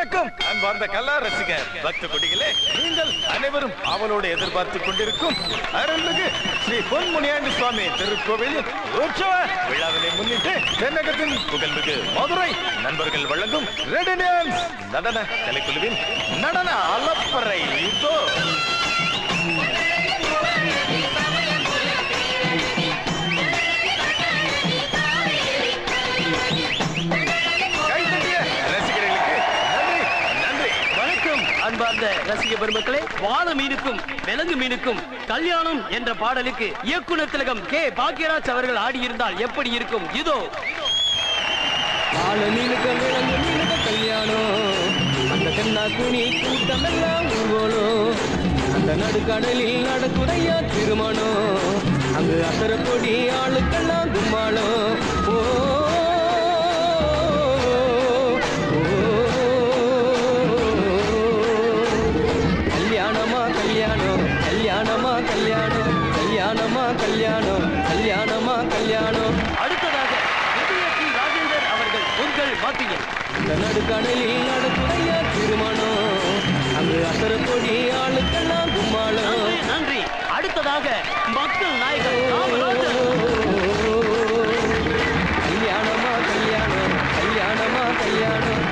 வணக்கம் அன்பார்ந்த கலா ரசிகர் பக்த குடிகளே நீங்கள் அனைவரும் அவளோடு எதிர்பார்த்துக் கொண்டிருக்கும் அருள்மிகு ஸ்ரீ பொன்முனியாண்டி சுவாமி திருக்கோவிலில் உற்சவ விழாவினை முன்னிட்டு தென்னகத்தின் புகழ்மிகு மதுரை நண்பர்கள் வழங்கும் ரெடி டான்ஸ் நடன கலைக்குழுவின் நடன அலப்பறை இதோ கைத்தட்டிய ரசிகர்களுக்கு நன்றி நன்றி வணக்கம் அன்பார்ந்த ரசிக பெருமக்களே வாழ மீனுக்கும் விலங்கு மீனுக்கும் கல்யாணம் என்ற பாடலுக்கு இயக்குனர் திலகம் கே பாக்யராஜ் அவர்கள் ஆடியிருந்தால் எப்படி இருக்கும் இதோ வாழ மீனுக்கு விலங்கு மீனுக்கு கல்யாணம் அந்த கண்ணா குனி கூட்டம் எல்லாம் ஊர்வலம் அந்த நடுக்கடலில் நடக்குதையா திருமணம் அங்கு அசர பொடி ஆளுக்கெல்லாம் கும்மாளம் ஓ கல்யாணமா கல்யாணம் கல்யாணமா கல்யாணம் கல்யாணமா கல்யாணம் கல்யாணமா கல்யாணம் அடுத்ததாக விஜய டி. ராஜேந்தர் அவர்கள் உங்கள் மத்தியில் இந்த நடுக்கடலில் நடக்குதையா திருமணம் அங்கு அசர பொடி ஆளுக்கெல்லாம் கும்மாளம் நன்றி நன்றி அடுத்ததாக மக்கள் நாயகர் காமராஜர் கல்யாணமா கல்யாணம் கல்யாணமா கல்யாணம்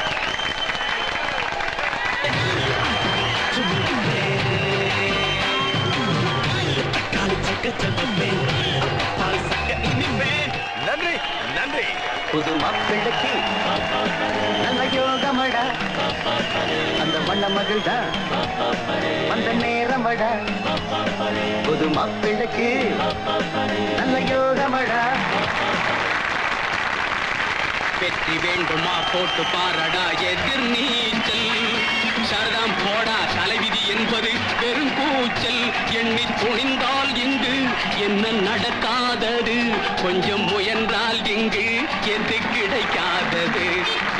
நன்றி நன்றி புது மாப்பிள்ளைக்கு நல்ல யோகமடா அந்த வண்ண மகிழ்தா வந்த நேரமடா புது மாப்பிள்ளைக்கு நல்ல யோகமடா வெற்றி வேண்டுமா போட்டு பாரடா எதிர் நீச்சல் சரதாம் போடா தலைவிதி என்பது பெரும் கூச்சல் எண்ணி துணிந்தால் இங்கு என்ன நடக்காதது கொஞ்சம் முயன்றால் இங்கு எது கிடைக்காதது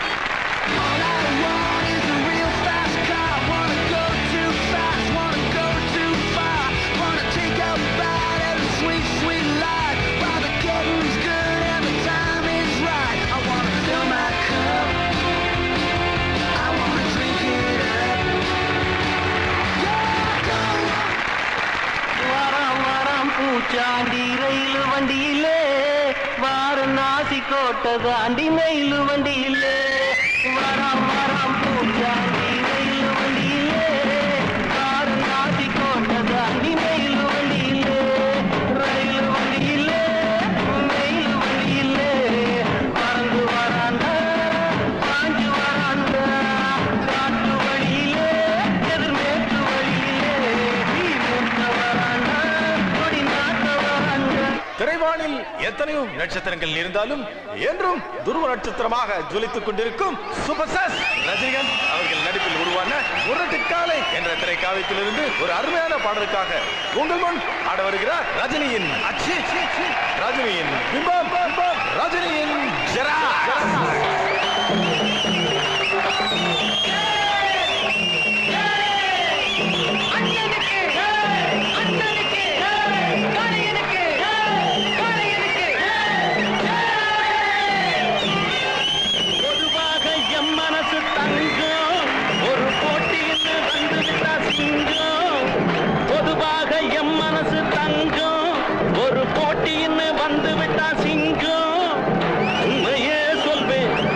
வரம் வரம் பூச்சாண்டி ரயில் வண்டியிலே வார நாசி கோட்டை தாண்டி மயில் வண்டியிலே வரம் வரம் பூச்சாண்டி ரயில் வண்டியிலே வார நாசி கோட்டை தாண்டி மயில் வண்டியிலே ரயில் வண்டியிலே மயில் வண்டியிலே பறந்து வராண்டா பாஞ்சு வராண்டா காட்டு வழியிலே எதிர்மேற்கு வழியிலே நீ மூத்த வராண்டா கொடி நாட்ட வராண்டா திரைவானில் எத்தனையோ நட்சத்திரங்கள் இருந்தாலும் என்றும் துருவ நட்சத்திரமாக ஜொலித்துக் கொண்டிருக்கும் சூப்பர் ஸ்டார் ரஜினிகாந்த் அவர்கள் நடிப்பில் உருவான முரட்டு காலை என்ற திரைக்காவியத்திலிருந்து ஒரு அருமையான பாடலுக்காக உங்கள் முன் ஆட வருகிறார் ரஜினியின் அச்சி ரஜினியின் பிம்பம் ரஜினியின் ஜெரா பொதுவாக எம் மனசு தங்கம் ஒரு போட்டியில் வந்து விட்டா சிங்கம் பொதுவாக எம் மனசு தங்கம் ஒரு போட்டின்னு வந்து விட்டா சிங்கம் உண்மையே சொல்வேன்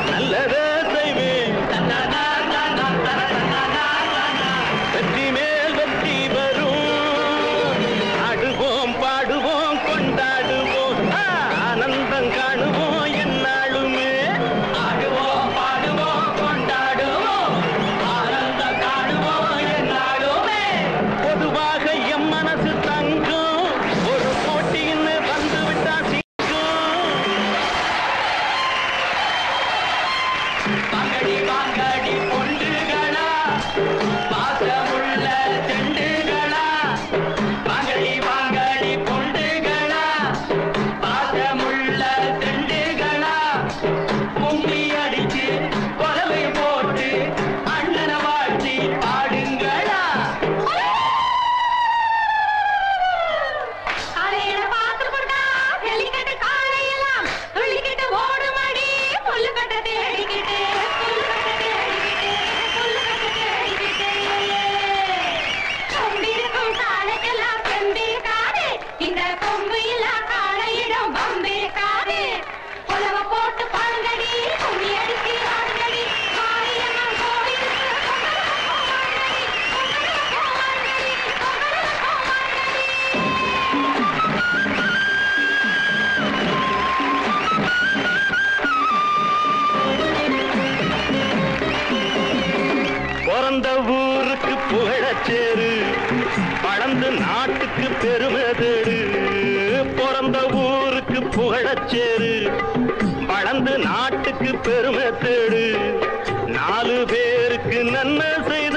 வளர்ந்து நாட்டுக்கு பெருமை தேடு பிறந்த ஊருக்கு புகழச்சேரு வளர்ந்து நாட்டுக்கு பெருமை தேடு நாலு பேருக்கு நன்மை செய்த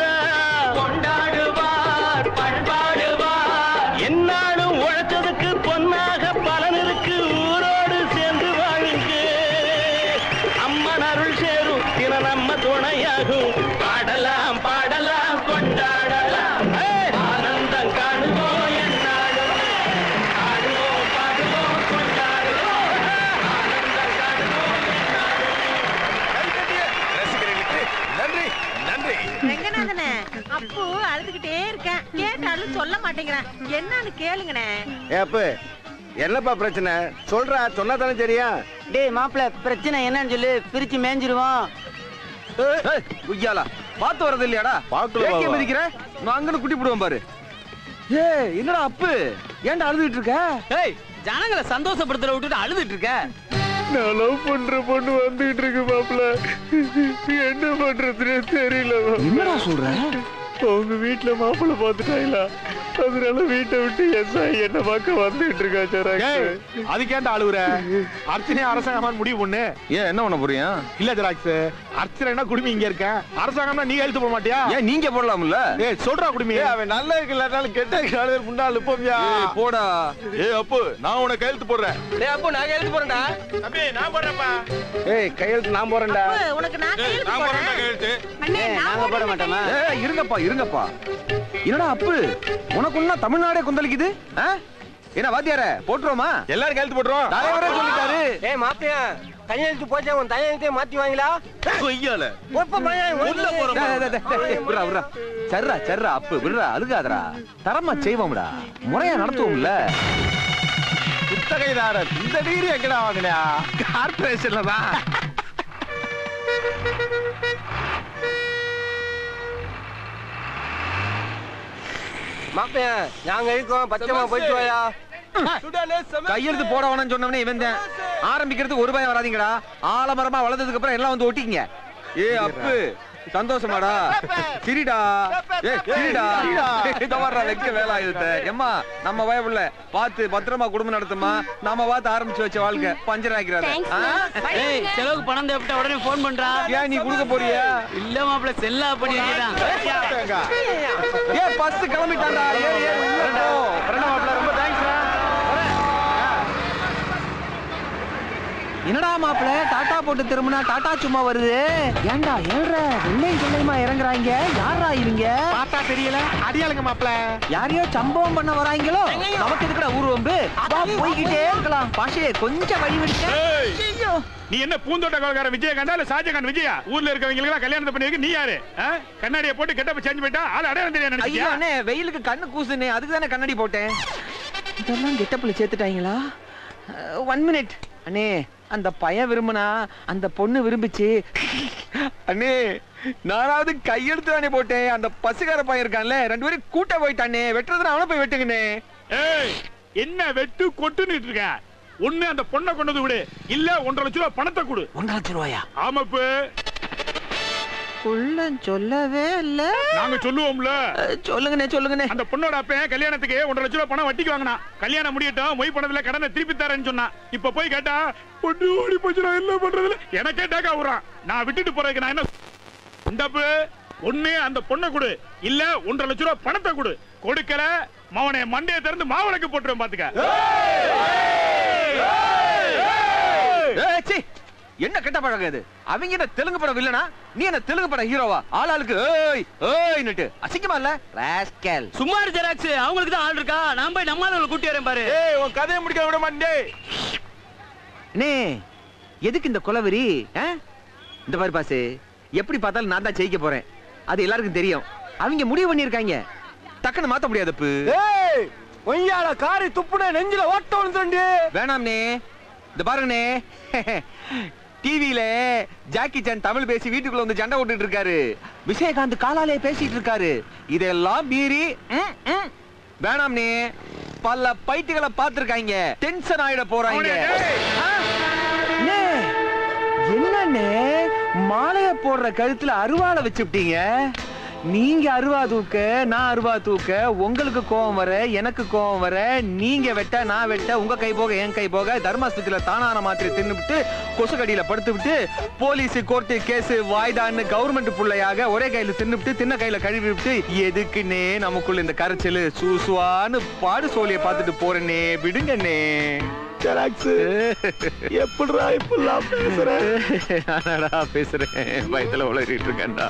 கொண்டாடுவார் பண்பாடுவார் என்னாலும் உழைச்சதுக்கு பொன்னாக பலன் இருக்கு ஊரோடு சேர்ந்து வாழுங்க அம்மன் அருள் சேரும் தின நம்ம துணையாகும் பாடலாம் பாடலாம் கொண்டாடலாம் ஏய், ஆனந்தம் காணுவோம் என்னாலும் ஆடுவோம் பாடுவோம் கொண்டாடுவோம் ஆனந்தம் காணுவோம் கைதட்டிய ரசிகர்களுக்கு நன்றி நன்றி ரெங்கநாதனே அப்பு அழுதுகிட்டே இருக்கேன் கேட்டாலும் சொல்ல மாட்டேங்கிறேன் என்னன்னு கேளுங்கண்ணே ஏப்பு என்னப்பா பிரச்சனை சொல்றா சொன்னா தானே சரியா டேய் மாப்பிள பிரச்சனை என்னன்னு சொல்லு பிரிச்சு மேஞ்சிருவோம் குய்யாலா பாத்து வரது இல்லையாடா பாக்கல ஏக்கே பாவா. மிதிக்கிற நான் அங்கன குட்டி போடுவேன் பாரு ஏய் என்னடா அப்பு ஏன்டா அழுதுகிட்டு இருக்க ஏய் ஜனங்களை சந்தோஷப்படுத்துற விட்டுட்டு அழுதுட்டு இருக்க நான் லவ் பண்ற பொண்ணு வந்துகிட்டு இருக்கு மாப்பிள என்ன பண்றதுன்னு தெரியல என்னடா சொல்ற அவங்க வீட்டுல மாப்பிள பாத்துட்டாங்களா அதனால வீட்டை விட்டு எஸ் என்ன பார்க்க வந்துகிட்டு இருக்கா ஏய், அதுக்கேன்டா அழுவுற அர்ச்சனையா அரசாங்கமான்னு முடிவு பண்ணு ஏன் என்ன பண்ண போறியா இல்ல ஜெராக்ஸ் அர்ச்சனைனா குடுமி இங்க இருக்கேன் அரசாங்கம்னா நீ எழுத்து போட மாட்டியா ஏன் நீங்க போடலாம்ல ஏய் சொல்றா குடுமி அவன் நல்ல இல்லாட்டாலும் கெட்ட காலையில் முன்னாள் போவியா ஏய், போடா ஏய் அப்பு நான் உனக்கு கையெழுத்து போடுறேன் டேய் அப்போ நான் எழுதி போறேன்டா தம்பி நான் போடுறேன்ப்பா ஏய் கையெழுத்து நான் போறேன்டா அப்பு, உனக்கு நான் கையெழுத்து போடுறேன் கையெழுத்து அண்ணே ஏய், நான் நாங்க போட மாட்டோமா ஏய் இருங்கப்பா இருங்கப்பா என்னடா அப்பு உனக்கு ஒண்ணா தமிழ்நாடே கொந்தளிக்குது ஆ? என்ன வாத்தியார போட்டுருவோமா எல்லாரும் கையெழுத்து போட்டுறோம் தலைவரே சொல்லிட்டாரு ஏய் மாப்பிளையா கையெழுத்து போச்சா உன் தையெழுத்தே மாத்தி வாங்களா கொய்யால ஒப்ப பையன் உள்ள போறோம் டேய், டேய், டேய், டேய், விட்றா, விட்றா. சர்ரா சர்ரா அப்பு விடுறா அழுகாதடா தரமா செய்வோம்டா முறையா நடத்துவோம்ல குத்தகைதாரர் இந்த டிகிரி எங்கடா வாங்கினா கார்பரேஷன்ல தான் மாப்பிளையா நாங்க இருக்கோம் பச்சைமா போயிட்டு வாயா கையெழுத்து போட வேணாம்னு சொன்னவனே இவன் தான் ஆரம்பிக்கிறதுக்கு ஒரு பயம் வராதீங்கடா ஆலமரமா வளர்ந்ததுக்கு அப்புறம் எல்லாம் வந்து ஒட்டிக்கங்க ஏ அப்பு சந்தோஷமாடா சிரிடா ஏ சிரிடா இத வர்ற வெக்க வேலை ஆயுதத்தை எம்மா நம்ம வயபுள்ள பார்த்து பத்திரமா குடும்பம் நடத்துமா நாம பார்த்து ஆரம்பிச்சு வச்ச வாழ்க்கை பஞ்சர் ஆக்கிறாரு ஏய் செலவுக்கு பணம் தேவைப்பட்ட உடனே ஃபோன் பண்றா ஏன் நீ கொடுக்க போறியா இல்ல மாப்பிள செல்லா பண்ணி வைக்கிறான் ஏ பஸ் கிளம்பிட்டான்டா ஏ ஏ உள்ள போ வரணும் மாப்பிள்ள ரொம்ப தேங்க்ஸ்டா என்னடா மாப்பிள டாடா போட்டு திரும்பினா டாடா சும்மா வருது ஏன்டா ஏழ்ற வெள்ளையும் சொல்லையுமா இறங்குறாங்க யாரா இவங்க பார்த்தா தெரியல அடியாளுங்க மாப்பிள்ள யாரையோ சம்பவம் பண்ண வராங்களோ நமக்கு எதுக்குடா ஊர்வம்பு வா போய்கிட்டே இருக்கலாம் பாஷே கொஞ்சம் வழி விடுங்க ஐயோ. நீ என்ன பூந்தோட்ட கொலகார விஜயகாந்தா இல்ல ஷாஜகான் விஜயா ஊர்ல இருக்கவங்க எல்லாம் கல்யாணத்தை பண்ணி வைக்க நீ யாரு ஆ? கண்ணாடியை போட்டு கெட்டப்ப சேஞ்ச் பண்ணிட்டா ஆள் அடையாளம் தெரியாது ஐயோ நினைச்சியா அண்ணே வெயிலுக்கு கண்ணு கூசுனே அதுக்கு தானே கண்ணாடி போட்டேன் இதெல்லாம் கெட்டப்புல சேர்த்துட்டாங்களா ஒன் மினிட் அண்ணே அந்த பையன் விரும்பினா அந்த பொண்ணு விரும்பிச்சு அண்ணே நானாவது கையெழுத்து தானே போட்டேன் அந்த பசுகார பையன் இருக்கான்ல ரெண்டு பேரும் கூட்ட போயிட்டானே வெட்டுறதுனா அவனை போய் வெட்டுங்கண்ணே ஏய் என்ன வெட்டு கொட்டுன்னு இருக்க ஒண்ணு அந்த பொண்ணை கொண்டு வந்து விடு இல்ல ஒன்றரை லட்சம் ரூபாய் பணத்தை கொடு ஒன்றரை லட்சம் ரூபாயா ஆமாப்பு குள்ளன் சொல்லவே இல்ல நாங்க சொல்லுவோம்ல அஹ், சொல்லுங்கண்ணே சொல்லுங்கண்ணே அந்த பொண்ணோட அப்பன் கல்யாணத்துக்கு ஒன்றரை லட்சம் ரூபாய் பணம் வட்டிக்கு வாங்கினா கல்யாணம் முடியட்டும் மொய் பணத்துல கடனை திருப்பி தரேன்னு சொன்னா இப்ப போய் கேட்டா பொண்ணு ஓடி போச்சு நான் என்ன பண்றதுல எனக்கே டேக்கா விடுறான் நான் விட்டுட்டு போறதுக்கு நான் என்ன இந்தப்பு ஒண்ணு அந்த பொண்ணை கொடு இல்ல ஒன்றரை லட்சம் ரூபாய் பணத்தை கொடு கொடுக்கல மவனை மண்டையை திறந்து மாவளக்கு போட்டுருவேன் பாத்துக்க ஏய், சீ, என்ன கெட்ட பழக்கம் இது அவங்க என்ன தெலுங்கு படம் வில்லனா நீ என்ன தெலுங்கு படம் ஹீரோவா ஆள் ஆளுக்கு ஏய் ஏய் நட்டு அசிங்கமா இல்ல ராஸ்கல் சும்மா இரு ஜெராக்ஸ் அவங்களுக்கு தான் ஆள் இருக்கா நான் போய் நம்ம ஆளுங்களை கூட்டி வரேன் பாரு ஏய் உன் கதையை முடிக்க விட மாட்டே அண்ணே எதுக்கு இந்த குலவெறி ஆ? இந்த மாதிரி பாசு எப்படி பார்த்தாலும் நான் தான் ஜெயிக்க போறேன் அது எல்லாருக்கும் தெரியும் அவங்க முடிவு பண்ணிருக்காங்க டக்குன்னு மாத்த முடியாதப்பு ஏய் ஒய்யால காரி துப்புன நெஞ்சில ஓட்ட விழுந்துண்டி வேணாம்னே இந்த பாருங்கண்ணே டிவியில ஜாக்கி சான் தமிழ் பேசி வீட்டுக்குள்ள வந்து சண்டை போட்டுட்டு இருக்காரு விஜயகாந்த் காலாலே பேசிட்டு இருக்காரு இதெல்லாம் மீறி ம், ம். வேணாம்னே பல பைட்டுகளை பார்த்திருக்காங்க டென்ஷன் ஆயிட போறாங்க ஆ? அண்ணே, என்னண்ணே மாலைய போடுற கழுத்துல அருவாளை வச்சுட்டீங்க நீங்க அருவா தூக்க நான் அருவா தூக்க உங்களுக்கு கோவம் வர எனக்கு கோவம் வர நீங்க வெட்ட நான் வெட்ட உங்க கை போக என் கை போக தர்மாஸ்பத்திரியில தானான மாத்திரை தின்னுபிட்டு கொசு கடியில படுத்து விட்டு போலீஸ் கோர்ட்டு கேஸ் வாய்தான்னு கவர்மெண்ட் புள்ளையாக ஒரே கையில தின்னுபிட்டு தின்ன கையில கழுவி விட்டு எதுக்குன்னே நமக்குள்ள இந்த கரைச்சல் சூசுவான்னு பாடு சோழிய பார்த்துட்டு போறேனே விடுங்கண்ணே எப்படிடா இப்படிலாம் பேசுற என்னடா பேசுறேன் பயத்துல உளறிட்டு இருக்கேன்டா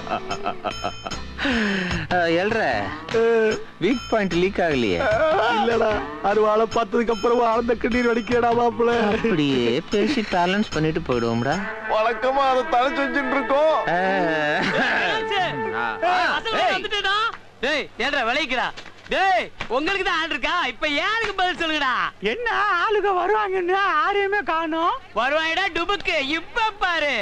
எல்ற வீக் பாயிண்ட் லீக் ஆகலையே இல்லடா அறுவாலை பார்த்ததுக்கு அப்புறம் ஆழ்ந்த கண்ணீர் வடிக்கடா மாப்பிள்ள அப்படியே பேசி பேலன்ஸ் பண்ணிட்டு போயிடுவோம்டா வழக்கமா அதை தலை செஞ்சுட்டு இருக்கோம் வந்துட்டேடா டேய் ஏன்டா விளைக்கிறா டேய் உங்களுக்கு தான் ஆள் இருக்கா இப்ப யாருக்கு பதில் சொல்லுங்கடா என்ன ஆளுங்க வருவாங்கன்னு யாரையுமே காணோம் வருவாங்கடா டுபுக்கு இப்ப பாரு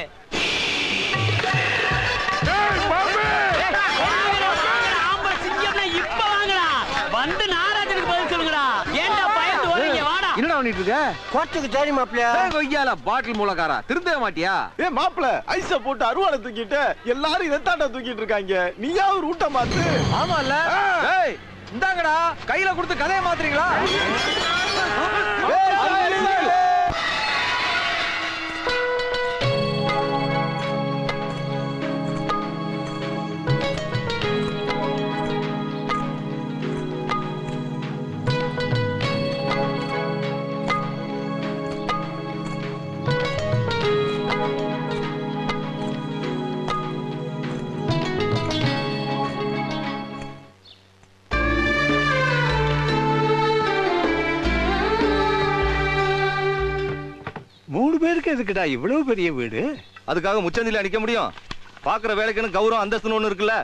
வாங்கடா, வாங்கடா, ஆம்பளை சிங்கம்னா இப்ப வாங்கடா வந்து நாராஜனுக்கு பதில் சொல்லுங்கடா ஏன்டா பயந்து ஓடுறீங்க வாடா என்னடா பண்ணிட்டு இருக்க கோர்ட்டுக்கு தேடி மாப்பிள்ள ஏய், கொய்யால பாட்டில் மூலக்காரா திருந்தவே மாட்டியா ஏ மாப்பிள்ள ஐஸ போட்டு அருவாளை தூக்கிட்டு எல்லாரும் இதைத்தாண்டா தூக்கிட்டு இருக்காங்க நீயா ஒரு ஊட்ட மாத்து ஆமால ஏய் இந்தாங்கடா கையில கொடுத்து கதையை மாத்துறீங்களா ஏய், silence. மூணு பேருக்கு எதுக்குடா இவ்வளவு பெரிய வீடு அதுக்காக முச்சந்தில அடிக்க முடியும் பாக்குற வேலைக்குன்னு கௌரவம் அந்தஸ்துன்னு ஒண்ணு இருக்குல்ல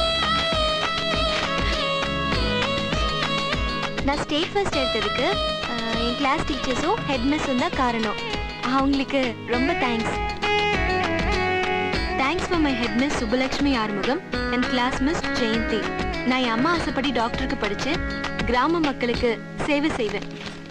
நான் ஸ்டேட் ஃபர்ஸ்ட் எடுத்ததுக்கு அஹ், என் கிளாஸ் டீச்சர்ஸும் ஹெட் மிஸ்ஸும் தான் காரணம் அவங்களுக்கு ரொம்ப thanks thanks for my head miss Subbulakshmi Arumugam and class miss Jayanthi நான் என் அம்மா ஆசைப்படி டாக்டருக்கு படித்தேன் கிராம மக்களுக்கு சேவை செய்வேன்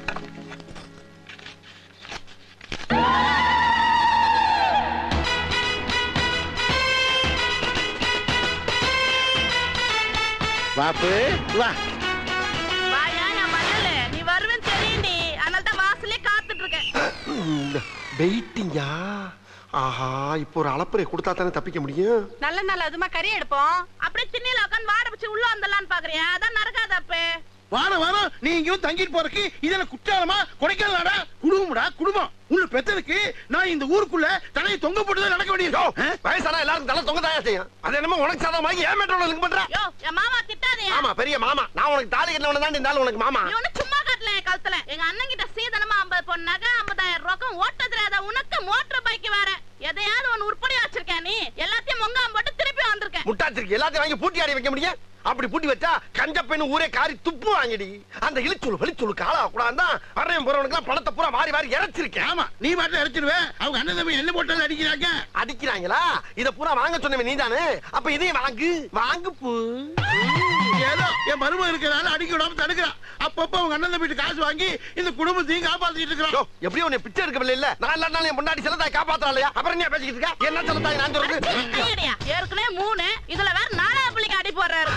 பாப்பு வா வாயா நான் வரல நீ வருவேன்னு தெரியும் நீ அதனால தான் வாசலே காத்துட்டு இருக்கேன் வெயிட்டிங்கா ஆஹா இப்போ ஒரு அளப்பறை கொடுத்தா தானே தப்பிக்க முடியும் நல்ல நல்ல அதுமா கறி எடுப்போம் அப்படியே திண்ணையில உட்காந்து வாட வச்சு உள்ள வந்துடலான்னு பாக்குறியா அதான் நடக்காது அப்பே வாரம் வாரம் நீ இங்கேயும் தங்கிட்டு போறதுக்கு இதெல்லாம் குற்றாலமா கொடைக்கானடா குடும்பம்டா குடும்பம் உள்ள பெத்ததுக்கு நான் இந்த ஊருக்குள்ள தலையை தொங்க போட்டுதான் நடக்க வேண்டியது வயசானா எல்லாரும் தலை தொங்க தாயா செய்யும் அது என்னமோ உனக்கு சாதகமாக ஏன் மேட்டோட லிங்க் பண்ற யோ என் மாமா திட்டாதே ஆமா பெரிய மாமா நான் உனக்கு தாலி கட்டினவன தான் இந்த ஆளு உனக்கு மாமா நீ ஒண்ணு சும்மா காட்டல என் கழுத்துல எங்க அண்ணன் கிட்ட சீதனமா ஐம்பது பொண்ணு நகை ஐம்பதாயிரம் ரொக்கம் ஓட்ட தெரியாத உனக்கு மோட்டர் பைக் வேற எதையாவது ஒன்னு உருப்படியா வச்சிருக்கேன் நீ எல்லாத்தையும் மொங்காம போட்டு திருப்பி வந்திருக்கேன் முட்டாச்சிருக்கு எல்லாத்தையும் வாங்கி பூட்டி ஆடி வைக்க முடியும் அப்படி பூட்டி வச்சா கஞ்ச பெண்ணு ஊரே காரி துப்பு வாங்கிடி அந்த இழிச்சொல் வெளிச்சொலுக்கு ஆளா கூடாதான் வரையும் போறவனுக்கு பணத்தை பூரா மாறி மாறி இறைச்சிருக்கேன் ஆமா நீ பாட்டுல அடிச்சிருவேன் அவங்க அண்ணன் தம்பி என்ன போட்டாலும் அடிக்கிறாங்க அடிக்கிறாங்களா இத பூரா வாங்க சொன்னவன் நீதானே அப்ப இதையும் வாங்கு வாங்கு பூ ஏதோ என் மருமக இருக்கிறனால அடிக்க விடாம தடுக்கிறான் அப்பப்ப அவங்க அண்ணன் தம்பி காசு வாங்கி இந்த குடும்பத்தையும் காப்பாத்திட்டு யோ, இருக்கிறோம் எப்படியும் உன்னை பிச்சை எடுக்கவில்லை இல்ல நான் இல்லாட்டாலும் என் பொண்டாடி செல்லத்தாய் காப்பாத்தறாளையா அப்புறம் என்ன பேசிக்கிட்டு இருக்க என்ன செல்லத்தாய் நான் சொல்றது கையடியா ஏற்கனவே மூணு இதுல வேற நாலாவது பிள்ளைக்கு அடி போடுறாரு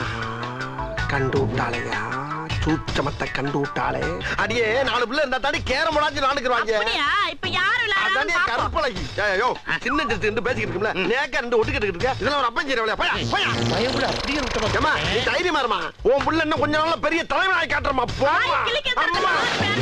கண்டு விட்டாளையா சூச்சமத்தை கண்டு விட்டாளே அடியே நாலு பிள்ளை இருந்தா தாண்டி கேரம் போடாச்சு நானுக்குறாங்க அப்படியா இப்ப யாரு அதானே விளையாடுறாங்க கருப்பழகி ஏய், யோ சின்ன சிறுத்தை ரெண்டு பேசிக்கிட்டு இருக்கும்ல நேக்கா ரெண்டு ஒட்டுக்கிட்டு இருக்க இதெல்லாம் ஒரு அப்பன் செய்யறவளையா போயா போயா அப்படியே விட்டமா ஏம்மா நீ தைரியமா இருமா உன் புள்ள இன்னும் கொஞ்ச நாள்ல பெரிய தலைவனாய் காட்டுறமா போமா அம்மா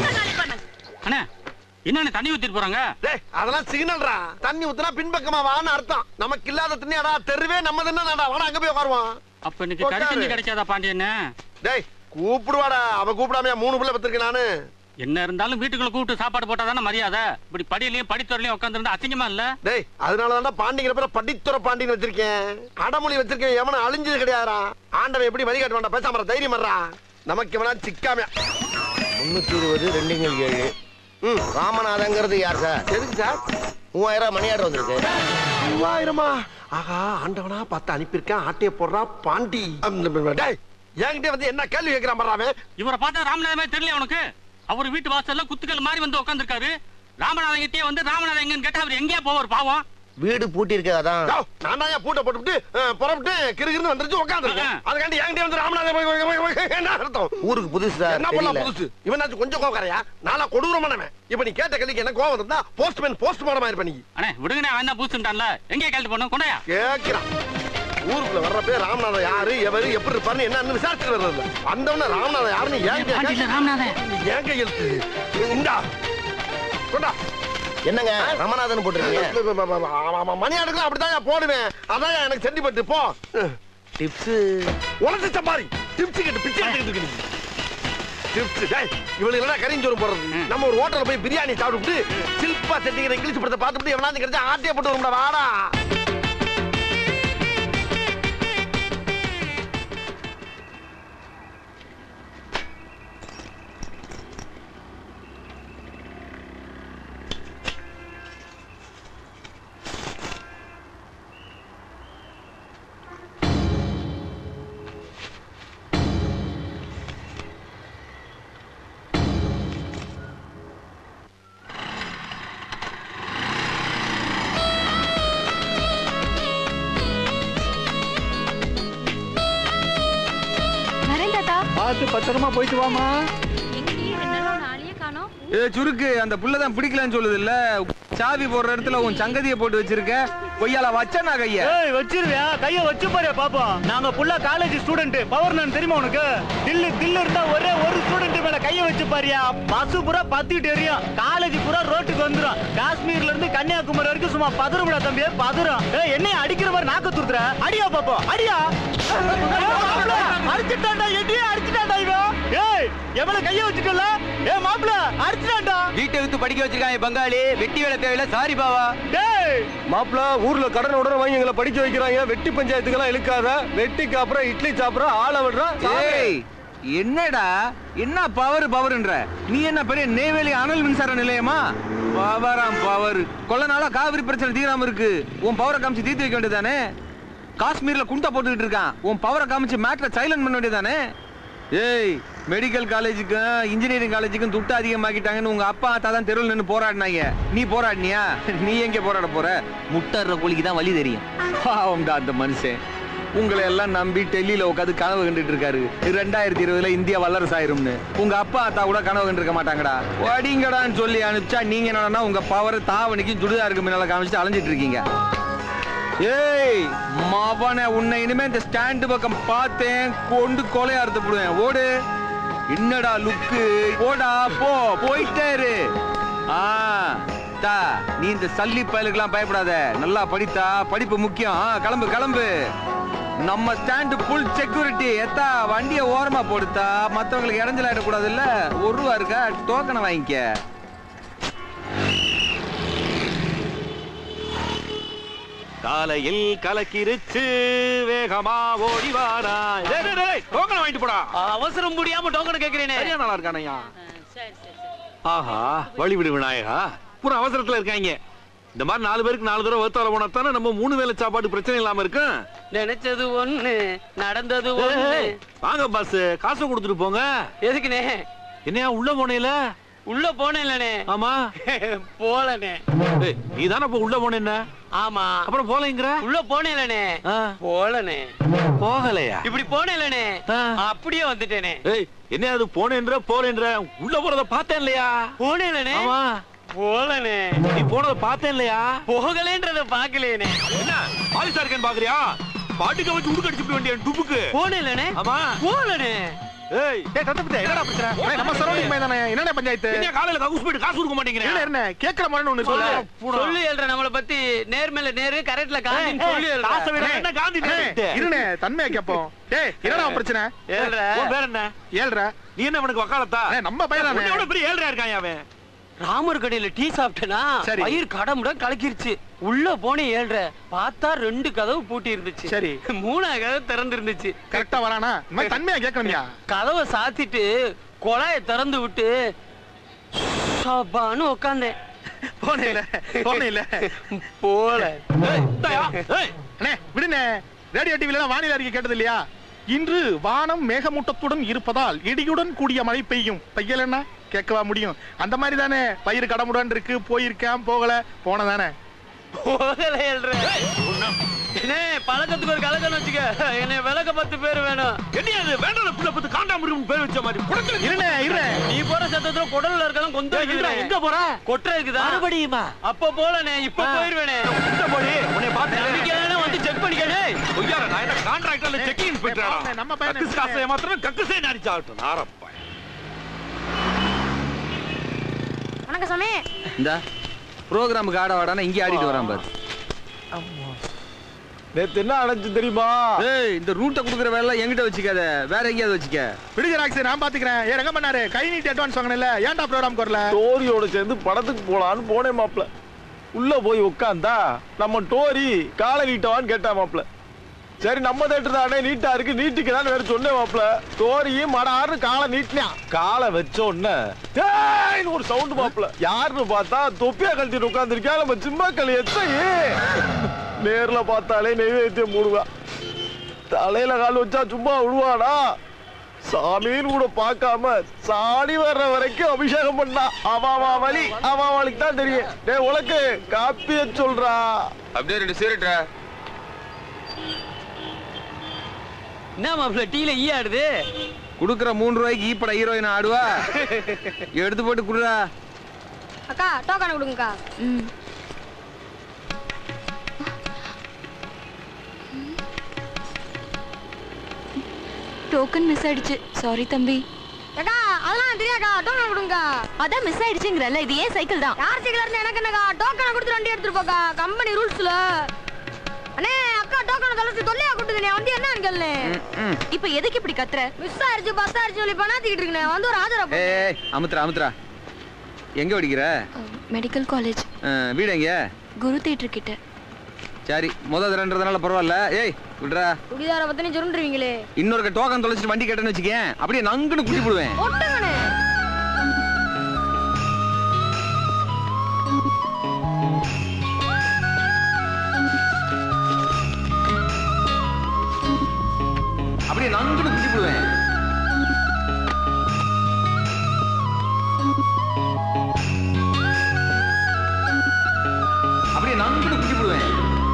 அண்ணா என்னண்ணே தண்ணி ஊத்திட்டு போறாங்க டேய் அதெல்லாம் சிக்னல்ரா தண்ணி ஊத்துனா பின்பக்கமா வான்னு அர்த்தம் நமக்கு இல்லாத தண்ணியாடா தெருவே நம்ம தானடா வாடா அங்க போய் உட்காருவோம் அப்ப இன்னைக்கு கறி உட்காரு. செஞ்சு கிடைக்காதா பாண்டியண்ணே டேய் கூப்பிடுவாடா அவ கூப்பிடாமையா மூணு பிள்ளை பத்திருக்கேன் நானு என்ன இருந்தாலும் வீட்டுக்குள்ள கூப்பிட்டு சாப்பாடு போட்டா தானே மரியாதை இப்படி படியிலயும் படித்துறையிலயும் உட்காந்துருந்தா அசிங்கமா இல்ல டேய் அதனாலதான்டா பாண்டிங்கிற பேர படித்துற பாண்டின்னு வச்சிருக்கேன் அடமொழி வச்சிருக்கேன் எவனும் அழிஞ்சது கிடையாதுடா ஆண்டவன் எப்படி வழிகாட்ட வேண்டாம் பேசாம இரு, தைரியம் வர்றா நமக்கு எவனா சிக்காம முன்னூத்தி இருபது ரெண்டுங்கள் ஏழு ம் ராமநாதங்கிறது யார் சார் எதுக்கு சார் மூவாயிரம் மணி ஆர்டர் வந்திருக்கு மூவாயிரமா ஆஹா ஆண்டவனா பார்த்து அனுப்பியிருக்கேன் ஆட்டைய போடுறா பாண்டி அம், டேய் என்கிட்ட வந்து என்ன கேள்வி கேட்கிறான் பண்றாமே இவரை பார்த்தா ராமநாதன் மாதிரி தெரியல உனக்கு அவர் வீட்டு வாசல்ல குத்துக்கள் மாதிரி வந்து உட்காந்துருக்காரு ராமநாதன் கிட்டே வந்து ராமநாதன் எங்கன்னு கேட்டா அவர் எங்கேயா போவார் பாவம் வீடு பூட்டி இருக்கு அதான் நான் தான் பூட்டை போட்டுவிட்டு அஹ், புறப்பட்டு கிறுகிறுன்னு வந்துருச்சு உட்காந்துருக்கேன் அதுக்காண்டி என்கிட்ட வந்து ராமநாதன் என்ன அர்த்தம் ஊருக்கு புதுசு சார் என்ன பண்ணலாம் தெரியல. புதுசு இவனாச்சும் கொஞ்சம் கோவக்காரையா நாளா கொடூரமானவன் இப்ப நீ கேட்ட கேள்விக்கு என்ன கோவம் இருந்தா போஸ்ட்மேன் போஸ்ட்மார்டமா இருப்ப நீ அண்ணே விடுங்கண்ணே அவன் தான் பூசுட்டான்ல எங்கே கேள்வி பண்ணும் கொண்டாயா கேக்குறான் ஊருக்குள்ள வர்றப்ப ராமநாதன் யாரு எவரு எப்படி இருப்பாருன்னு என்னன்னு விசாரிச்சு வர்றது வந்தவன ராமநாதன் யாருன்னு ஏன் பாண்டியில ராமநாதன். ஏன் கையெழுத்து இந்தா கொண்டா என்னங்க ரமநாதன் போட்டிருக்கீங்க ஆமா, ஆமா, மணி அடுக்கலாம் அப்படிதான் போடுவேன் அதான் எனக்கு சென்டிமெண்ட் போ டிப்ஸ் உனக்கு சம்பாரி டிப்ஸ் கேட்டு பிச்சை எடுத்துக்கிட்டு இருக்கு நீ. டிப்ஸ் டேய் இவளுக்கு என்ன கறிஞ்சோறு போடுறது நம்ம ஒரு ஹோட்டல்ல போய் பிரியாணி சாப்பிட்டு சில்பா செட்டிங்கிற இங்கிலீஷ் படத்தை பார்த்துட்டு எவனாச்சும் கிடைச்சா ஆட்டிய போட்டு வரும்டா வாடா வரேன் தாத்தா பார்த்து பத்திரமா போயிட்டு வாமா எங்கடி ரெண்டு நாள் நாளையே காணோம் ஏ சுருக்கு அந்த புள்ளதான் பிடிக்கலன்னு சொல்லுது இல்ல சாவி போடுற இடத்துல உன் சங்கதிய போட்டு வச்சிருக்க பொய்யால வச்சனா கைய ஏய் வச்சிருவியா கைய வச்சு பாரு பாப்போம் நாங்க புள்ள காலேஜ் ஸ்டூடெண்ட் பவர் நான் தெரியுமா உனக்கு தில்லு தில்லு இருந்தா ஒரே ஒரு ஸ்டூடெண்ட் மேல கைய வச்சு பாரியா பஸ் பூரா பத்திட்டு எரியும் காலேஜ் பூரா ரோட்டுக்கு வந்துரும் காஷ்மீர்ல இருந்து கன்னியாகுமரி வரைக்கும் சும்மா பதறும்டா தம்பி பதறும் ஏய் என்னைய அடிக்கிற மாதிரி நாக்க துருத்துற அடியா பாப்போம் அடியா அடிச்சுட்டான்டா எடியே அடிச்சுட்டான்டா இவன் ஏய் எவ்வளவு கைய வச்சுட்டல ஏய் மாப்ள அடிச்சுட்டான்டா வீட்டை வித்து படிக்க வச்சிருக்காங்க பங்காளி வெட்டி வேலை தேவையில்ல சாரி பாவா டேய் மாப்பிள ஊர்ல கடன் உடனே வாங்கி எங்களை படிக்க வைக்கிறாங்க வெட்டி பஞ்சாயத்துக்கெல்லாம் இழுக்காத வெட்டிக்கு அப்புறம் இட்லி சாப்பிடுறோம் ஆளை விடுறோம் ஏய் என்னடா என்ன பவர் பவர்ன்ற நீ என்ன பெரிய நெய்வேலி அனல் மின்சார நிலையமா பவராம் பவர் கொள்ள நாளா காவிரி பிரச்சனை தீராம இருக்கு உன் பவரை காமிச்சு தீர்த்து வைக்க வேண்டியதானே காஷ்மீர்ல குண்டா போட்டுக்கிட்டு இருக்கான் உன் பவரை காமிச்சு மேட்ல சைலண்ட் பண்ண வேண்டியதானே ஏய் மெடிக்கல் காலேஜுக்கும் இன்ஜினியரிங் காலேஜுக்கும் துட்டு அதிகமாக்கிட்டாங்கன்னு உங்க அப்பா ஆத்தா தான் தெருவில் நின்று போராடினாங்க நீ போராடினியா நீ எங்க போராட போற முட்டற கோழிக்கு தான் வழி தெரியும் பாவம்டா அந்த மனுஷன் உங்களை எல்லாம் நம்பி டெல்லியில உட்காந்து கனவு கண்டுட்டு இருக்காரு ரெண்டாயிரத்தி இருபதுல இந்தியா வல்லரசு ஆயிரும்னு உங்க அப்பா அத்தா கூட கனவு கண்டிருக்க மாட்டாங்கடா வடிங்கடான்னு சொல்லி அனுப்பிச்சா நீங்க என்னன்னா உங்க பவர் தாவணிக்கும் சுடுதாருக்கு முன்னால காமிச்சிட்டு அலைஞ்சிட்டு இருக்கீங்க ஏய் மவனே உன்னை இனிமே இந்த ஸ்டாண்டு பக்கம் பார்த்தேன் கொண்டு கொலையா அறுத்து போடுவேன் ஓடு என்னடா லுக்கு போடா போ போயிட்டே இரு ஆ தா நீ இந்த சல்லி பயலுக்கெல்லாம் பயப்படாத நல்லா படித்தா படிப்பு முக்கியம் ஆ, கிளம்பு கிளம்பு நம்ம ஸ்டாண்டு ஃபுல் செக்யூரிட்டி எத்தா வண்டியை ஓரமா போடுத்தா மத்தவங்களுக்கு இடைஞ்சல் ஆயிடக்கூடாது இல்ல ஒரு ரூபா இருக்கா டோக்கனை வாங்கிக்க காலையில் கலக்கிருச்சு வேகமா ஓடி வாரா டோக்கன் வாங்கிட்டு போடா அவசரம் முடியாம டோக்கன் கேக்குறேனே சரியா நல்லா இருக்கானையா ஆஹா வழிவிடு விநாயகா பூரா அவசரத்துல இருக்காங்க இந்த மாதிரி நாலு பேருக்கு நாலு தடவை வகுத்தால போனா தானே நம்ம மூணு வேளை சாப்பாடு பிரச்சனை இல்லாம இருக்கும் நினைச்சது ஒண்ணு நடந்தது ஒண்ணு ஏய், வாங்க பாஸ் காசு கொடுத்துட்டு போங்க எதுக்குனே என்னையா உள்ள போனேல உள்ள போனேன்லனே ஆமா போலனே ஏய், நீ தானே இப்ப உள்ள போனேன்ன ஆமா அப்புறம் போலங்கிற உள்ள போனேன்லனே போலனே போகலையா இப்படி போனேன்லனே அப்படியே வந்துட்டேனே ஏய் என்ன அது போனேன்ற போறேன்ற உள்ள போறத பார்த்தேன் இல்லையா போனேன்லனே ஆமா போலனே நீ போனத பார்த்தேன் இல்லையா போகலேன்றத பாக்கலேனே என்ன பாலிசா இருக்கேன்னு பாக்குறியா பாட்டுக்க வச்சு உடுக்க அடிச்சு வேண்டிய டுப்புக்கு போனேன்லனே ஆமா போலனே ஏய் ஏய் தத்தப்பிட்ட என்னடா பிரச்சனை ஏய், நம்ம சரௌண்டிங் பையன் தானே என்னடா பஞ்சாயத்து என்ன காலையில கவுஸ் போயிட்டு காசு கொடுக்க மாட்டேங்கிறேன் என்ன என்ன கேக்குற மாதிரி ஒண்ணு சொல்லு சொல்லு எழுற நம்மள பத்தி நேர்மையில நேரு கரெக்ட்ல காந்தின்னு ஏய், சொல்லு எழுற. காசை விட என்ன காந்தி ஏய், நேரத்து? இருண்ணே தன்மையா கேப்போம் டேய் என்னடா உன் பிரச்சனை ஏழ்ற. உன் பேர் என்ன ஏழ்ற நீ என்ன அவனுக்கு வக்காலத்தா ஏய், நம்ம பையன் தானே. உன்னை விட பெரிய ஏழ்றையா இருக்கான் அவன் ராமர் கடையில டீ சாப்பிட்டேனா சரி. வயிறு கடமுட கலக்கிருச்சு உள்ள போனே ஏழ்ற பார்த்தா ரெண்டு கதவு பூட்டி இருந்துச்சு சரி. மூணாவது கதவு திறந்து இருந்துச்சு கரெக்டா வரானா இந்த மாதிரி தன்மையா கேட்கணும்யா கதவை சாத்திட்டு குழாயை திறந்து விட்டு சபான்னு உட்காந்தேன் போனேல போனேல போல அண்ணே விடுனே ரேடியோ டிவில எல்லாம் வானிலை அறிக்கை கேட்டது இல்லையா இன்று வானம் மேகமூட்டத்துடன் இருப்பதால் இடியுடன் கூடிய மழை பெய்யும் தையல் என்ன கேட்கவா முடியும் அந்த மாதிரி தானே பயிர் கடமுடன் இருக்கு போயிருக்கேன் போகல போனதானே என்ன பழக்கத்துக்கு ஒரு கலக்கன்னு வச்சுக்க என்னை விளக்க பத்து பேர் வேணும் என்ன வேண்டாம் புள்ள பத்து காண்டாமிருகம் பேர் வச்ச மாதிரி குடத்துல இருண்ணே இருண்ணே நீ போற சத்தத்துல குடல்ல இருக்கலாம் கொண்டு ஏய், நில்றா, எங்க போற? கொட்டை இருக்குதா மறுபடியுமா? அப்ப போலனே இப்ப போயிருவேனே போடி உன்னை பார்த்து நம்பிக்கையான வந்து செக் பண்ணிக்கணே ஒய்யார நான் என்ன கான்ட்ராக்டர்ல செக்கிங் இன்ஸ்பெக்டரா நம்ம பையனை கக்கு காசை ஏமாத்துறேன் கக்குசே நடிச்சாகட்டும் நாரப்பா வணக்கம் சாமி இந்த ப்ரோக்ராமுக்கு ஆட வாடானா இங்கே ஆடிட்டு வரான் பாரு நேத்து என்ன அடைஞ்சு தெரியுமா ஏய் இந்த ரூட்டை கொடுக்குற வேலை என்கிட்ட வச்சுக்காத வேற எங்கேயாவது வச்சுக்க விடுங்க ராக்ஸ் நான் பாத்துக்கிறேன் ஏ ரங்க பண்ணாரு கை நீட்டி அட்வான்ஸ் வாங்கினல ஏன்டா ப்ரோக்ராம் வரல டோரியோட சேர்ந்து படத்துக்கு போலான்னு போனேன் மாப்ள உள்ள போய் உட்காந்தா நம்ம டோரி காலை நீட்டவான்னு கேட்டா மாப்ள சரி நம்ம தேட்டர் தானே நீட்டா இருக்கு நீட்டிக்கிறான்னு வேற சொன்னேன் மாப்ள டோரியும் மடாருன்னு காலை நீட்டினான் காலை வச்ச உடனே டேய்னு ஒரு சவுண்ட் மாப்ள யாருன்னு பார்த்தா தொப்பியா கழட்டிட்டு உட்காந்துருக்கா நம்ம சிம்மா களி எத்தையே நேர்ல பார்த்தாலே நெய்வேத்தியம் மூடுவா தலையில கால் வச்சா சும்மா விடுவானா சாமின்னு கூட பார்க்காம சாணி வர்ற வரைக்கும் அபிஷேகம் பண்ணா அவாவா வழி அவாவாளுக்கு தான் தெரியும் டேய் உனக்கு காப்பிய சொல்றா அப்படியே ரெண்டு சீரட்டா என்ன மாப்பிள்ள டீல ஈ ஆடுது குடுக்குற மூணு ரூபாய்க்கு ஈப்பட ஹீரோயின் ஆடுவா எடுத்து போட்டு குடுறா அக்கா டோக்கன் கொடுங்கக்கா ம் டோக்கன் மிஸ் ஆயிடுச்சு சாரி தம்பி அக்கா அதெல்லாம் தெரியாக்கா டோக்கன் கொடுங்கக்கா அதான் மிஸ் ஆயிடுச்சுங்கிறல்ல இது ஏன் சைக்கிள் தான் யார் சீக்கிரம் இருந்து எனக்கு என்னக்கா டோக்கனை கொடுத்து வண்டி எடுத்துட்டு போக்கா கம்பெனி ரூல்ஸ்ல அண்ணே அக்கா டோக்கனை தொலைச்சு தொல்லையா கூட்டுது நீ வந்து என்ன கேளு இப்ப எதுக்கு இப்படி கத்துற மிஸ் ஆயிருச்சு பஸ் ஆயிருச்சு சொல்லி பண்ணாத்திக்கிட்டு இருக்கேன் வந்து ஒரு ஆஜரா போ. ஏய் அமுத்ரா அமுத்ரா எங்க படிக்கிற மெடிக்கல் காலேஜ் அஹ், வீடு எங்க குரு தேட்டர் கிட்ட சரி முதல் தடன்றதுனால பரவாயில்ல ஏய் விடுறா குடிதார பத்தினி சுருண்டுருவீங்களே இன்னொரு டோக்கன் தொலைச்சிட்டு வண்டி கேட்டேன்னு வச்சுக்கேன் அப்படியே நங்குன்னு குடி போடுவேன் ஒட்டுங்கண்ணே அப்படியே நங்குன்னு குடி போடுவேன் அப்படியே நங்குன்னு குடி போடுவேன்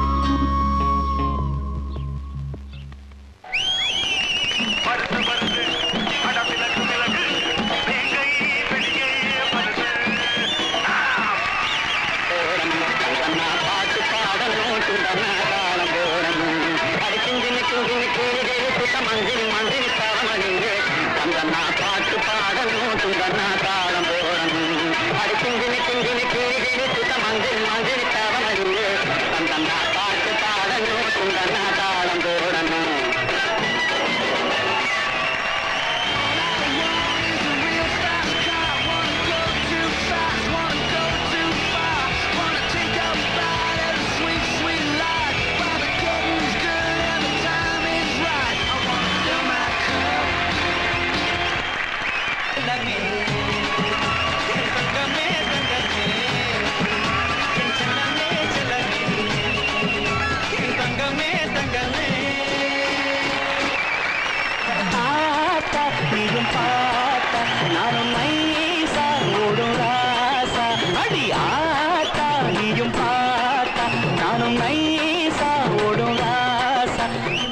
நீயும் பார்த்தா நானும் நைசா ஓடும் ராசா அடி ஆத்தா நீயும் பார்த்தா நானும் நைசா ஓடும் ராசா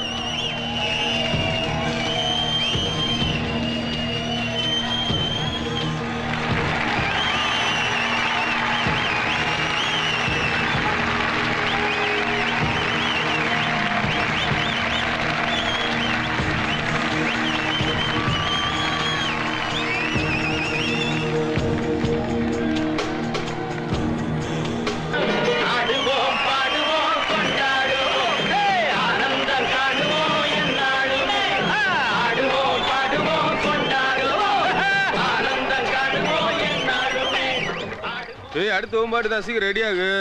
ஆடுவோம் பாடுவோம் கொண்டாடுவோம் ஆனந்தம் காணுவோம் என்னாலுமே ஆடுவோம் பாடுவோம் கொண்டாடுவோம் ஆனந்தம் காணுவோம் என்னாலுமே ஏய் அடுத்து ஓம்பாடு தான் சீக்கிரம் ரெடி ஆகு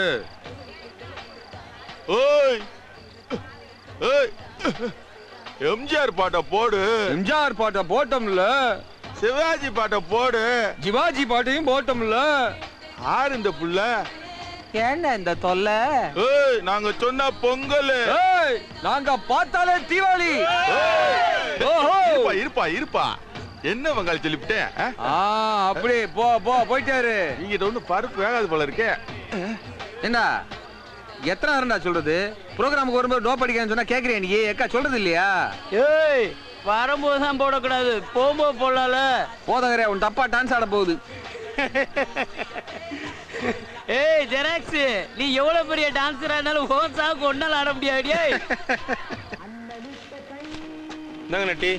ஓய் ஏய் எம்ஜிஆர் பாட்டை போடு எம்ஜிஆர் பாட்டை போட்டோம்ல சிவாஜி பாட்டை போடு சிவாஜி பாட்டையும் போட்டோம்ல யார் இந்த புள்ள என்ன இந்த தொல்லை ஏய் நாங்க சொன்ன பொங்கல் ஏய் நாங்க பார்த்தாலே தீபாவளி ஓஹோ இருப்பா இருப்பா இருப்பா என்ன வங்காளி சொல்லிவிட்டேன் ஆ அப்படி போ போ போயிட்டாரு நீங்க ஒண்ணு பருப்பு வேகாது போல இருக்கே என்ன எத்தனை நேரம்டா சொல்றது ப்ரோக்ராமுக்கு வரும்போது டோப் அடிக்கான்னு சொன்னா கேக்குறியா நீ எக்கா சொல்றது இல்லையா ஏய் வரும்போது தான் போடக்கூடாது போகும்போது போடலாம்ல போதகரே உன் தப்பா டான்ஸ் ஆட போகுது ஏய் ஜெராக்ஸ் நீ எவ்வளவு பெரிய டான்ஸரா இருந்தாலும் ஹோன் சாவுக்கு ஒன்னால ஆட முடியாது ஏய் இந்தாங்க நட்டி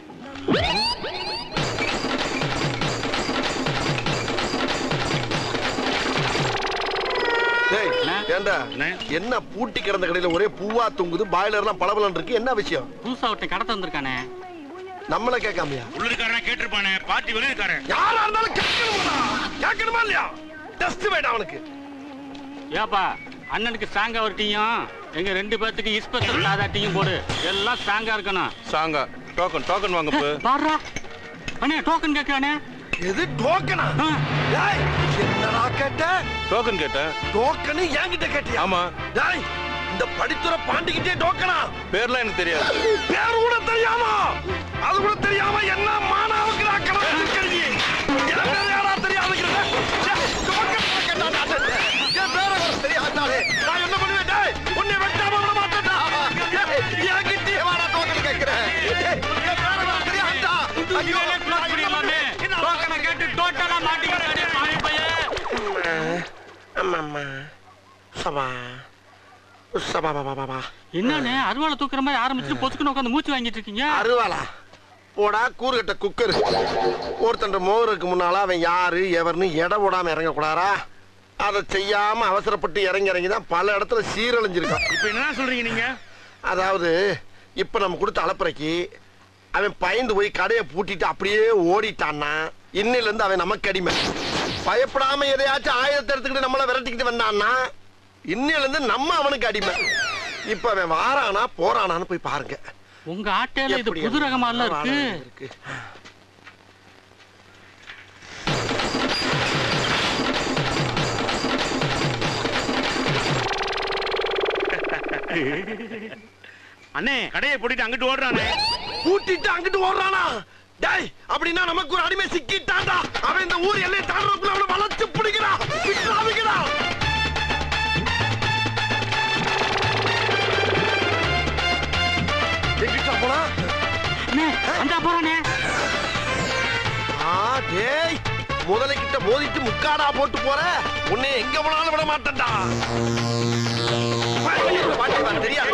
டேய், ஏன்டா என்ன பூட்டி கிடந்த கடையில ஒரே பூவா தொங்குது பாய்லர்லாம் பளபளன்னு இருக்கு என்ன விஷயம் புதுசா ஒருத்தன் கடத்த வந்திருக்கானே நம்மள கேட்காமையா உள்ளிருக்காரன் கேட்டிருப்பானே பாட்டி வெளியிருக்காரன் யாரா இருந்தாலும் கேட்கணுமா கேட்கணுமா இல்லையா டஸ்ட் வேண்டாம் அவனுக்கு ஏப்பா அண்ணனுக்கு ஸ்ட்ராங்கா ஒரு டீயும் எங்க ரெண்டு பேர்த்துக்கு இஸ்பெஷல் சாதா டீயும் போடு எல்லாம் ஸ்ட்ராங்கா இருக்கணும் சாங்கா டோக்கன் டோக்கன் வாங்க போ பாடுறா அண்ணே டோக்கன் கேட்கறானே எது டோக்கனா டேய் என்னடா கேட்ட டோக்கன் கேட்டேன் டோக்கனு என்கிட்ட கேட்டியா ஆமா டேய் இந்த படித்துற பாண்டிக்கிட்டே டோக்கனா பேர்லாம் எனக்கு தெரியாது பேர் கூட தெரியாம அது கூட தெரியாம என்ன மானாவுக்கு நான் கணக்கு கருதி என் பேர் யாரா தெரியாதுங்கிறத டோக்கன் கேட்டாடா என் பேரை கூட தெரியாதாலே நான் என்ன பண்ணுவேன் டேய் உன்னை வெட்டாம விட மாட்டேன்டா டேய், என்கிட்டயே வாடா டோக்கன் கேக்குறேன் டேய், என் பேரை கூட தெரியாதா ஐயோ நான் என்ன பண்ணுவேன்? டோக்கனை கேட்டு டோட்டலா மாட்டிக்கிட்டானே பாவி பையன் அம்மா சபா சபா பா பா பா என்னண்ணே அருவாளை தூக்குற மாதிரி ஆரம்பிச்சுட்டு பொசுக்குன்னு உட்காந்து மூச்சு வாங்கிட்டு இருக்கீங்க அருவாளா போடா கூறுகட்ட குக்கர் ஒருத்தன் மோருக்கு முன்னால அவன் யாரு எவர்னு எடை போடாம இறங்க கூடாரா அதை செய்யாம அவசரப்பட்டு இறங்கி இறங்கி தான் பல இடத்துல சீரழிஞ்சிருக்கான் இப்ப என்ன சொல்றீங்க நீங்க அதாவது இப்ப நம்ம கொடுத்த அலப்பறைக்கு அவன் பயந்து போய் கடையை பூட்டிட்டு அப்படியே ஓடிட்டான்னா இன்னில இருந்து அவன் நமக்கு அடிமை பயப்படாம எதையாச்சும் ஆயுதத்தை எடுத்துக்கிட்டு நம்மள விரட்டிக்கிட்டு வந்தான்னா இன்னில இருந்து நம்ம அவனுக்கு அடிமை இப்ப அவன் வாரானா போறானான்னு போய் பாருங்க உங்க ஆட்டையில இது எப்படி புது ரகமா இல்ல வாழ இருக்கு இருக்கு அண்ணே கடையை போட்டுட்டு அங்கிட்டு ஓடுறானே பூட்டிட்டு அங்கிட்டு ஓடுறானா டேய் அப்படின்னா நமக்கு ஒரு அடிமை சிக்கிட்டான்டா அவன் இந்த ஊர் எல்லையை தாண்டறதுக்குள்ள அவனை வளைச்சு பிடிக்கிறான் விட்டுறாதீங்கடா எங்கிட்ட போனா அந்த போறானே ஆ டேய் முதலைக்கிட்ட மோதிட்டு முக்காடா போட்டு போற உன்னை எங்க போனாலும் விட மாட்டேன்டா பாட்டி வா, தெரியாது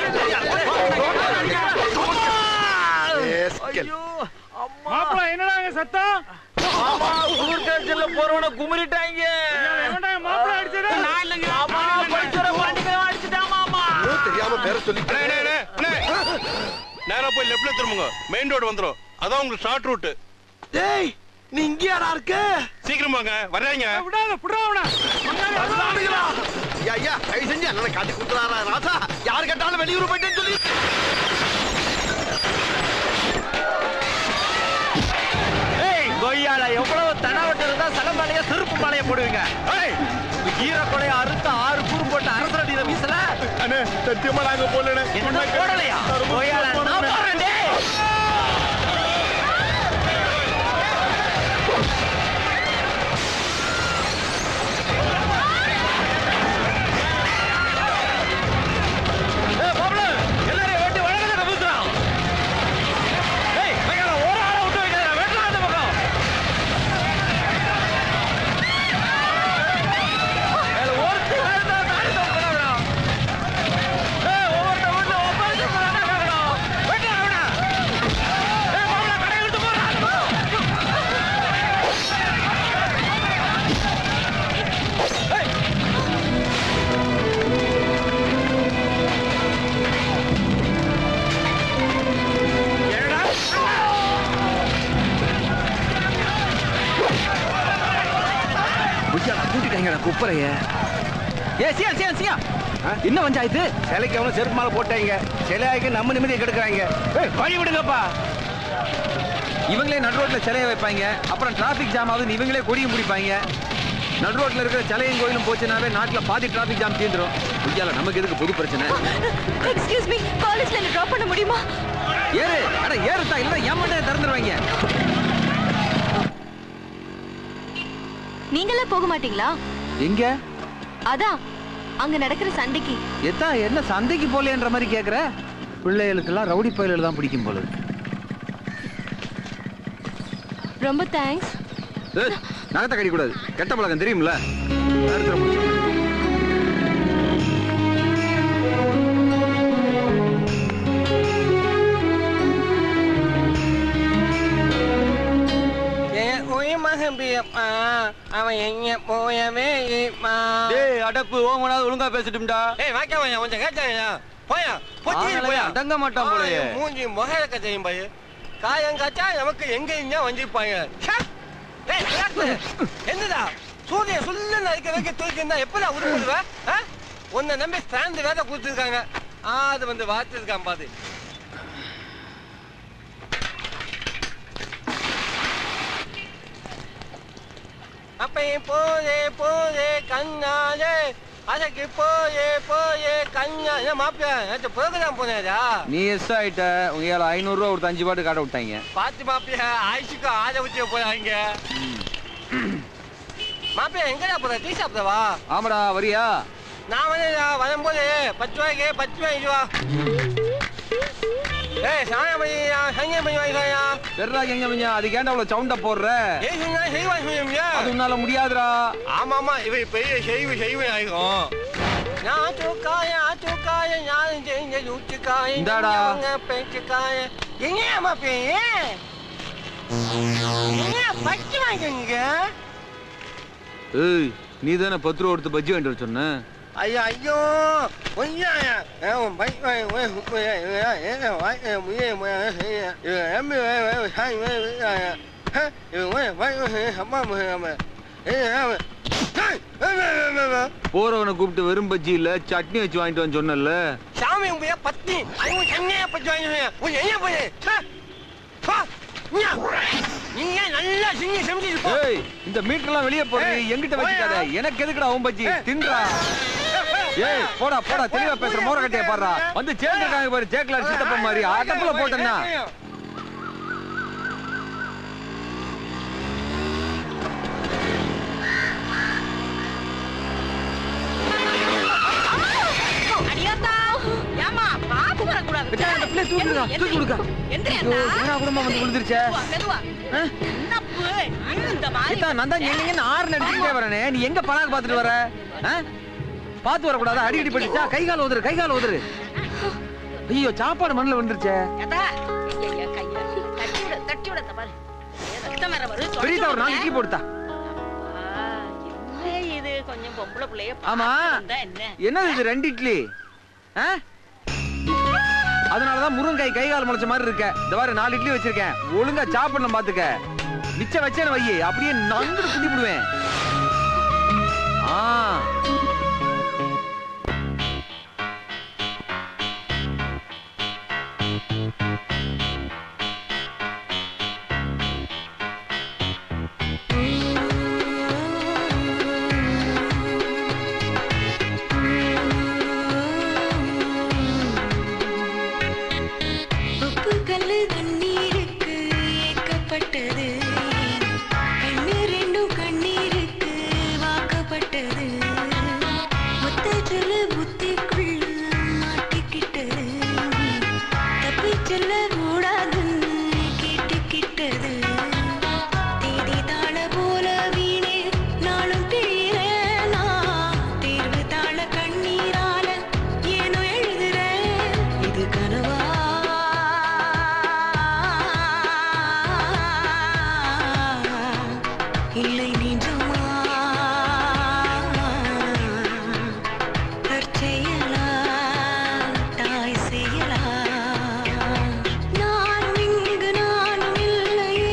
தெரியாது மாப்பிள என்னடா இங்க சத்தம் ஊர் டேஷன்ல போறவன குமரிட்டாங்க எவன்டா என் மாப்பிள அடிச்சது நான் இல்லைங்க ஆமா படிச்சற பாண்டிங்க அடிச்சிட்டான் மாமா தெரியாம பேர சொல்லி அண்ணே, அண்ணே, அண்ணே, அண்ணே. நேரா போய் லெஃப்ட்ல திரும்புங்க மெயின் ரோடு வந்துரும் அதான் உங்களுக்கு ஷார்ட் ரூட் டேய் நீ இங்க யாரா இருக்க சீக்கிரம் வாங்க வர்றாங்க விடாத புடாவனா வந்தானுங்களா? ஐயா, ஐயா, தயவு செஞ்சு அண்ணனை காட்டி கொடுத்துறாரா ராசா யாரு கேட்டாலும் வெளியூர் போயிட்டேன்னு சொல்லி ஏய் கொய்யால எவ்வளவு தனவட்டு இருந்தா சலம்பாளைய செருப்பு மாலைய போடுவீங்க ஏய் ஈர கொலைய அறுத்த ஆறு கூறு போட்டு அரசடியில வீசல அண்ணே சத்தியமா நாங்க போலனே என்ன போடலையா கொய்யால நான் போறேன் டேய் ஏய் பாப்ள எல்லாரையும் வெட்டி வழங்கத வீசுறான் ஏய் கொய்யால ஒரு ஆளை விட்டு வைக்காத வெட்டலாம் அந்த பக்கம் அதுல ஒருத்தி வேணும்னா நாடி தோக்கணும் ஏய் ஒவ்வொருத்த வீட்டுல ஒவ்வொரு சொல்றாங்க கேட்கணும் வெட்டு அவன ஏய் பாப்ள கடை விட்டு போறான் கூட்டிட்டாங்க குப்பரைய ஏ சியா சியா சியா என்ன பஞ்சாயத்து சிலைக்கு அவனும் செருப்பு மாலை போட்டாங்க சிலையாய்க்கு நம்ம நிம்மதியை கெடுக்கிறாங்க ஏய் வழி விடுங்கப்பா இவங்களே நடு ரோட்ல சிலைய வைப்பாங்க அப்புறம் டிராபிக் ஜாம் ஆகுது இவங்களே கொடியும் பிடிப்பாங்க நடு ரோட்ல இருக்கிற சிலையும் கோயிலும் போச்சுனாவே நாட்டுல பாதி டிராபிக் ஜாம் தீந்துரும் ஐயால நமக்கு எதுக்கு பொது பிரச்சனை எக்ஸ்கியூஸ் மீ காலேஜ்ல என்ன டிராப் பண்ண முடியுமா ஏறு அட ஏறுதா இல்ல ஏமாட்டே திறந்துருவாங்க நீங்களே போக மாட்டீங்களா எங்க அதான் அங்க நடக்கிற சண்டைக்கு எத்தா என்ன சந்தைக்கு போலேன்ற மாதிரி கேக்குற பிள்ளைகளுக்கெல்லாம் ரவுடி பயல்கள் தான் பிடிக்கும் போல இருக்கு. ரொம்ப தேங்க்ஸ் ஏய், நகத்தை கடி கூடாது கெட்ட பழக்கம் தெரியும்ல அடுத்த முடிச்சு என் உயிர் மகன் பிரியப்பா அவன் எங்க போயவே இருப்பா டேய் அடப்பு ஓமனாவது ஒழுங்கா பேசிட்டும்டா ஏய் வாக்கியா வாயா கொஞ்சம் கேட்டாயா போயா பொத்தி ஆளே போயா அடங்க மாட்டான் போலயே. ஆ, மூஞ்சி முகக்க தெரியும் பாரு காயம் காய்ச்சா நமக்கு எங்க இங்க வந்திருப்பாங்க ச்சே! ஏய், விராட்டு, என்னடா சூரிய சுல்ல நறுக்க வைக்க தூக்கி இருந்தா எப்படா உருப்படுவ ஆ? உன்னை நம்பி ஸ்டாண்டு வேற கொடுத்துருக்காங்க ஆ, அது வந்து வாத்திருக்கான் பாது அப்பையே போதே போதே கண்ணாலே அதுக்கு போயே போயே கண்ணா மாப்பியா நேற்று புரோகிராம் போனேடா நீ எஸ் ஆயிட்ட உங்க ஏழு ஐநூறு ரூபா கொடுத்து அஞ்சு பாட்டு காட்ட விட்டாங்க பாத்து மாப்பியா ஆயிஷுக்கு ஆத ஊற்றி போறாங்க மாப்பியா எங்கடா போற டீ சாப்பிடவா ஆமாடா வரியா நான் வந்து வரும்போது பத்து ரூபாய்க்கு பத்து ரூபாய் இதுவா ஏய் சாயம் பண்ணி சங்கியம் பண்ணி வாங்கிக்கோயா பெருடா எங்க மிஞ்சா அதுக்கு ஏன்டா அவ்வளவு சவுண்ட போடுற ஏய் சொன்னா செய்வா சொல்லுமியா அது உன்னால முடியாதுடா ஆமா ஆமா இவை பெரிய செய்வு செய்வு ஆகும் நான் தூக்காய தூக்காய ஞானம் தெரிஞ்ச நூற்றுக்காய இந்தாடா. பேச்சுக்காய எங்க மாப்பியா என்ன பச்சு வாங்கிங்க ஏய் நீ தானே பத்து ரூபா கொடுத்து பஜ்ஜி வாங்கிட்டு வர சொன்ன ஐயோ ஐயோ ஒய்யாயா அவன் பை வை வை வை வை முயே எம்மி வை வை சாய் வை வை வை வை அம்மா அம்மா போறவனை கூப்பிட்டு வெறும் பஜ்ஜி இல்ல சட்னி வச்சு வாங்கிட்டு வந்து சொன்னல சாமி உங்க பத்தி அவங்க சென்னையா பத்தி வாங்கி உன் என்ன பண்ணு நீ ஏன் நல்லா செஞ்சு செஞ்சு போ ஏய் இந்த மீட்டர்லாம் வெளிய போறது எங்கிட்ட வச்சுக்காத எனக்கு எதுக்குடா உன் பஜ்ஜி தின்றா ஏய் போடா போடா தெளிவா பேசுற மோர கட்டைய பாடுறா வந்து சேர்ந்துருக்காங்க பாரு ஜேக்லார் சித்தப்பா மாதிரி அடப்புல போட்டேன்னா அடியாத்தா ஏமா பாத்து வரக்கூடாது விட்டா, அந்த பிள்ளை தூக்குடா, தூக்கி விடுக்கா. ஐயோ, என்னடா குடும்பம் வந்து விழுந்துருச்சே. என்னப்பு இந்த மாதிரி ஏத்தா, நான் தான் எங்கன்னு ஆறு நடிச்சுட்டே வரேனே நீ எங்க பணம் பாத்துட்டு வர ஆ? பாத்து வரக்கூடாதா அடிக்கடி பண்ணிச்சா கை கால் உதறு கை கால் உதறு ஐயோ சாப்பாடு மண்ணுல விழுந்துருச்சே ஏத்தா ஐயா கையா தட்டி விட தட்டி விட பாரு ரத்தம் வர வரும் பெரியதா ஒரு நாலு இட்லி போடுத்தா என்ன இது கொஞ்சம் பொம்பளை பிள்ளைய ஆமா பார்த்து வந்தா என்ன என்னது இது ரெண்டு இட்லி ஆ? அதனாலதான் முருங்கை கை கால் முளைச்ச மாதிரி இருக்க இந்த மாதிரி நாலு இட்லி வச்சிருக்கேன் ஒழுங்கா சாப்பிடணும் பாத்துக்க மிச்சம் வச்சேன்னு வை அப்படியே நந்து குத்தி விடுவேன் ஆ உப்பு கல்லு தண்ணீருக்கு ஏக்கப்பட்டது கண்ணு ரெண்டும் கண்ணீருக்கு வாக்கப்பட்டது மொத்த சொல்லு புத்திக்குள்ள மாட்டிக்கிட்டது தப்பி செல்ல கூடாதுன்னு கேட்டுக்கிட்டது தேதி தாழ போல வீணே நாளும் பிரியறேன் நான். தேர்வு தாழ கண்ணீரால ஏனோ எழுதுறேன் இது கனவா இல்லை நிஜமா தற்செயலா தாய் செயலா நானும் இங்கு நானும் இல்லையே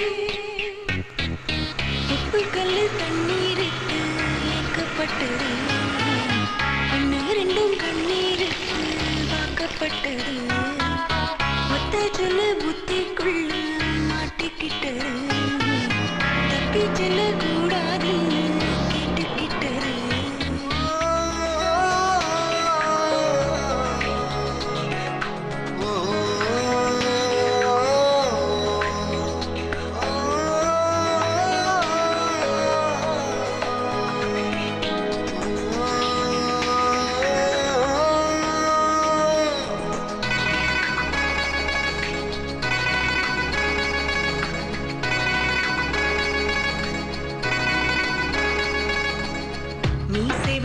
உப்பு கல்லு தண்ணீருக்கு ஏக்கப்பட்டது கண்ணு ரெண்டும் கண்ணீருக்கு வாக்கப்பட்டது மொத்த சொல்லு புத்திக்குள்ள மாட்டிக்கிட்டது தப்பி செல்ல கூடாதுன்னு கேட்டுக்கிட்டது ஆ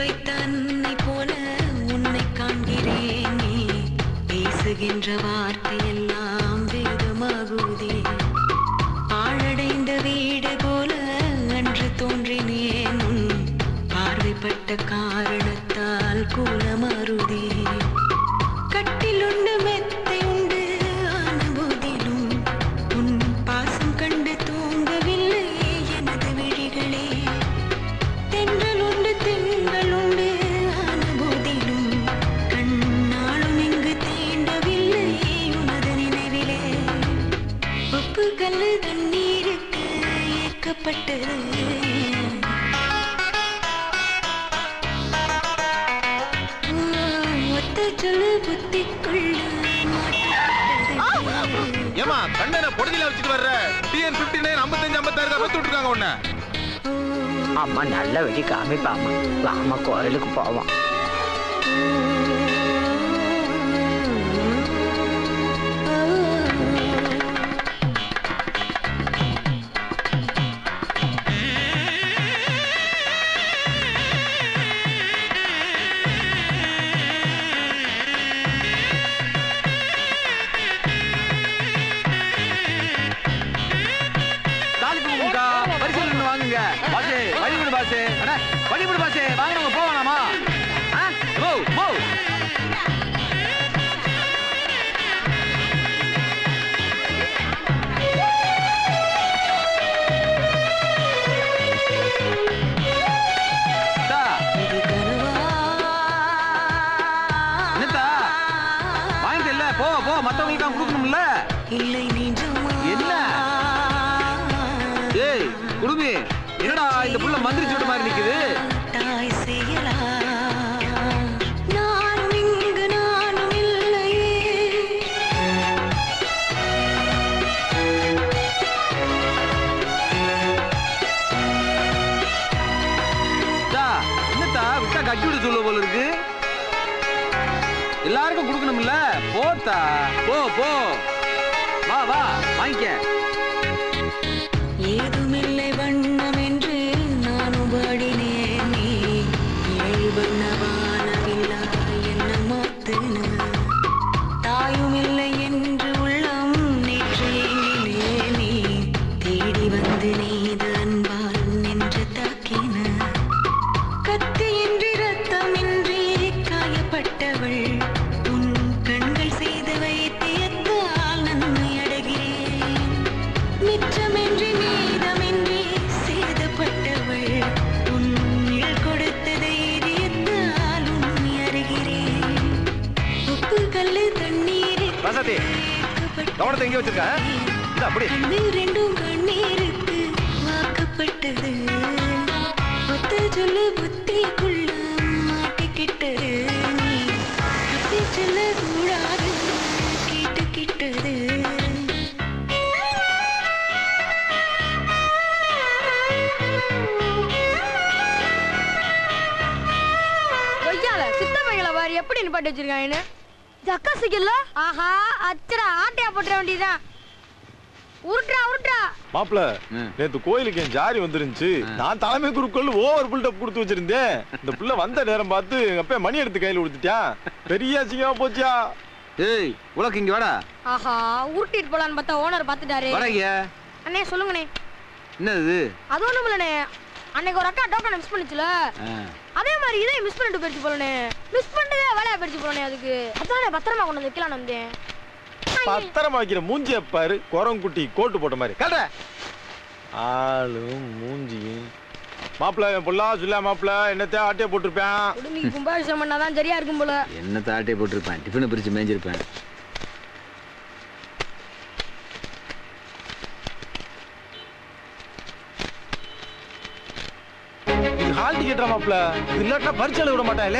வைத்த அன்னை போல உன்னை காண்கிறேன் நீ பேசுகின்ற வார்த்தையெல்லாம் வேதமாகுதே ஆழடைந்த வீடு போல அன்று தோன்றினேன் உன் பார்வைப்பட்ட காரணத்தால் கூலமாறுதே கட்டில் உண்டு மெத்தை உண்டு ஆன போதிலும் உன் பாசம் கண்டு தூங்கவில்லை எனது விழிகளே தென்றல் உண்டு திங்கள் உண்டு ஆன போதிலும் கண்ணாலும் இங்கு தீண்டவில்லை உனது நினைவிலே உப்பு கல்லு தண்ணீருக்கு ஏற்கப்பட்டது ஒத்த சொல்லு புத்திக்குள்ள ஏமா கண்ணனை பொடுதில வச்சுட்டு வர்ற டிஎன் பிப்டி நைன் ஐம்பத்தஞ்சு ஐம்பத்தாறு தான் பத்து விட்டுருக்காங்க உன்ன அம்மா நல்ல வெடி காமிப்பாம்மா வாமா கோயிலுக்கு போவோம் தாலிப்பு முக்கா பரிசீலனை வாங்குங்க பாசே வழிவிடு பாசே அண்ணா வழிவிடு பாசே வாங்கினவங்க போவானாமா ஆ போ போ தா. என்னத்தா வாங்கிட்டு இல்ல போ போ மத்தவங்களுக்கு தான் கொடுக்கணும்ல இல்லை நிஜமா என்ன ஏய் குடுமி என்னடா இந்த புள்ள மந்திரி சோட்டு மாதிரி நிக்குது தாய் செய்யலா நானும் இங்கு நானும் இல்லையே தா, என்னத்தா விட்டா கட்டி விட சொல்ல போல இருக்கு எல்லாருக்கும் கொடுக்கணும்ல போத்தா போ போ வா வா வாங்கிக்க ஏதுமில்லை வண்ணம் என்று நானும் பாடினேன் நீ ஏழு வண்ண வானவில்லா என்ன மாத்துன தாயும் இல்லை என்று உள்ளம் நேற்று ஏங்கினே நீ தேடி வந்து நீது அன்பால் நின்று தாக்கின கத்தியின்றி ரத்தமின்றி காயப்பட்டவள் உன் கண்கள் செய்து வைத்தியத்தால் நன்மை அடைகிறேன் மிச்சமின்றி மீதமின்றி சேதப்பட்டவள் உன்னில் கொடுத்த தைரியத்தால் உண்மை அறிகிறேன் உப்பு கல்லு தண்ணீர் வசதி கவனத்தை எங்க வச்சிருக்க இந்த அப்படி கண்ணு ரெண்டும் கண்ணீருக்கு வாக்கப்பட்டது ஒத்த சொல்லு புத்திக்குள்ள மாட்டிக்கிட்டது நீ தப்பி சொல்ல கூடாது கேட்டுக்கிட்டது கொய்யால சித்தப்பைகளை பாரு எப்படி நிப்பாட்டி வச்சிருக்காங்கன்னு இது அக்கா சைக்கிள்ல ஆஹா அச்சரா ஆட்டையா போட்டுற வேண்டியதுதான் உருட்டுறா உருட்டுறா மாப்பிள நேத்து கோயிலுக்கு என் ஜாரி வந்துருந்துச்சு நான் தலைமை குருக்கள் ஓவர் பில்டப் கொடுத்து வச்சிருந்தேன் இந்த புள்ள வந்த நேரம் பார்த்து எங்க அப்பா மணி எடுத்து கையில கொடுத்துட்டான் பெரிய அசிங்கமா போச்சியா ஏய் உலக்கு இங்க வாடா ஆஹா உருட்டிட்டு போலான்னு பார்த்தா ஓனர் பார்த்துட்டாரு வாடா இங்க அண்ணே சொல்லுங்கண்ணே என்னது அது ஒண்ணும் இல்லண்ணே அன்னைக்கு ஒரு அக்கா டோக்கன் மிஸ் பண்ணுச்சுல அதே மாதிரி இதே மிஸ் பண்ணிட்டு போயிடுச்சு போலனே மிஸ் பண்ணிட்டதே வேலையா போயிடுச்சு போலனே அதுக்கு அதானே பத்திரமா கொண்டு வந்து வைக்கலாம் வந்தேன் பத்திரமா வைக்கிற மூஞ்சிய பாரு குரங்குட்டி கோட்டு போட்ட மாதிரி கட ஆளும் மூஞ்சியும் மாப்பிள என் புள்ளா சொல்ல மாப்பிள என்னத்த ஆட்டிய போட்டிருப்பேன் குடும்பிக்கு கும்பாபிஷேகம் பண்ணாதான் சரியா இருக்கும் போல என்ன தாட்டே போட்டிருப்பேன் டிஃபனை பிரிச்சு மேய்ஞ்சிருப்பேன் இது ஹால் டிக்கெட்டா மாப்பிள இது இல்லாட்டா பரிச்சு எழுத விட மாட்டாங்களே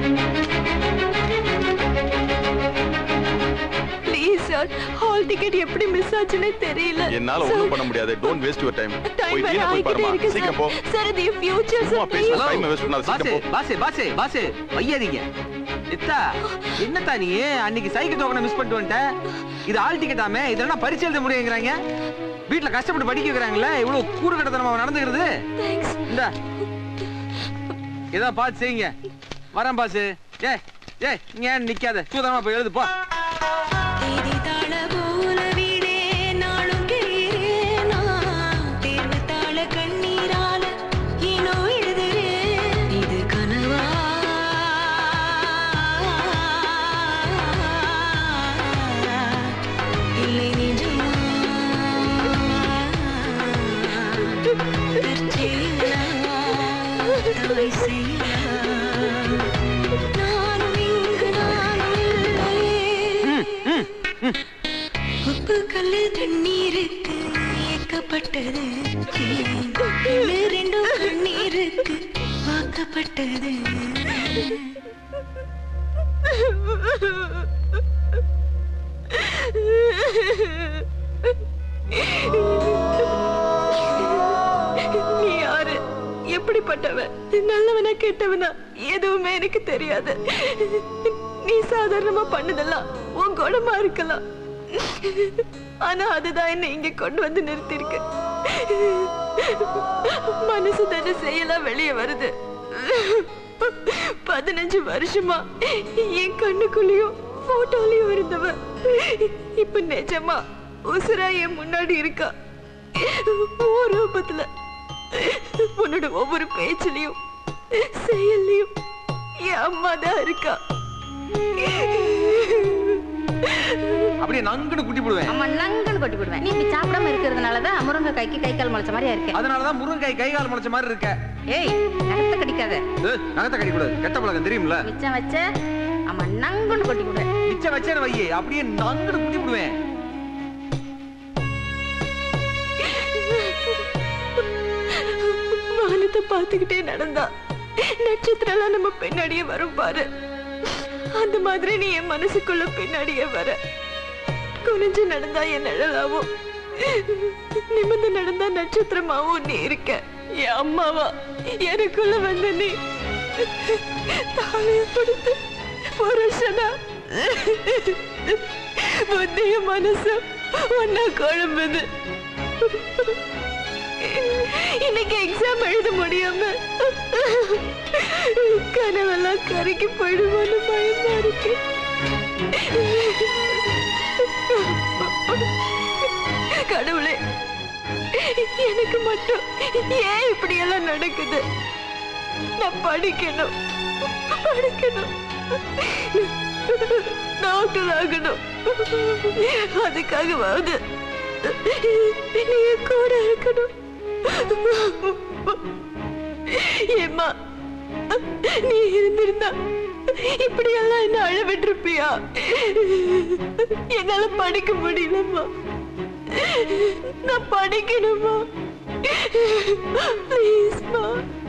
ப்ளீஸ் சார் ஹால் டிக்கெட் எப்படி மிஸ் ஆச்சுன்னே தெரியல என்னால ஒண்ணும் பண்ண முடியாது don't waste your time time போய் வேற டீன போய் ஆகிட்டே பாருமா இருக்கு சீக்கிரம் போ சார் சார் இது ஃபியூச்சர் சும்மா சார் பேசு ப்ளீஸ் டைம் வேஸ்ட் பண்ணாத பாசே சீக்கிரம் போ பாசே பாசே பாசே வையாதீங்க எத்தா என்னத்தா நீ அன்னைக்கு சைக்கிள் டோக்கனை மிஸ் பண்ணிட்டு வந்துட்ட இது ஆல் டிக்கெட்டாமே இதெல்லாம் பரிச்சு எழுத முடியுங்கிறாங்க வீட்ல கஷ்டப்பட்டு படிக்க வைக்கிறாங்கல்ல இவ்வளவு கூறு கட்டத்தனமா நடந்துக்கிறது இந்த ஏதோ பார்த்து செய்யுங்க வரேன் பாசு ஏ ஏ இங்க ஏன் நிக்காத சூதனமா போய் எழுது போ தேடித்தாள போல வீடே நாளும் கிளிரேனா தேர்வு தாள கண்ணீரால ஏனோ எழுதுறேன் இது கனவா இல்லை நிஜமா தற்செயலா தாய் செயலா நானும் இங்கு நானும் இல்லையே உப்பு கல்லு தண்ணீருக்கு இயக்கப்பட்டது கல்லு ரெண்டும் கண்ணீருக்கு வாக்கப்பட்டது நீ யாரு எப்படிப்பட்டவன் நல்லவனா கெட்டவனா எதுவுமே எனக்கு தெரியாது நீ சாதாரணமா பண்ணதெல்லாம் உன் குணமா இருக்கலாம் ஆனா அதுதான் என்ன இங்க கொண்டு வந்து நிறுத்திருக்கு மனசு தானே செய்யலாம் வெளியே வருது பதினஞ்சு வருஷமா என் கண்ணுக்குள்ளயும் போட்டோலயும் இருந்தவ இப்ப நிஜமா உசுரா என் முன்னாடி இருக்கா ஒரு ரூபத்துல உன்னோட ஒவ்வொரு பேச்சிலையும் செயல்லையும் என் அம்மா தான் இருக்கா அப்படியே நங்குன்னு குட்டி போடுவேன் அம்மா நங்கன்னு கொட்டி போடுவேன் நீ இப்படி சாப்பிடாம இருக்கிறதுனால தான் முருங்கை கைக்கு கை கால் முளைச்ச மாதிரியா இருக்கு அதனாலதான் முருங்கை கை கால் முளைச்ச மாதிரி இருக்க ஏய் நகத்தை கடிக்காத ஏய், நகத்தை கடி கூடாது கெட்ட பழக்கம் தெரியும்ல மிச்சம் வச்ச அம்மா நங்கன்னு கொட்டி போடுவேன் மிச்சம் வச்சேன்னு வையே அப்படியே நங்குன்னு குட்டி போடுவேன் வானத்தை பார்த்துக்கிட்டே நடந்தா நட்சத்திரம் எல்லாம் நம்ம பின்னாடியே வரும் பாரு அந்த மாதிரி நீ என் மனசுக்குள்ள பின்னாடியே வர குனிஞ்சு நடந்தா என் நிழலாவும் நிமிர்ந்து நடந்தா நட்சத்திரமாவும் நீ இருக்க என் அம்மாவா எனக்குள்ள வந்து நீ தாலியை கொடுத்து புருஷனா புத்திய மனசு ஒன்னா குழம்புது இன்னைக்கு எக்ஸாம் எழுத முடியாம கனவெல்லாம் கரைக்கு போயிடுமோன்னு பயமா இருக்கு கடவுளே எனக்கு மட்டும் ஏன் இப்படி எல்லாம் நடக்குது நான் படிக்கணும் படிக்கணும் டாக்டர் ஆகணும் அதுக்காகவாவது நீ என் கூட இருக்கணும் ஏம்மா நீ இருந்திருந்தா இப்படி எல்லாம் என்ன அழ விட்டுருப்பியா என்னால படிக்க முடியலம்மா நான் படிக்கணுமா ப்ளீஸ்மா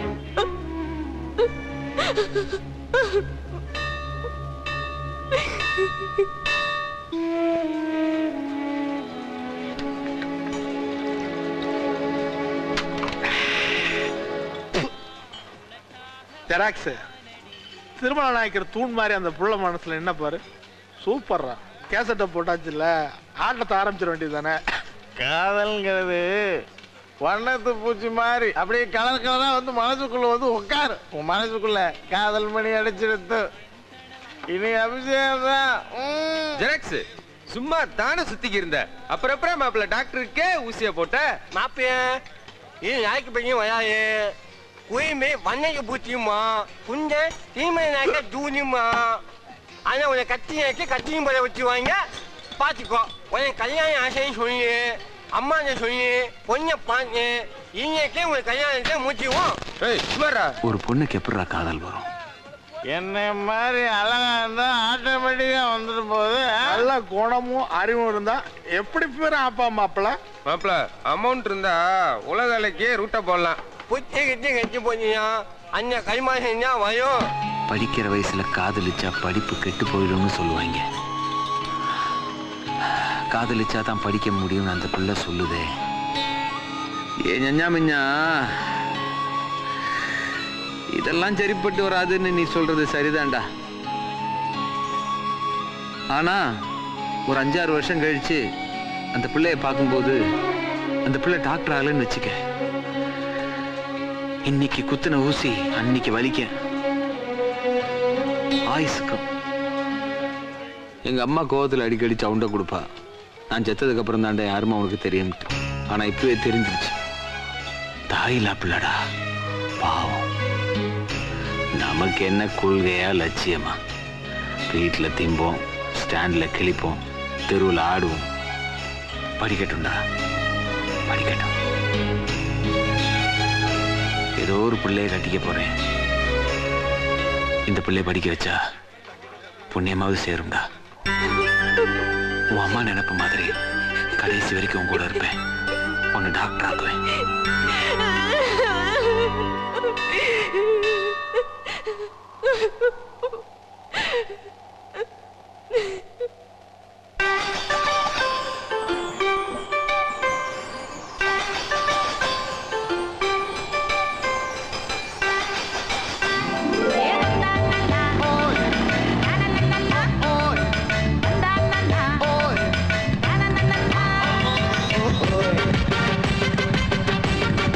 ஜெராக்ஸ் திருமண நாயக்கர் தூண் மாதிரி அந்த புள்ள மனசுல என்ன பாரு சூப்பர்ரா கேசட்டை போட்டாச்சுல்ல ஆட்டத்தை ஆரம்பிச்சிட வேண்டியது தானே காதல்ங்கிறது வண்ணத்து பூச்சி மாதிரி அப்படியே கலர் கலரா வந்து மனசுக்குள்ள வந்து உட்காரு உன் மனசுக்குள்ள காதல் மணி அடிச்சிருத்து இனி அபிஷேகம் தான் ஜெராக்ஸ் சும்மா தானே சுத்திக்கி இருந்த அப்புறம் அப்புறம் மாப்பிள்ள டாக்டருக்கே ஊசிய போட்ட மாப்பிய இது நாய்க்கு பையன் வராது குயிமே வண்ணக்கு பூச்சியுமா குஞ்ச தீமை நாய்க்க ஜூனியுமா ஆனா உன்னை கத்தி நாய்க்க கத்தியும் போல வச்சுவாங்க பாத்துக்கோ உன்னை கல்யாணம் ஆசைன்னு சொல்லி அம்மா சொல்லி பொண்ணை பாத்து இன்னைக்கே உனக்கு கல்யாணத்தை மூச்சுவோம் ஏய் சுமாரா ஒரு பொண்ணுக்கு எப்படிடா காதல் வரும் என்ன மாதிரி அழகா இருந்தா ஆட்டோமேட்டிக்கா வந்துட்டு போகுது நல்ல குணமும் அறிவும் இருந்தா எப்படி பேர் அப்பா மாப்பிள்ள மாப்பிள்ள அமௌண்ட் இருந்தா உலக அலைக்கே ரூட்டை போடலாம் புத்தி கிட்டி கட்டி போனீங்கன்னா அந்த கைமாசம் தான் வரும் படிக்கிற வயசுல காதலிச்சா படிப்பு கெட்டு போயிடும்னு சொல்லுவாங்க காதலிச்சா தான் படிக்க முடியும்னு அந்த பிள்ளை சொல்லுதே ஏ ஞஞ்சா மிஞ்சா இதெல்லாம் சரிப்பட்டு வராதுன்னு நீ சொல்றது சரிதான்டா ஆனா ஒரு அஞ்சாறு வருஷம் கழிச்சு அந்த பிள்ளைய பார்க்கும்போது அந்த பிள்ளை டாக்டர் ஆகலன்னு வச்சுக்க இன்னைக்கு குத்துன ஊசி அன்னைக்கு வலிக்க ஆயுசுக்கும் எங்க அம்மா கோவத்துல அடிக்கடி சவுண்ட கொடுப்பா நான் செத்ததுக்கு அப்புறம் தாண்டா யாருமே அவனுக்கு தெரியும்ட்டு ஆனா இப்பவே தெரிஞ்சிருச்சு தாயில்லா பிள்ளடா பாவம் நமக்கு என்ன கொள்கையா லட்சியமா வீட்டுல திம்போம் ஸ்டாண்ட்ல கிழிப்போம் தெருவில் ஆடுவோம் படிக்கட்டும்டா படிக்கட்டும் ஏதோ ஒரு பிள்ளைய கட்டிக்க போறேன் இந்த பிள்ளைய படிக்க வச்சா புண்ணியமாவது சேரும்டா உன் அம்மா நினைப்பு மாதிரி கடைசி வரைக்கும் உன் கூட இருப்பேன் உன்னை டாக்டர் ஆக்குவேன் Oh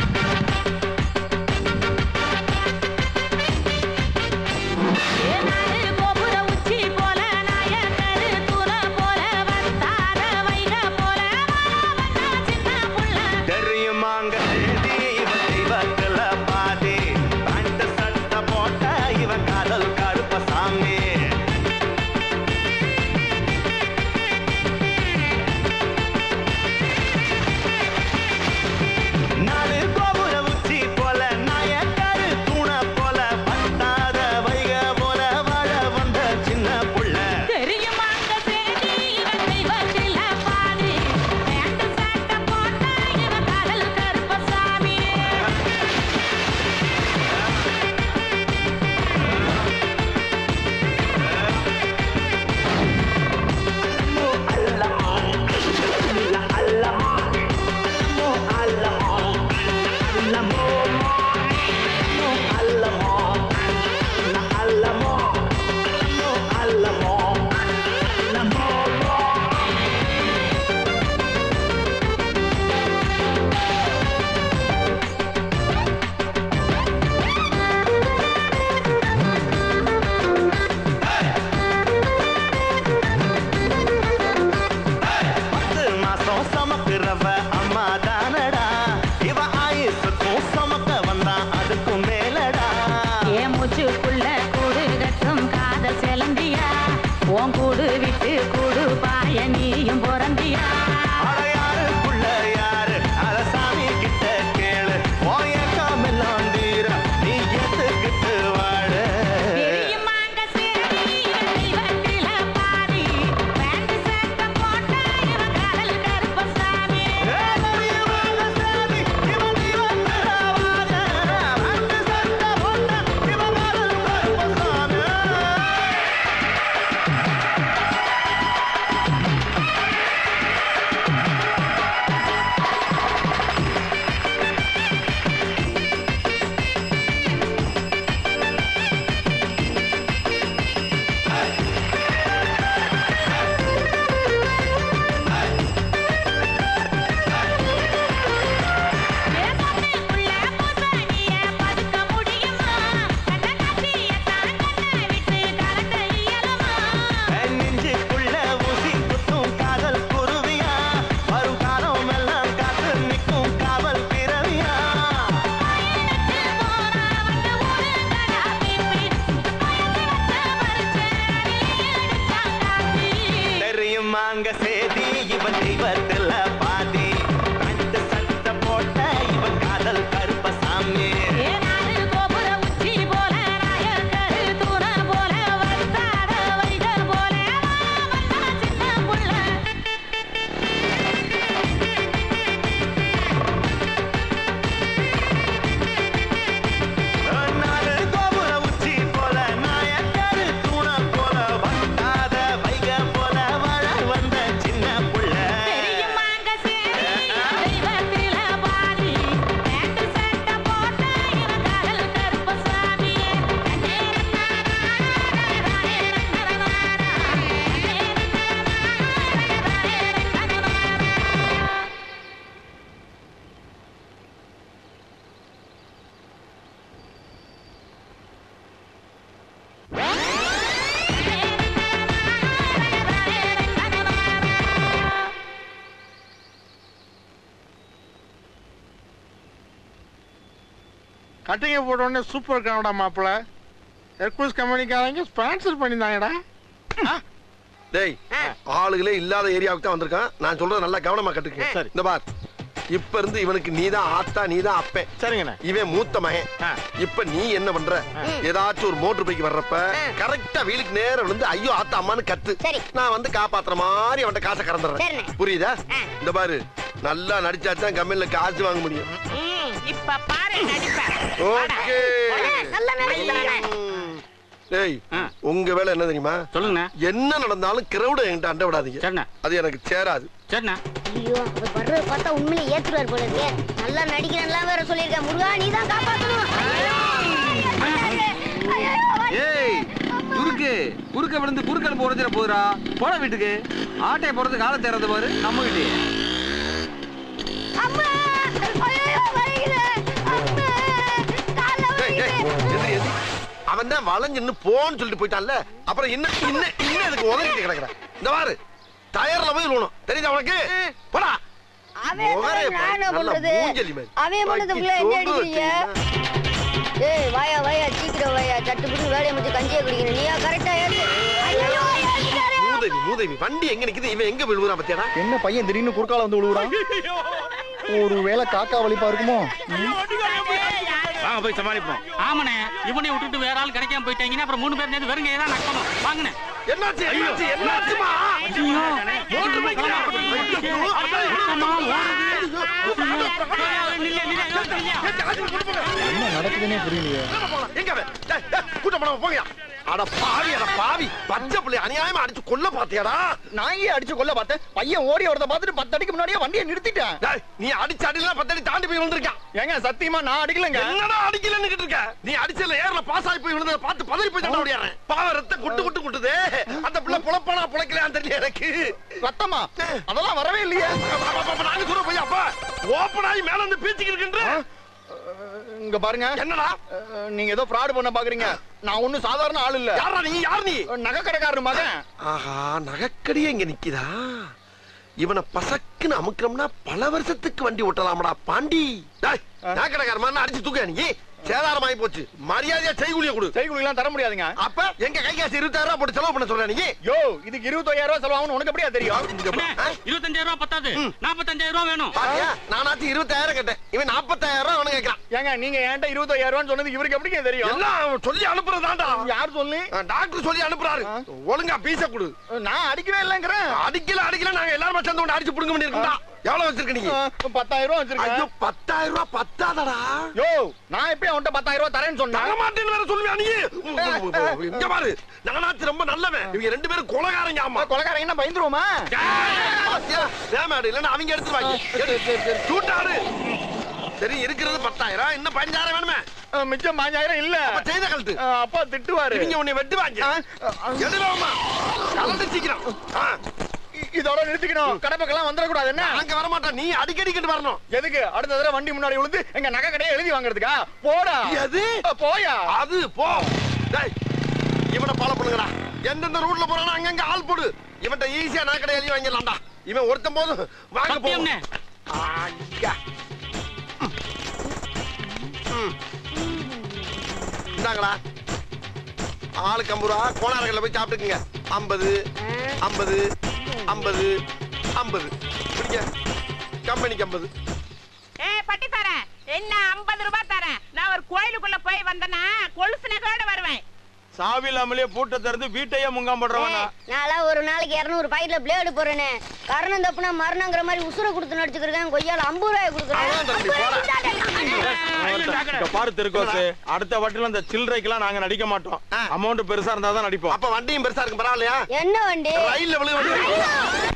கட்டிங்க போட்ட உடனே சூப்பர் கனடா மாப்பிள எர்கூஸ் கம்பெனிக்காரங்க ஸ்பான்சர் பண்ணியிருந்தாங்கடா டேய் ஆளுகளே இல்லாத ஏரியாவுக்கு தான் வந்திருக்கான் நான் சொல்றது நல்லா கவனமா கட்டுக்க சரி. இந்த பார் இப்ப இருந்து இவனுக்கு நீதான் ஆத்தா நீதான் அப்பேன் சரிங்கண்ணே இவன் மூத்த மகன் இப்ப நீ என்ன பண்ற ஏதாச்சும் ஒரு மோட்டர் பைக்கு வர்றப்ப கரெக்டா வீலுக்கு நேரம் விழுந்து ஐயோ ஆத்தா அம்மான்னு கத்து நான் வந்து காப்பாத்துற மாதிரி அவன்கிட்ட காசை கறந்துடுறேன் புரியுதா இந்த பாரு நல்லா நடிச்சாதான் கம்பெனில காசு வாங்க முடியும் இப்ப பாரு நடிப்ப ஓகே நல்ல நினைக்கிறேன் டேய் உங்க வேலை என்ன தெரியுமா சொல்லுங்க என்ன நடந்தாலும் கிரௌட என்கிட்ட அண்ட விடாதீங்க அது எனக்கு சேராது சரிண்ணா ஐயோ அவர் வர்றத பார்த்தா உண்மையிலே ஏத்துறாரு போல இருக்கே நல்லா நடிக்கிறேன்லாம் வேற சொல்லியிருக்கேன் முருகா நீ தான் காப்பாத்தணும் ஏய் குறுக்கு குறுக்க விழுந்து குறுக்கல் போறதுல போதுடா போன வீட்டுக்கு ஆட்டைய போறது காலை தேர்றது பாரு நம்ம வீட்டு அவன் தான் வளைஞ்சுன்னு போன்னு சொல்லிட்டு போயிட்டான்ல அப்புறம் இன்னும் இன்னும் இன்னும் அதுக்கு உதவிட்டு கிடக்குறேன் இந்த பாரு டயர்ல போய் விழுணும் தெரியுதா உனக்கு போடா முகரே பாரு, நல்லா மூஞ்சலி மாதிரி. அவன் பண்ணதுக்குள்ள ஐயோ, என்ன அடிக்கிறீங்க ஏய் வாயா வாயா சீக்கிரம் வாயா சட்டு புட்டு வேலையை முடிச்சு கஞ்சியை குடிக்கணும் நீயா கரெக்டா ஏத்து ஐயோ மூதேவி மூதேவி வண்டி எங்க நிக்குது இவன் எங்க விழுவுறான் பத்தியாடா என்ன பையன் திடீர்னு குறுக்கால வந்து விழுவுறான் ஒரு வேளை காக்கா வலிப்பா இருக்குமோ வாங்க போய் சமாளிப்போம் ஆமாண்ணே இவனை விட்டுட்டு வேற ஆள் கிடைக்காம போயிட்டாங்கன்னா அப்புறம் மூணு பேர் நேரம் வெறுங்க ஏதாவது நக்கணும் வாங்கண்ணே என்னாச்சு என்னாச்சு என்னாச்சுமா மோட்டர் பைக் என்ன நடக்குதுன்னே புரியலையே எங்க அவன்? டேய், டேய், கூட்டம் பண்ணாம போங்கயா அட பாவி அட பாவி பச்சை பிள்ளை அநியாயமா அடிச்சு கொல்ல பாத்தியாடா நான் ஏன் அடிச்சு கொல்ல பார்த்தேன் பையன் ஓடி வரத பார்த்துட்டு பத்து அடிக்கு முன்னாடியே வண்டியை நிறுத்திட்டேன் டேய், நீ அடிச்ச அடிலாம் பத்து அடி தாண்டி போய் விழுந்திருக்கான் ஏங்க சத்தியமா நான் அடிக்கலங்க என்னடா அடிக்கலன்னு இருக்க நீ அடிச்சல ஏர்ல பாஸ் ஆகி போய் விழுந்தத பார்த்து பதறி போய் தண்டை ஓடியாரேன் பாவ ரத்தம் குட்டு குட்டு குட்டுதே அந்த பிள்ளை புலப்பானா புழைக்கலையான்னு தெரியல எனக்கு ரத்தமா அதெல்லாம் வரவே இல்லையே நாங்க தூரம் போய் அப்பா ஓப்பன் ஆகி மேல இருந்து பீச்சுக்கு இருக்கின்ற இங்க பாருங்க என்னடா நீங்க ஏதோ ஃப்ராட் பண்ண பாக்குறீங்க நான் ஒண்ணும் சாதாரண ஆள் இல்ல யாரா நீ யார் நீ நகை கடைக்காரர் மகன் ஆஹா நகைக்கடியே இங்க நிக்குதா இவனை பசக்குன்னு அமுக்கிறோம்னா பல வருஷத்துக்கு வண்டி ஓட்டலாமடா பாண்டி டேய், நகைக்கடைக்கார மாதிரி அடிச்சு தூக்க நீ சேதாரமாயி போச்சு மரியாதையா செய்கூலிய கொடு செய்கூலிலாம் தர முடியாதுங்க அப்ப எங்க கை காசு இருபத்தாயிரம் ரூபாய் போட்டு செலவு பண்ண சொல்ற நீ யோ இதுக்கு இருபத்தாயிரம் ரூபாய் செலவாகும் உனக்கு எப்படியா தெரியும் இருபத்தஞ்சாயிரம் ரூபாய் பத்தாது நாற்பத்தஞ்சாயிரம் ரூபாய் வேணும் பாத்தியா நானாச்சும் இருபத்தாயிரம் கேட்டேன் இவன் நாற்பத்தாயிரம் ரூபாய் அவனு கேட்கறான் ஏங்க நீங்க என்கிட்ட இருபத்தாயிரம் ரூபாய் சொன்னது இவருக்கு எப்படிங்க தெரியும் எல்லாம் அவன் சொல்லி அனுப்புறதாண்டா யார் சொல்லி டாக்டர் சொல்லி அனுப்புறாரு ஒழுங்கா பீச கொடு நான் அடிக்கவே இல்லைங்கிறேன் அடிக்கல அடிக்கல நாங்க எல்லாரும் சேர்ந்து கொண்டு அடிச்சு புடுங்க வேண்டியிருக்கா எவ்வளவு வச்சிருக்க நீ பத்தாயிரம் ரூபாய் வச்சிருக்கேன் ஐயோ பத்தாயிரம் ரூபாய் பத்தாதடா யோ நான் எப்பயும் அவன்கிட்ட பத்தாயிரம் ரூபாய் தரேன்னு சொன்னேன் தர மாட்டேன்னு வேற சொல்லுவியா நீ இங்க பாரு நானாச்சு ரொம்ப நல்லவன் இவங்க ரெண்டு பேரும் கொலகாரங்க ஆமா கொலகாரங்கன்னா பயந்துருவோமா வேமாடு இல்லன்னா அவங்க எடுத்துருவாங்க சூட்டாடு சரி இருக்கிறது பத்தாயிரம் இன்னும் பதினஞ்சாயிரம் வேணுமே மிச்சம் பாஞ்சாயிரம் இல்ல அப்ப செய்த கழுத்து அப்பா திட்டுவாரு இவங்க உன்னை வெட்டுவாங்க எடுவாமா கலந்து சீக்கிரம் ஆ. இதோட நிறுத்திக்கணும் கடை பக்கம் வந்துடக்கூடாது என்ன அங்க வர மாட்டேன் நீ அடிக்கடி கிட்ட வரணும் எதுக்கு அடுத்த தடவை வண்டி முன்னாடி விழுந்து எங்க நகை கடையை எழுதி வாங்குறதுக்கா போடா எது போயா அது போ டேய் இவனை ஃபாலோ பண்ணுங்கடா எந்தெந்த ரூட்ல போறானோ அங்கங்க ஆள் போடு இவன்ட்ட ஈஸியா நான் கடை எழுதி வாங்கிடலாம்டா இவன் ஒருத்தன் போதும் வாங்க போவோம் ஐயா. ம். இந்தாங்களா ஆளுக்கு ஐம்பது ரூபா கோணாரங்களில் போய் சாப்பிட்டுக்குங்க ஐம்பது ஐம்பது ஐம்பது ஐம்பது பிடிங்க கம்பெனிக்கு ஐம்பது ஏ பட்டி தரேன் என்ன ஐம்பது ரூபாய் தரேன் நான் ஒரு கோயிலுக்குள்ள போய் வந்தேன்னா கொலுசு நகையோட வருவேன் சாவி இல்லாமலே பூட்டை திறந்து வீட்டையே முங்காம் போடுறவனா நான்லாம் ஒரு நாளைக்கு இரநூறு பாக்கெட்ல பிளேடு போறேனே கரணம் தப்புனா மரணங்கிற மாதிரி உசுரை கொடுத்து நடிச்சுக்கிறேன் கொய்யால ஐம்பது ரூபாய் இங்க பாரு திருக்கோசு அடுத்த வாட்டில இந்த சில்லறைக்கெல்லாம் நாங்க நடிக்க மாட்டோம் அமௌண்ட் பெருசா இருந்தா தான் நடிப்போம் அப்ப வண்டியும் பெருசா இருக்கும் பரவாயில்லையா என்ன வண்டி ரயில்ல விழுக வண்டி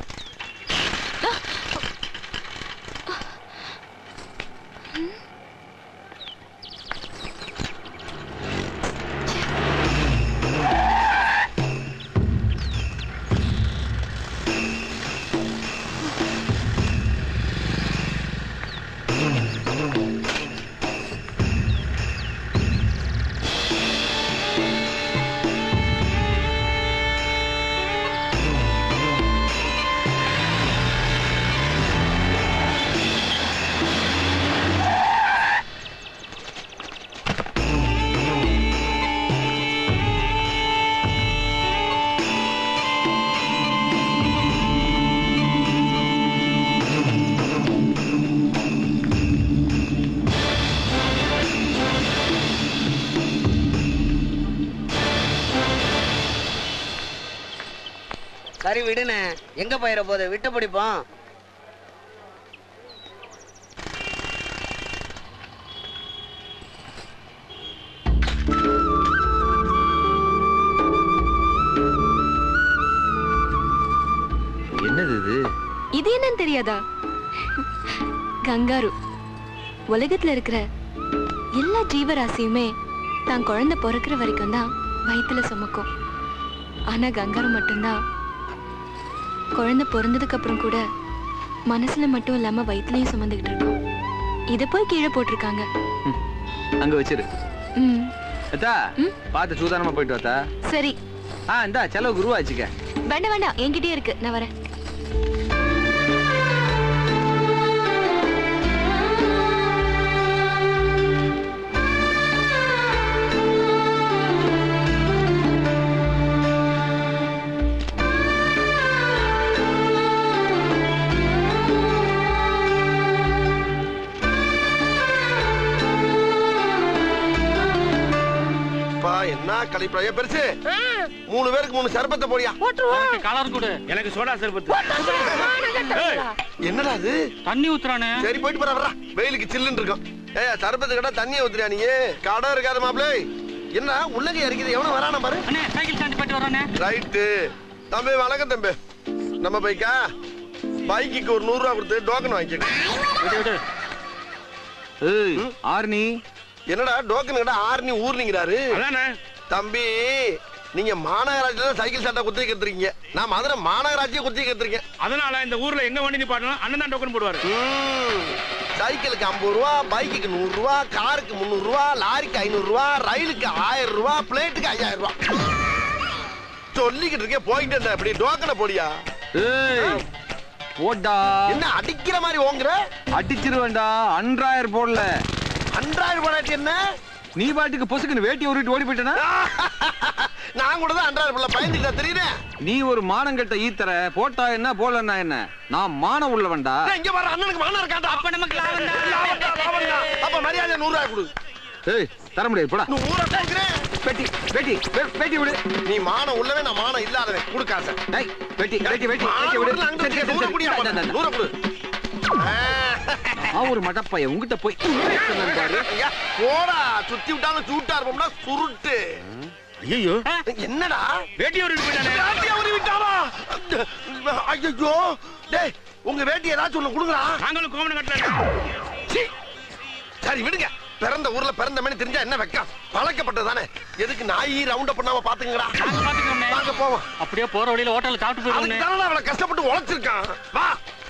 ஆ சரி விடுனே எங்க போயிட போகுது விட்டு பிடிப்போம் என்னது இது இது என்னன்னு தெரியாதா கங்காரு உலகத்துல இருக்கிற எல்லா ஜீவராசியுமே தான் குழந்தை பிறக்கிற வரைக்கும் தான் வயித்துல சுமக்கும் ஆனா கங்காரு மட்டும்தான் குழந்தை பிறந்ததுக்கு அப்புறம் கூட மனசுல மட்டும் இல்லாம வயித்துலயும் சுமந்துகிட்டு இருக்கும் இத போய் கீழே போட்டிருக்காங்க அங்க வச்சிரு ம் அத்தா பார்த்து சூதானமா போயிட்டு வாத்தா சரி ஆ இந்தா செலவுக்கு ரூபா வச்சுக்க வேண்டாம் வேண்டாம் என்கிட்டயே இருக்கு நான் வரேன் அப்பா என்ன கழிப்பா ஏன் பெருசு மூணு பேருக்கு மூணு சர்பத்தை போடியா கலர் கொடு எனக்கு சோடா சர்பத்து என்னடா அது தண்ணி ஊத்துறானே சரி போயிட்டு போற வர்றா வெயிலுக்கு சில்லுன்னு இருக்கும் ஏ சர்பத்து கடை தண்ணியை ஊத்துறியா நீ கடை இருக்காத மாப்பிளே என்ன உள்ளங்க இறக்கிது எவனும் வரானா பாரு அண்ணே சைக்கிள் சாண்டி போயிட்டு வரானே ரைட்டு தம்பி வணக்கம் தம்பி நம்ம பைக்கா பைக்குக்கு ஒரு நூறு ரூபா கொடுத்து டோக்கன் வாங்கிக்க ஏய் ஆர்னி என்னடா டோக்கன் கடை ஆர்னி ஊர்னிங்கிறாரு அதானே தம்பி நீங்க மாநகராட்சியில சைக்கிள் சட்டை குத்தி கத்துறீங்க நான் மதுரை மாநகராட்சியை குத்தி கத்துருக்கேன் அதனால இந்த ஊர்ல எங்க வண்டி நிப்பாட்டணும் அண்ணன் தான் டோக்கன் போடுவாரு சைக்கிளுக்கு ஐம்பது ரூபா பைக்குக்கு நூறு ரூபா காருக்கு முந்நூறு ரூபா லாரிக்கு ஐநூறு ரூபா ரயிலுக்கு ஆயிரம் ரூபா பிளேட்டுக்கு ஐயாயிரம் ரூபா சொல்லிக்கிட்டு இருக்கேன் போயிட்டு இருந்தேன் இப்படி டோக்கனை போடியா ஏய் போடா என்ன அடிக்கிற மாதிரி ஓங்குற அடிச்சிருவேன்டா அன்றாயிரம் போடல அன்றாயிரம் போடாட்டி என்ன நீ பாட்டுக்கு பொசுக்குன்னு வேட்டி உருட்டு ஓடி போயிட்டனா நான் கூட தான் அன்றாயிரம் பிள்ளை பயந்துக்கிட்டா தெரியுறேன் நீ ஒரு மானங்கட்ட ஈத்தர போட்டா என்ன போடலன்னா என்ன நான் மானம் உள்ளவன்டா இங்க வர அண்ணனுக்கு மானம் இருக்காண்டா அப்ப நமக்கு லாபம் அப்ப மரியாதை நூறு ரூபாய் கொடு ஏய் தர முடியாது போடா நூறு கொடுக்குறேன் பெட்டி பெட்டி பெ- பெட்டி விடு நீ மானம் உள்ளவே நான் மானம் இல்லாதவன் கொடு காசை டேய் பெட்டி பெட்டி பெட்டி மானம் பெட்டி விடு உள்ளவன் அங்கிட்டு சரி, சரி, நூறு சரி. குடியா இந்தா, இந்தா, இந்தா. நூறு கொடு நான் ஒரு மடப்பைய உங்ககிட்ட போய் சொன்னேன் பாரு ஐயா, போடா சுத்தி விட்டாலும் சூட்டா இருப்போம்னா சுருட்டு ஐயோ என்னடா வேட்டி ஒரு வேட்டியை உருவி விட்டாரா ஐயோ டேய் உங்க வேட்டி ஏதாச்சும் ஒண்ணு கொடுங்கடா நாங்களும் கோமணம் கட்டல சீ. சரி விடுங்க பிறந்த ஊர்ல பிறந்த மணி தெரிஞ்சா என்ன வெக்கம் பழக்கப்பட்டதானே எதுக்கு நாய் ரவுண்ட பண்ணாம பாத்துங்கடா வாங்க போவோம் அப்படியே போற வழியில ஹோட்டல்ல சாப்பிட்டு அதுக்கு போயிருவோம் தானே அவளை கஷ்டப்பட்டு உழைச்சிருக்கான் வா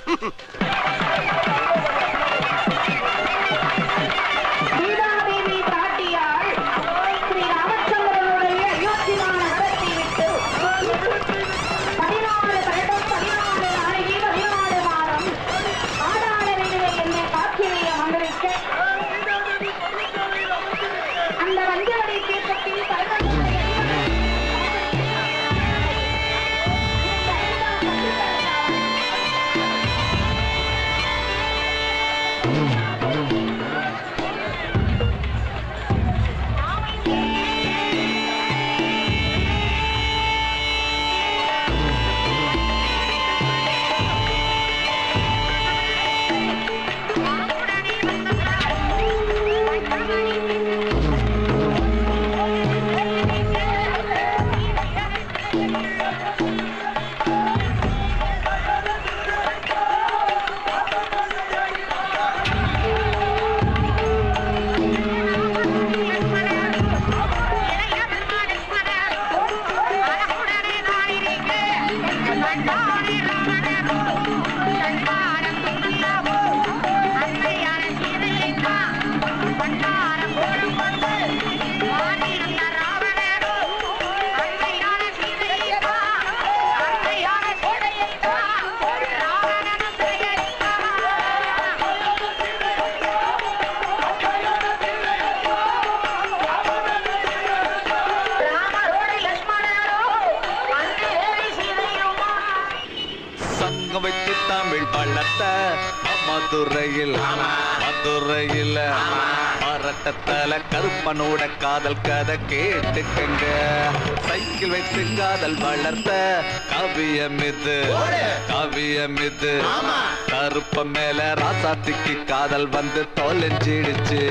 சீதாதேவி பாட்டியார் ஸ்ரீ ராமச்சந்திரனுடைய அயோத்தியான நகரத்தை விட்டு பதினாலு வருடம் பதினாலு நாளைக்கு பதினாலு மாதம் ஆடாள வேண்டுவே என்னை காட்சியை அமர்விக்க அந்த வஞ்சவரை தீர்க்கத்தில் சங்கம் வைத்து தமிழ் வளர்த்த மதுரையில் மதுரையில் அரட்டத்தல கருப்பனோட காதல் கதை கேட்டுக்கங்க சைக்கிள் வைத்து காதல் வளர்த்த காவியம் இது காவியம் இது கருப்ப மேல ராசாத்திக்கு காதல் வந்து தொலைஞ்சிடுச்சு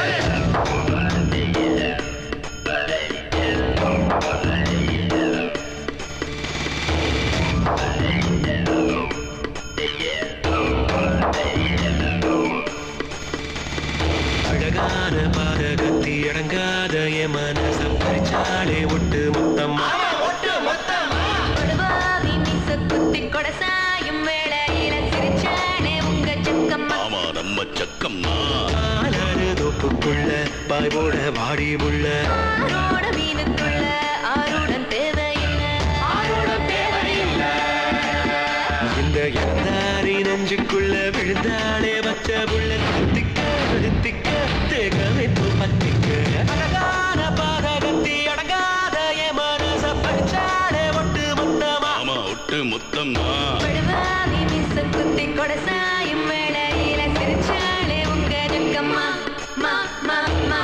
அழகான பாதகத்தி அடங்காத என் மனசம் பறிச்சாலே ஒட்டு மொத்தமா கொடுவாவி மீச குத்தி கொடசாயும் வேளையில சிரிச்சானே உங்க சக்கம்மா ஆமா நம்ம சக்கம்மா ஆளாறு தோப்புக்குள்ள பாய் போட வாடி முள்ள ஆரோட மீனுக்குள்ள ஆரோடம் தேவையில்லை ஆரோடம் தேவையில்லை இந்த இறந்தாரி நெஞ்சுக்குள்ள விழுந்தாளே பச்ச புள்ள திக்க திக்க தேகமைப்பு பத்திக்க அழகான பாதகத்தி அடங்காத என் மனச பறிச்சாலே ஒட்டு மொத்தமா ஆமா ஒட்டு மொத்தமா கொடுவாவி மீச குத்தி கொடசாயும் வேளையில சிரிச்சானே உங்க சக்கம்மா மா மா மா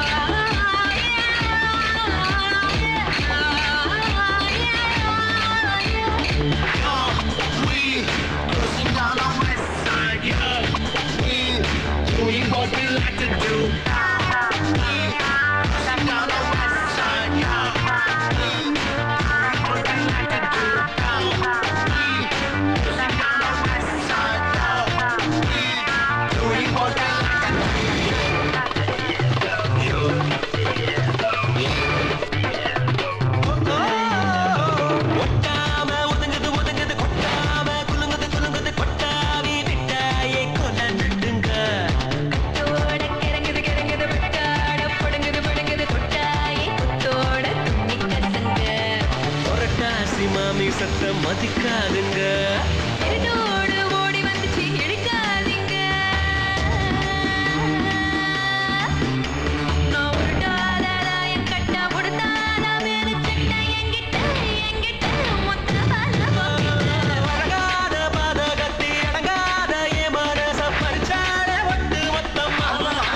ஒட்டாம ஒதுங்குது ஒதுங்குது கொட்டாம குலுங்குது குலுங்குது கொட்டாவி விட்டாயே கொல நட்டுங்க கட்டோட கிறங்குது கிறங்குது விட்டாட படுங்குது படுங்குது கொட்டாயி குத்தோட துண்ணி கசங்க புரட்டாசி மாமி சத்தம் மதிக்காதுங்க இருட்டோடு ஓடி வந்துச்சு இடிக்காதீங்க நான் ஒரு டாலரா என் கட்டா கொடுத்தானா வேறு சட்டை என்கிட்ட என்கிட்ட மொத்த அடங்காத பாதகத்தி அடங்காத என் மனச பறிச்சாலே ஒட்டு மொத்தமா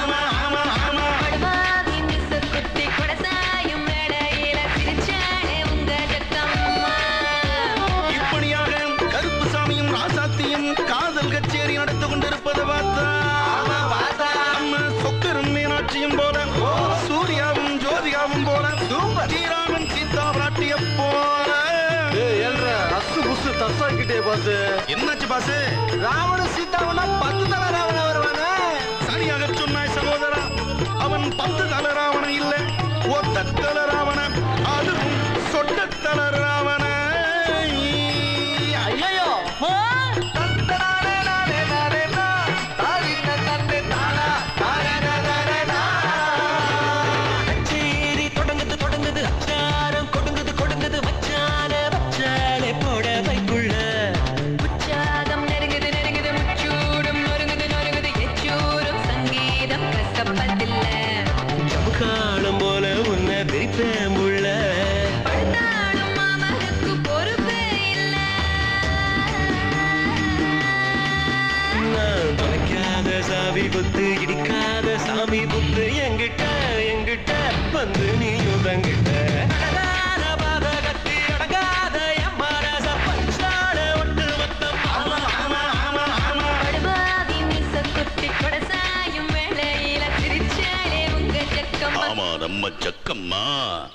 படுவாவி மிஸ் குத்தி கொடசாயும் மேடையில சிரிச்சானே உங்க ஜக்கம்மா இப்படியாக கருப்பு சாமியும் ராசாத்தியும் காதல் கச்சேரி நடந்து கொண்டிருப்பதை பார்த்தா நம்ம சொக்கரும் மீனாட்சியும் போல சூர்யாவும் ஜோதிகாவும் போல ஸ்ரீராமன் சீதா பிராட்டிய போல அசு புசு தசாக்கிட்டே பாத்து என்னாச்சு பாசு ராவண சீதாவனா பத்து தலை ராவண வருவானே சரியாக சொன்னாய் சகோதரா அவன் பத்து தல ராவணன் இல்ல ஒத்த தல ராவணன் அதுவும் சொட்ட தல ராவண ஐயோ கச்சேரி தொடங்குது தொடங்குது அச்சாரம் கொடுங்குது கொடுங்குது வச்சாலே வச்சாலே போட வைக்குள்ள உற்சாகம் நெருங்குது நெருங்குது முச்சூடும் நொறுங்குது நொறுங்குது எச்சூரும் சங்கீதம் கசப்பதில்ல ஜமுகாலம் போல உன்னை பிரிப்பேன் புள்ள படுத்தாடும் மாமனுக்கு பொறுப்பே இல்ல நான் தொலைக்காத சாவி புத்து இடிக்காத சாமி புத்து எங்கிட்ட எங்கிட்ட வந்து நீயும் தங்கிட்ட அடங்காத பாதகத்தி அடங்காத என் மனச பஞ்சாட ஒட்டு மொத்தம் படுவாவி மீச குத்தி கொடசாயும் வேளையில சிரிச்சாலே உங்க ஜக்கம்மா ஆமா நம்ம சக்கம்மா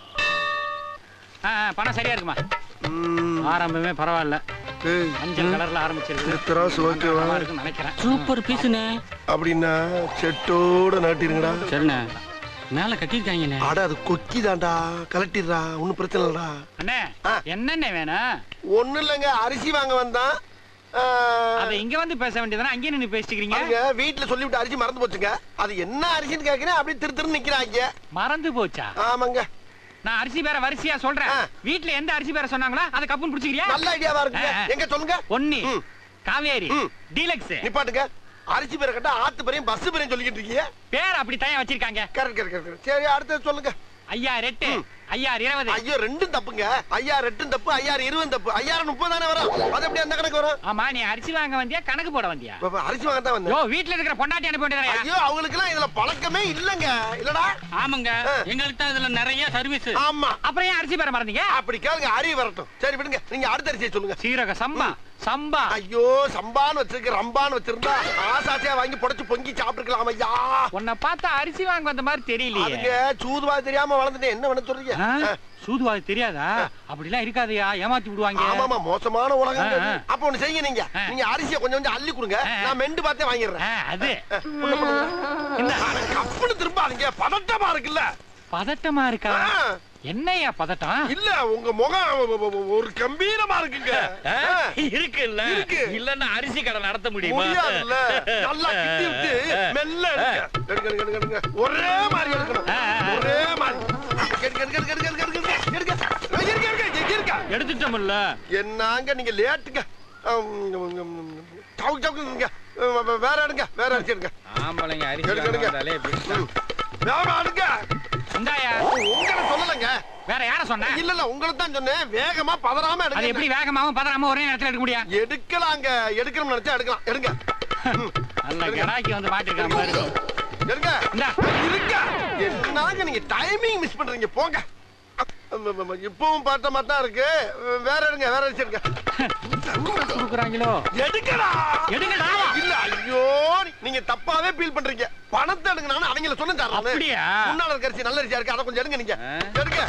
ஆ, ஆ, பணம் சரியா இருக்குமா ஆரம்பமே பரவாயில்ல மஞ்சள் கலர்ல ஆரம்பிச்சிருக்கு திராசு ஓகேவா நல்லா இருக்குன்னு நினைக்கிறேன் சூப்பர் பீஸுண்ணே அப்படின்னா செட்டோட நாட்டிருங்கடா சரிண்ணே மேல கட்டிருக்காங்கண்ணே அட அது கொக்கி தான்டா கலட்டிடுறா ஒன்னும் பிரச்சனை இல்லடா அண்ணே என்னண்ணே வேணும் ஒண்ணும் இல்லைங்க அரிசி வாங்க வந்தான் அத இங்க வந்து பேச வேண்டியதானே அங்கேயே நின்னு பேசிக்கிறீங்க அவங்க வீட்டுல சொல்லிவிட்டு அரிசி மறந்து போச்சுங்க அது என்ன அரிசின்னு கேக்குறேன் அப்படியே திரு திரு நிக்கிறாங்க மறந்து போச்சா ஆமாங்க நான் அரிசி பேர வரிசையா சொல்றேன் வீட்ல எந்த அரிசி பேர சொன்னாங்களோ அதை கப்புன்னு புடிச்சுக்கிறியா நல்ல ஐடியாவா இருக்குங்க எங்க சொல்லுங்க ஒண்ணு காவேரி டீலக்ஸ் நிப்பாட்டுங்க அரிசி பேரை கட்ட ஆத்து பேரையும் பஸ் பேரையும் சொல்லிக்கிட்டு இருக்கீங்க பேர் அப்படி தயா வச்சிருக்காங்க கரெக்ட் கரெக்ட் கரெக்ட் சரி அடுத்தது சொல்லுங்க ஐயா ரெட்டு ஐயா இருபது ஐயோ ரெண்டும் தப்புங்க ஐயா ரெண்டும் தப்பு ஐயா இருபது தப்பு ஐயாயிரம் முப்பது தானே வரும் அது எப்படி அந்த கணக்கு வரும் ஆமா நீ அரிசி வாங்க வந்தியா கணக்கு போட வந்தியா பாப்பா, அரிசி வாங்க தான் யோ வந்தேன் வீட்ல இருக்கிற பொண்டாட்டி அனுப்பி வேண்டியதா ஐயோ அவங்களுக்கு எல்லாம் இதுல பழக்கமே இல்லங்க இல்லடா ஆமாங்க எங்களுக்கு தான் இதுல நிறைய சர்வீஸ் ஆமா அப்புறம் ஏன் அரிசி பெற மறந்தீங்க அப்படி கேளுங்க அறிவு வரட்டும் சரி விடுங்க நீங்க அடுத்த அரிசியை சொல்லுங்க சீரக சம்பா சம்பா ஐயோ சம்பான்னு வச்சிருக்க ரம்பான்னு வச்சிருந்தா ஆசாசியா வாங்கி புடைச்சு பொங்கி சாப்பிட்டுருக்கலாம் ஐயா உன்னை பார்த்தா அரிசி வாங்க வந்த மாதிரி தெரியலையே அதுங்க சூதுவா தெரியாம வளர்ந்துட்டேன் என்ன பண்ண சொல்றீங்க ஆ? சூதுவாது தெரியாதா அப்படிலாம் இருக்காதயா ஏமாத்தி விடுவாங்க ஆமாமா மோசமான உலகம் ஆ, ஆ. இது. அப்ப ஒண்ணு செய்யுங்க நீங்க நீங்க அரிசியை கொஞ்சம் கொஞ்சம் அள்ளி கொடுங்க நான் மெண்டு பார்த்தே வாங்கிடுறேன் அது உள்ள போடுங்க. அட, கப்புன்னு திரும்பாதீங்க பதட்டமா இருக்குல்ல பதட்டமா இருக்கா என்னையா பதட்டம் இல்ல உங்க முகம் ஒரு கம்பீரமா இருக்குங்க இருக்கு இல்ல இருக்கு. இல்லன்னா அரிசி கடை நடத்த முடியுமா முடியாதுல்ல நல்லா கிட்டி விட்டு மெல்ல எடுங்க எடுங்க எடுங்க, எடுங்க எடுங்க ஒரே மாதிரி எடுக்கணும் ஒரே மாதிரி எடுங்க எடுங்க எடுங்க எடுங்க எடுங்க எடுங்க எடுங்க எடுங்க எடுங்க எடுங்க எடுங்க எடுத்துட்டோம்ல என்னங்க நீங்க லேட்டுங்க சவுக்கு சவுக்குங்க வேற எடுங்க வேற அரிசி எடுங்க ஆம்பளைங்க அரிசி எடுங்க, எடுங்க. வாங்கினாலே இப்படி வேற எடுங்க இந்தாயா உங்களை சொல்லலைங்க வேற யார சொன்ன இல்ல இல்ல உங்களை தான் சொன்னேன் வேகமா பதறாம எடுங்க அது எப்படி வேகமாவும் பதறாம ஒரே நேரத்துல எடுக்க முடியும் எடுக்கலாங்க எடுக்கணும்னு நினைச்சா எடுக்கலாம் எடுங்க நல்ல கடாக்கி வந்து மாட்டிருக்கான் பாரு எடுங்க இந்தா. இருங்க என்னங்க நீங்க டைமிங் மிஸ் பண்றீங்க போங்க இப்பவும் பார்த்த மாதிரி தான் இருக்கு வேற எடுங்க வேற அரிசி எடுங்க குடுக்குறாங்களோ எடுக்கடா எடுங்கடா. இல்ல ஐயோ நீங்க தப்பாவே ஃபீல் பண்றீங்க பணத்தை எடுங்க நானும் அவங்கள சொன்ன தரேன் அப்படியா? முன்னால இருக்க அரிசி நல்ல அரிசியா இருக்கு அதை கொஞ்சம் எடுங்க நீங்க எடுங்க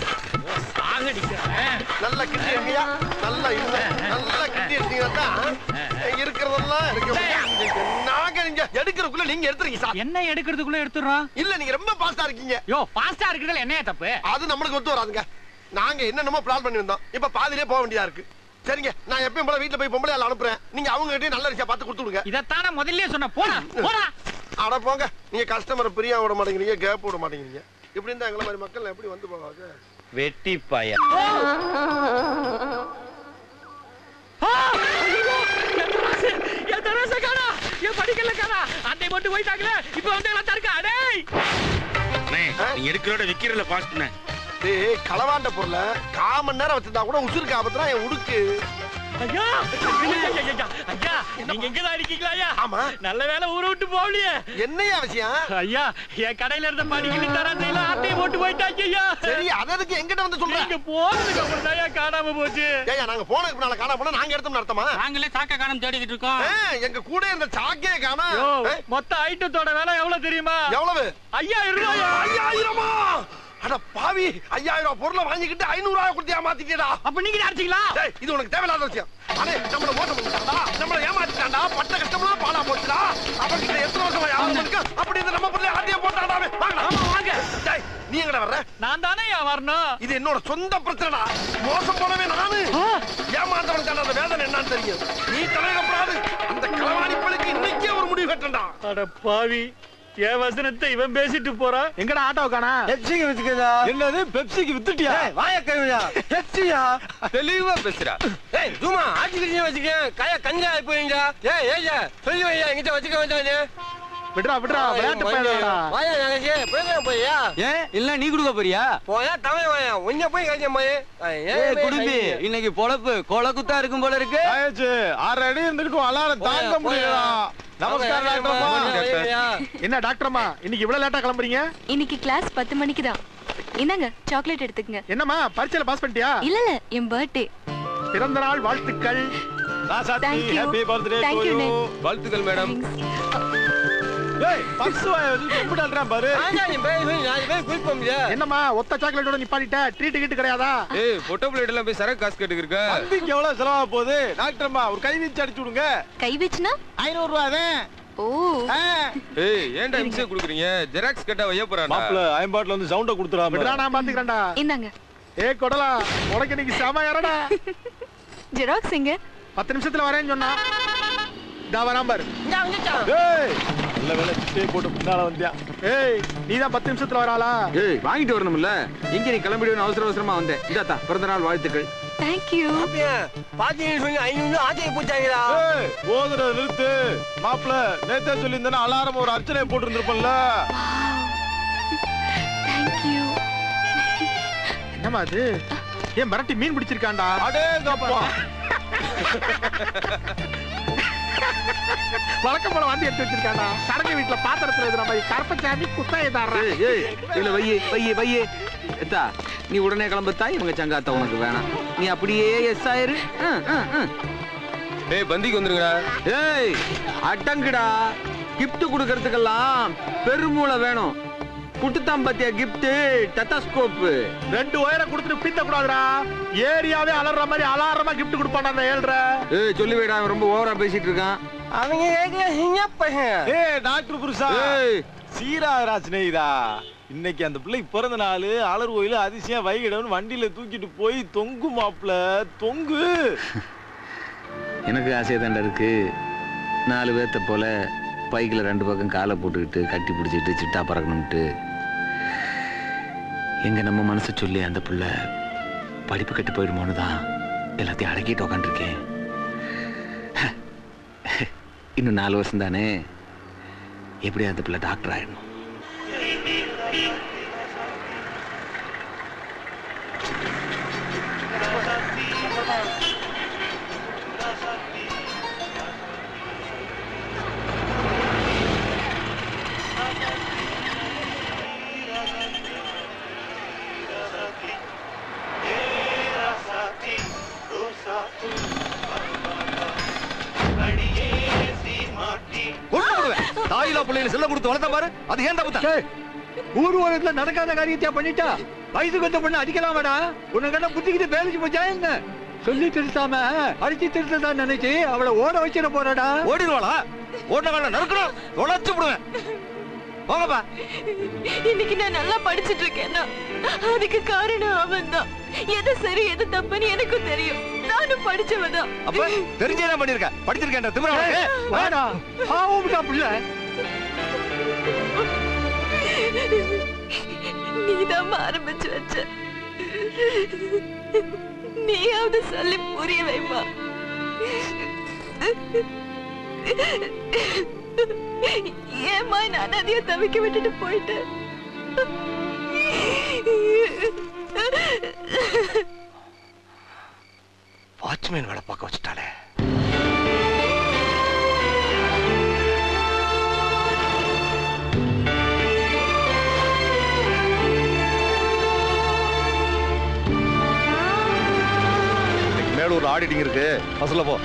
நல்லா கிட்டி எடுங்கயா நல்லா இருங்க நல்லா கிட்டி எடுத்தீங்கன்னா தான் இருக்கிறதெல்லாம் இருக்கு நாங்க நீங்க எடுக்கிறதுக்குள்ள நீங்க எடுத்துறீங்க சார் என்ன எடுக்கிறதுக்குள்ள எடுத்துறோம் இல்ல நீங்க ரொம்ப பாஸ்டா இருக்கீங்க யோ ஃபாஸ்டா இருக்கிறதுல என்னையா தப்பு அது நம்மளுக்கு ஒத்து வராதுங்க நாங்க என்னென்னமோ பிளான் பண்ணி வந்தோம் இப்ப பாதியிலே போக வேண்டியதா இருக்கு சரிங்க நான் எப்பயும் போல வீட்டுல போய் பொம்பளை ஆள் அனுப்புறேன் நீங்க அவங்க கிட்டே நல்ல அரிசியா பார்த்து கொடுத்து விடுங்க இதத்தானே முதல்லயே சொன்ன போடா போடா அட போங்க நீங்க கஸ்டமரை பிரியா விட மாட்டேங்கிறீங்க கேப் விட மாட்டேங்கிறீங்க இப்படி இருந்தா எங்களை மாதிரி மக்கள் எப்படி வந்து போவாங்க வெட்டி பைய என் தராச காணா என் படிக்கல காணா அண்டை மட்டும் போயிட்டாங்களே இப்ப வந்து எல்லாம் தருக்கா டேய் நீ எடுக்கிறோட விக்கிறதுல பாஸ்ட்னே டேய் களவாண்ட பொருளை கால் மணி நேரம் வச்சிருந்தா கூட உசுருக்கு ஆபத்துனா என் உடுக்கு ஐயா ஐயா, ஐயா, ஐயா, ஐயா நீங்க எங்கதான் இருக்கீங்களா ஐயா ஆமா நல்ல வேலை ஊரை விட்டு போகலையே என்னையா விஷயம் ஐயா என் கடையில இருந்த படிக்கல தராசையில அட்டையை போட்டு போயிட்டாங்க ஐயா சரி அது எதுக்கு எங்கிட்ட வந்து சொல்றேன் நீங்க போனதுக்கு அப்புறம் தான் ஐயா காணாம போச்சு ஏய்யா நாங்க போனதுக்கு முன்னால காணாம போனா நாங்க எடுத்தோம்னு அர்த்தமா நாங்களே சாக்க காணாம தேடிக்கிட்டு இருக்கோம் ஆ, எங்க கூட இருந்த சாக்கே காணா யோ, மொத்த ஐட்டத்தோட விலை எவ்வளவு தெரியுமா எவ்வளவு ஐயாயிரம் ரூபாயா ஐயாயிரமா அட பாவி ஐயாயிரம் ரூபாய் பொருளை வாங்கிக்கிட்டு ஐநூறு ரூபாய் கொடுத்து ஏமாத்திட்டா அப்ப நீங்க அடிச்சீங்களா டேய் இது உனக்கு தேவையில்லாத விஷயம் அடே நம்மள மோசம் பண்ணிட்டான்டா நம்மள ஏமாத்திட்டான்டா பட்ட கஷ்டம்லாம் பாலா போச்சுடா அவன்கிட்ட எத்தனை வருஷம் வியாபாரம் இருக்கு அப்படி இந்த நம்ம பொருளை ஆட்டிய போட்டாடா அவன். வாங்கடா ஆமா வாங்க டேய் நீ எங்கடா வர்ற நான் தானே ஐயா வரணும் இது என்னோட சொந்த பிரச்சனைடா மோசம் போனவே நானு ஏமாந்தவனுக்கு அந்த வேதனை என்னன்னு தெரியும் நீ தலையிடப்படாது அந்த களவாணி பழுக்கு இன்னைக்கே ஒரு முடிவு கட்டண்டா அட பாவி என் வசனத்தை இவன் பேசிட்டு போறான் எங்கடா ஆட்டோ காணா பெப்சிக்கு வித்துக்கதா என்னது பெப்சிக்கு வித்துட்டியா வாய கைவியா பெப்சியா தெளிவா பேசுறா ஏய் ஜூமா ஆட்சி கிரிஞ்சு வச்சுக்கேன் கையா கஞ்சா ஆகி போயிங்க ஏய் ஏய்யா சொல்லி வையா எங்கிட்ட வச்சுக்க வேண்டாம் விடுறா விடுறா விளையாட்டு பையன்டா வாயா நகைச்சு போய் போய்யா ஏன் இல்ல நீ கொடுக்க போறியா போயா தமிழ் வாயா உன்ன போய் கழிச்ச போய் ஏய் குடும்பி இன்னைக்கு பொழப்பு கொலை குத்தா இருக்கும் போல இருக்கு ஆயிடுச்சு ஆறு அடி இருந்திருக்கும் அலாரம் தாங்க முடியல நமஸ்காரம் டாக்டர்மா என்ன டாக்டர்மா இன்னைக்கு இவ்வளவு லேட்டா கிளம்புறீங்க இன்னைக்கு கிளாஸ் பத்து மணிக்கு தான் இந்தாங்க சாக்லேட் எடுத்துக்கங்க என்னம்மா பரீட்சையில பாஸ் பண்ணிட்டியா இல்ல இல்ல என் பர்த்டே பிறந்த நாள் வாழ்த்துக்கள் Thank you. Happy birthday Thank you, Nick. வாழ்த்துக்கள் மேடம் ஏய் பர்ஸ் வாய வச்சு கும்பிடாடுறான் பாரு ஆஞ்சா நீ போய் போய் நாலு பேர் குளிப்ப முடியாது என்னம்மா ஒத்த சாக்லேட்டோட நிப்பாட்டிட்ட ட்ரீட் கிட்டு கிடையாதா ஏய் பொட்டோ பிளேட் எல்லாம் போய் சரக்கு காசு கேட்டுக்கிருக்க தம்பிக்கு எவ்வளவு செலவா போகுது டாக்டர்மா ஒரு கை வீச்சு அடிச்சு விடுங்க கை வச்சுனா ஐநூறு ரூபா தான் ஓ ஏய் ஏன்டா இம்சை குடுக்குறீங்க ஜெராக்ஸ் கேட்டா வைய போறானா மாப்ள ஐம்பாட்ல வந்து சவுண்ட குடுத்துறாம விடுறா நான் பாத்துக்கறேன்டா இந்தாங்க ஏ கொடலா உனக்கு இன்னைக்கு செம இறடா ஜெராக்ஸ் எங்க பத்து நிமிஷத்துல வரேன்னு சொன்னா இதா வராம பாரு இங்க வந்துட்டான் ஏய் நல்ல வேலை சிட்டே போட்டு பின்னால வந்தியா ஏய் நீ தான் பத்து நிமிஷத்துல வராளா ஏய் வாங்கிட்டு வரணும்ல எங்க நீ கிளம்பிடுவேன் அவசர அவசரமா வந்தேன் இந்தாத்தா பிறந்த நாள் வாழ்த்துக்கள் தேங்க் யூ பாத்தீங்கன்னு சொல்லி ஐநூறு ஆட்டையை போட்டாங்களா ஏய் போதுற நிறுத்து மாப்ள நேத்தே சொல்லியிருந்தேன்னா அலாரம் ஒரு அர்ச்சனை போட்டு இருந்திருப்பல்ல தேங்க் யூ என்னமா அது ஏன் மிரட்டி மீன் பிடிச்சிருக்காண்டா அடேங்கப்பா வழக்கம் போல வந்து எடுத்து வச்சிருக்காண்டா சரங்க வீட்டுல பாத்திரத்துல இது நம்ம கருப்பசாமி குத்தாயதாடுறா ஏய், ஏய், இதுல வையே வையே வையே எத்தா நீ உடனே கிளம்புத்தா இவங்க சங்காத்த உனக்கு வேணாம் நீ அப்படியே எஸ் ஆயிரு டேய் பந்திக்கு வந்துருங்கடா ஏய் அடங்குடா gift கொடுக்கறதுக்கெல்லாம் பெருமூளை வேணும் குட்டுத்தான் பாத்தியா gift டெத்தாஸ்கோப் ரெண்டு ஒயரை கொடுத்துட்டு பித்த கூடாதுடா ஏரியாவே அலற மாதிரி அலாரமா கிஃப்ட் கொடுப்பான் அந்த ஏழ்ரை ஏய் சொல்லி வைடா அவன் ரொம்ப ஓவரா பேசிட்டு இருக்கான் அவங்க கேட்கல ஹிங்க பையன் ஏய் டாக்டர் புருஷா ஏய். சீராரா சிநேகிதா இன்னைக்கு அந்த பிள்ளைக்கு பிறந்த நாள் அலர் கோயில அதிசயம் வைகிடவன் வண்டியில தூக்கிட்டு போய் தொங்கு மாப்ள தொங்கு எனக்கு ஆசையா தாண்டா இருக்கு நாலு பேர்த்த போல பைக்கில் ரெண்டு பக்கம் காலை போட்டுக்கிட்டு கட்டி பிடிச்சிட்டு சிட்டா பறக்கணும்ட்டு எங்க நம்ம மனசை சொல்லி அந்த புள்ள படிப்பு கட்டு போயிடுமோன்னு தான் எல்லாத்தையும் அடக்கிட்டு உக்காந்துருக்கேன் இன்னும் நாலு வருஷம் தானே எப்படியா அந்த பிள்ளை டாக்டர் ஆயிடணும் கொண்டு விடுவேன் தாயிலா பிள்ளைகளை செல்ல கொடுத்து வளர்த்த பாரு அது ஏன் தப்பு ஊர்வலத்துல நடக்காத காரியத்தையா பண்ணிட்டா வயசுக்கு வந்த பொண்ணு அடிக்கலாமாடா உனக்கு என்ன புத்திக்கிட்டு வேலைக்கு போச்சா என்ன சொல்லி திருத்தாம அடிச்சு திருத்ததா நினைச்சு அவளை ஓட வச்சிட போறாடா ஓடிடுவாளா ஓட்ட வேண்டாம் நறுக்கணும் தொலைச்சு விடுவேன் போங்கப்பா இன்னைக்கு நான் நல்லா படிச்சிட்டு இருக்கேன்னா அதுக்கு காரணம் அவன் தான் எது சரி எது தப்புன்னு எனக்கும் தெரியும் நானும் படிச்சவதான் அப்ப தெரிஞ்சே என்ன பண்ணிருக்க படிச்சிருக்கேன் திமிரா உனக்கு? வாடா பாவம்டா புள்ள நீதான் ஆரம்பிச்சு வச்ச நீயாவது சொல்லி புரிய வைமா ஏமா நான் அதையும் தவிக்க விட்டுட்டு போயிட்டேன் வாட்ச்மேன் வேலை பார்க்க வச்சுட்டாளே இன்னைக்கு மேலூர்ல ஆடிட்டிங் இருக்கு பஸ்ல போ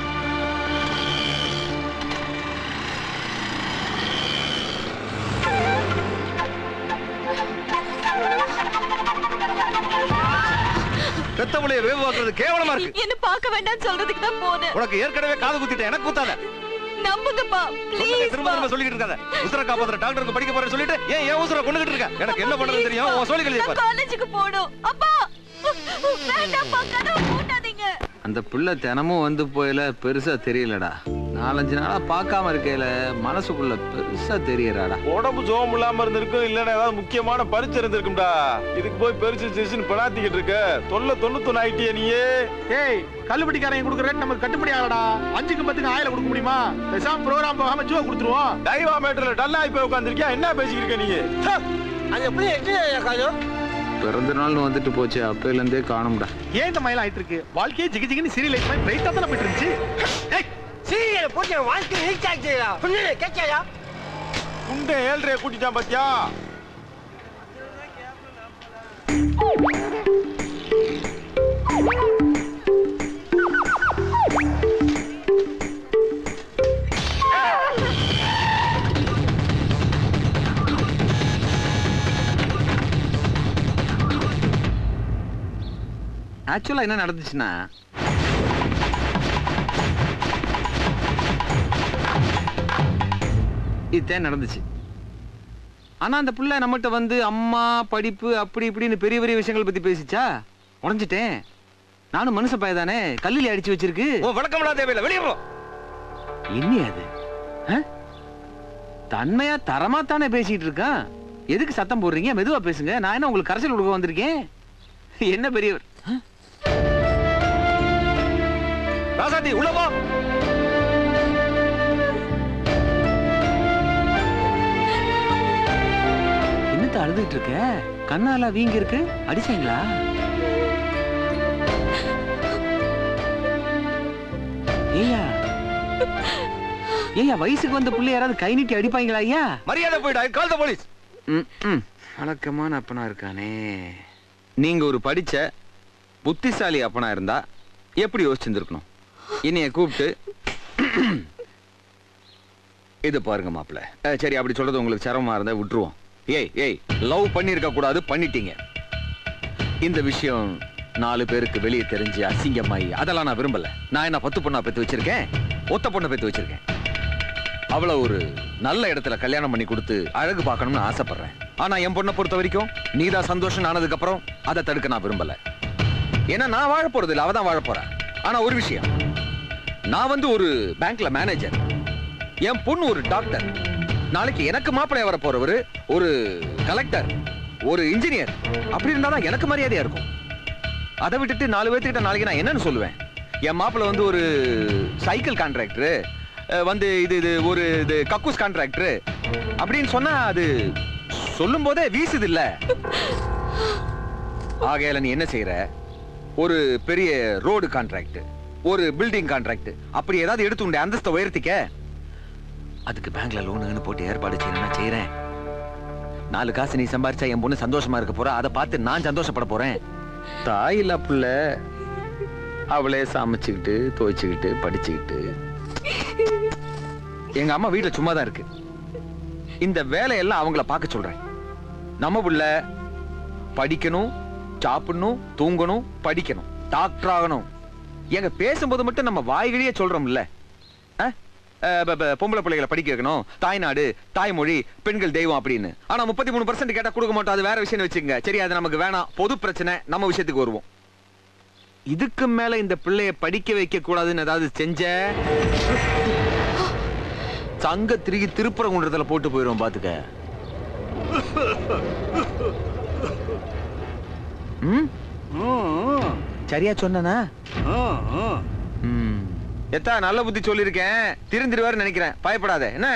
பெத்த புள்ளைய வேவு பார்க்கறது கேவலமா இருக்கு என்ன பார்க்க வேண்டாம்னு சொல்றதுக்கு தான் போனேன் உனக்கு ஏற்கனவே காது குத்திட்டேன் எனக்கு குத்தாத நம்புங்கப்பா சொல்லுங்க, ப்ளீஸ் திரும்ப திரும்ப சொல்லிட்டு இருக்காத உசுர காப்பாத்துற டாக்டருக்கு படிக்க போறேன்னு சொல்லிட்டு ஏன் ஏன் உசுர கொண்டுகிட்டு இருக்க எனக்கு என்ன பண்றது தெரியும் உன் சொல்லி கழிய பாரு காலேஜுக்கு போகணும் அப்பா வேண்டாம்ப்பா கதவு பூட்டாதீங்க அந்த புள்ள தினமும் வந்து போயில பெருசா தெரியலடா நாலஞ்சு நாளா பார்க்காம இருக்கையில மனசுக்குள்ள பெருசா தெரியறாடா உடம்பு சோகம் இல்லாம இருந்திருக்கும் இல்லன்னா ஏதாவது முக்கியமான பரிச்சு இருந்திருக்கும்டா இதுக்கு போய் பெருசு சிசுன்னு பினாத்திக்கிட்டு இருக்க தொல்லை தொண்ணூத்தொன்னு ஆயிட்டியே நீயே ஏய் கல்லுபடிக்காரங்க கொடுக்குற ரேட் நமக்கு கட்டுப்படி ஆகலடா அஞ்சுக்கு பத்துக்கு ஆயில கொடுக்க முடியுமா பேசாம ப்ரோக்ராம் போகாம ஜூவா கொடுத்துருவோம் டைவா மேட்டர்ல டல்லா போய் உட்காந்துருக்கியா என்ன பேசிக்கிட்டு இருக்க நீ அது எப்படி எட்டு காஜோ பிறந்த நாள்னு வந்துட்டு போச்சு அப்பையில இருந்தே காணும்டா ஏன் இந்த மயிலாம் ஆயிட்டு இருக்கு வாழ்க்கையே ஜிகி ஜிகின்னு சீரியல் லைஃப் மாதிரி பிரைட்டா தானே போயிட்டு இருந்துச்சு ஏய், சீரியல் போட்டு என் வாழ்க்கை ரீச் ஆகிச்சா புரியல கேட்காயா குண்டை ஏழ்றைய கூட்டிட்டான் பாத்தியா ஆக்சுவலா என்ன நடந்துச்சுன்னா இதுதான் நடந்துச்சு ஆனா அந்த புள்ள நம்மகிட்ட வந்து அம்மா படிப்பு அப்படி இப்படின்னு பெரிய பெரிய விஷயங்கள் பத்தி பேசிச்சா உடஞ்சிட்டேன் நானும் மனுஷ பையதானே கல்லில் அடிச்சு வச்சிருக்கு உன் விளக்கம்லாம் தேவையில்லை வெளியே போ என்ன அது ஆ? தன்மையா தரமா தானே பேசிட்டு இருக்கான் எதுக்கு சத்தம் போடுறீங்க மெதுவா பேசுங்க நான் என்ன உங்களுக்கு கரைசல் கொடுக்க வந்திருக்கேன் என்ன பெரியவர் ராசாத்தி உள்ள போ என்னத்த அழுதுட்டு இருக்க கண்ணால வீங்கி இருக்கு அடிச்சீங்களா ஏய்யா ஏய்யா வயசுக்கு வந்த புள்ளை யாராவது கை நீட்டி அடிப்பாங்களா ஐயா மரியாதை போயிடா கால் த போலீஸ் ம், ம். வழக்கமான அப்பனா இருக்கானே நீங்க ஒரு படிச்ச புத்திசாலி அப்பனா இருந்தா எப்படி யோசிச்சிருந்துருக்கணும் என்னைய கூப்பிட்டு இது பாருங்க மாப்பிள்ள அஹ், சரி அப்படி சொல்றது உங்களுக்கு சிரமமா இருந்தா விட்டுருவோம் ஏய் ஏய் லவ் பண்ணிருக்க கூடாது பண்ணிட்டீங்க இந்த விஷயம் நாலு பேருக்கு வெளியே தெரிஞ்சு அசிங்கமாயி அதெல்லாம் நான் விரும்பல நான் என்ன பத்து பொண்ணா பெத்து வச்சிருக்கேன் ஒத்த பொண்ணை பெத்து வச்சிருக்கேன் அவளை ஒரு நல்ல இடத்துல கல்யாணம் பண்ணி கொடுத்து அழகு பார்க்கணும்னு ஆசைப்படுறேன் ஆனா என் பொண்ணை பொறுத்த வரைக்கும் நீதான் சந்தோஷம் ஆனதுக்கு அப்புறம் அதை தடுக்க நான் விரும்பல ஏன்னா நான் வாழ போறது இல்ல அவ தான் வாழ போறா ஆனா ஒரு விஷயம் நான் வந்து ஒரு பேங்க்ல மேனேஜர் என் பொண்ணு ஒரு டாக்டர் நாளைக்கு எனக்கு மாப்பிள்ளைய வர போறவர் ஒரு கலெக்டர் ஒரு இன்ஜினியர் அப்படி இருந்தாதான் எனக்கு மரியாதையா இருக்கும் அதை விட்டுட்டு நாலு பேர்த்துக்கிட்ட நாளைக்கு நான் என்னன்னு சொல்லுவேன் என் மாப்பிள்ளை வந்து ஒரு சைக்கிள் கான்ட்ராக்டர் வந்து இது இது ஒரு இது கக்கூஸ் கான்ட்ராக்டர் அப்படின்னு சொன்னா அது சொல்லும் போதே வீசுது இல்ல ஆகையால நீ என்ன செய்யற ஒரு பெரிய ரோடு கான்ட்ராக்ட் ஒரு பில்டிங் கான்ட்ராக்ட் அப்படி ஏதாவது எடுத்து உண்டு அந்தஸ்தை உயர்த்திக்க அதுக்கு பேங்க்ல லோனுன்னு போட்டு ஏற்பாடு செய்யணும் நான் செய்யறேன் நாலு காசு நீ சம்பாரிச்சா என் பொண்ணு சந்தோஷமா இருக்க போறா அதை பார்த்து நான் சந்தோஷப்பட போறேன் தாய் இல்ல புள்ள அவளே சமைச்சுக்கிட்டு துவைச்சுக்கிட்டு படிச்சுக்கிட்டு எங்க அம்மா வீட்டுல சும்மா தான் இருக்கு இந்த வேலையெல்லாம் அவங்கள பார்க்க சொல்றேன் நம்ம புள்ள படிக்கணும் சாப்பிடணும் தூங்கணும் படிக்கணும் டாக்டர் ஆகணும் எங்க பேசும்போது மட்டும் நம்ம வாய்கழியே சொல்றோம்ல அஹ்? அஹ், ப- ப- பொம்பளை பிள்ளைகளை படிக்க வைக்கணும் தாய்நாடு தாய்மொழி பெண்கள் தெய்வம் அப்படின்னு ஆனா முப்பத்தி மூணு பர்சன்ட் கேட்டா கொடுக்க மாட்டோம் அது வேற விஷயம் வச்சுங்க சரி அது நமக்கு வேணாம் பொது பிரச்சனை நம்ம விஷயத்துக்கு வருவோம் இதுக்கு மேல இந்த பிள்ளைய படிக்க வைக்க கூடாதுன்னு ஏதாவது செஞ்ச சங்க திருகி திருப்பரங்குன்றத்துல போட்டு போயிரும் பாத்துக்க ம்? சரியா சொன்னனா ம். எத்தா நல்ல புத்தி சொல்லியிருக்கேன் திருந்திருவாரு நினைக்கிறேன் பயப்படாத என்ன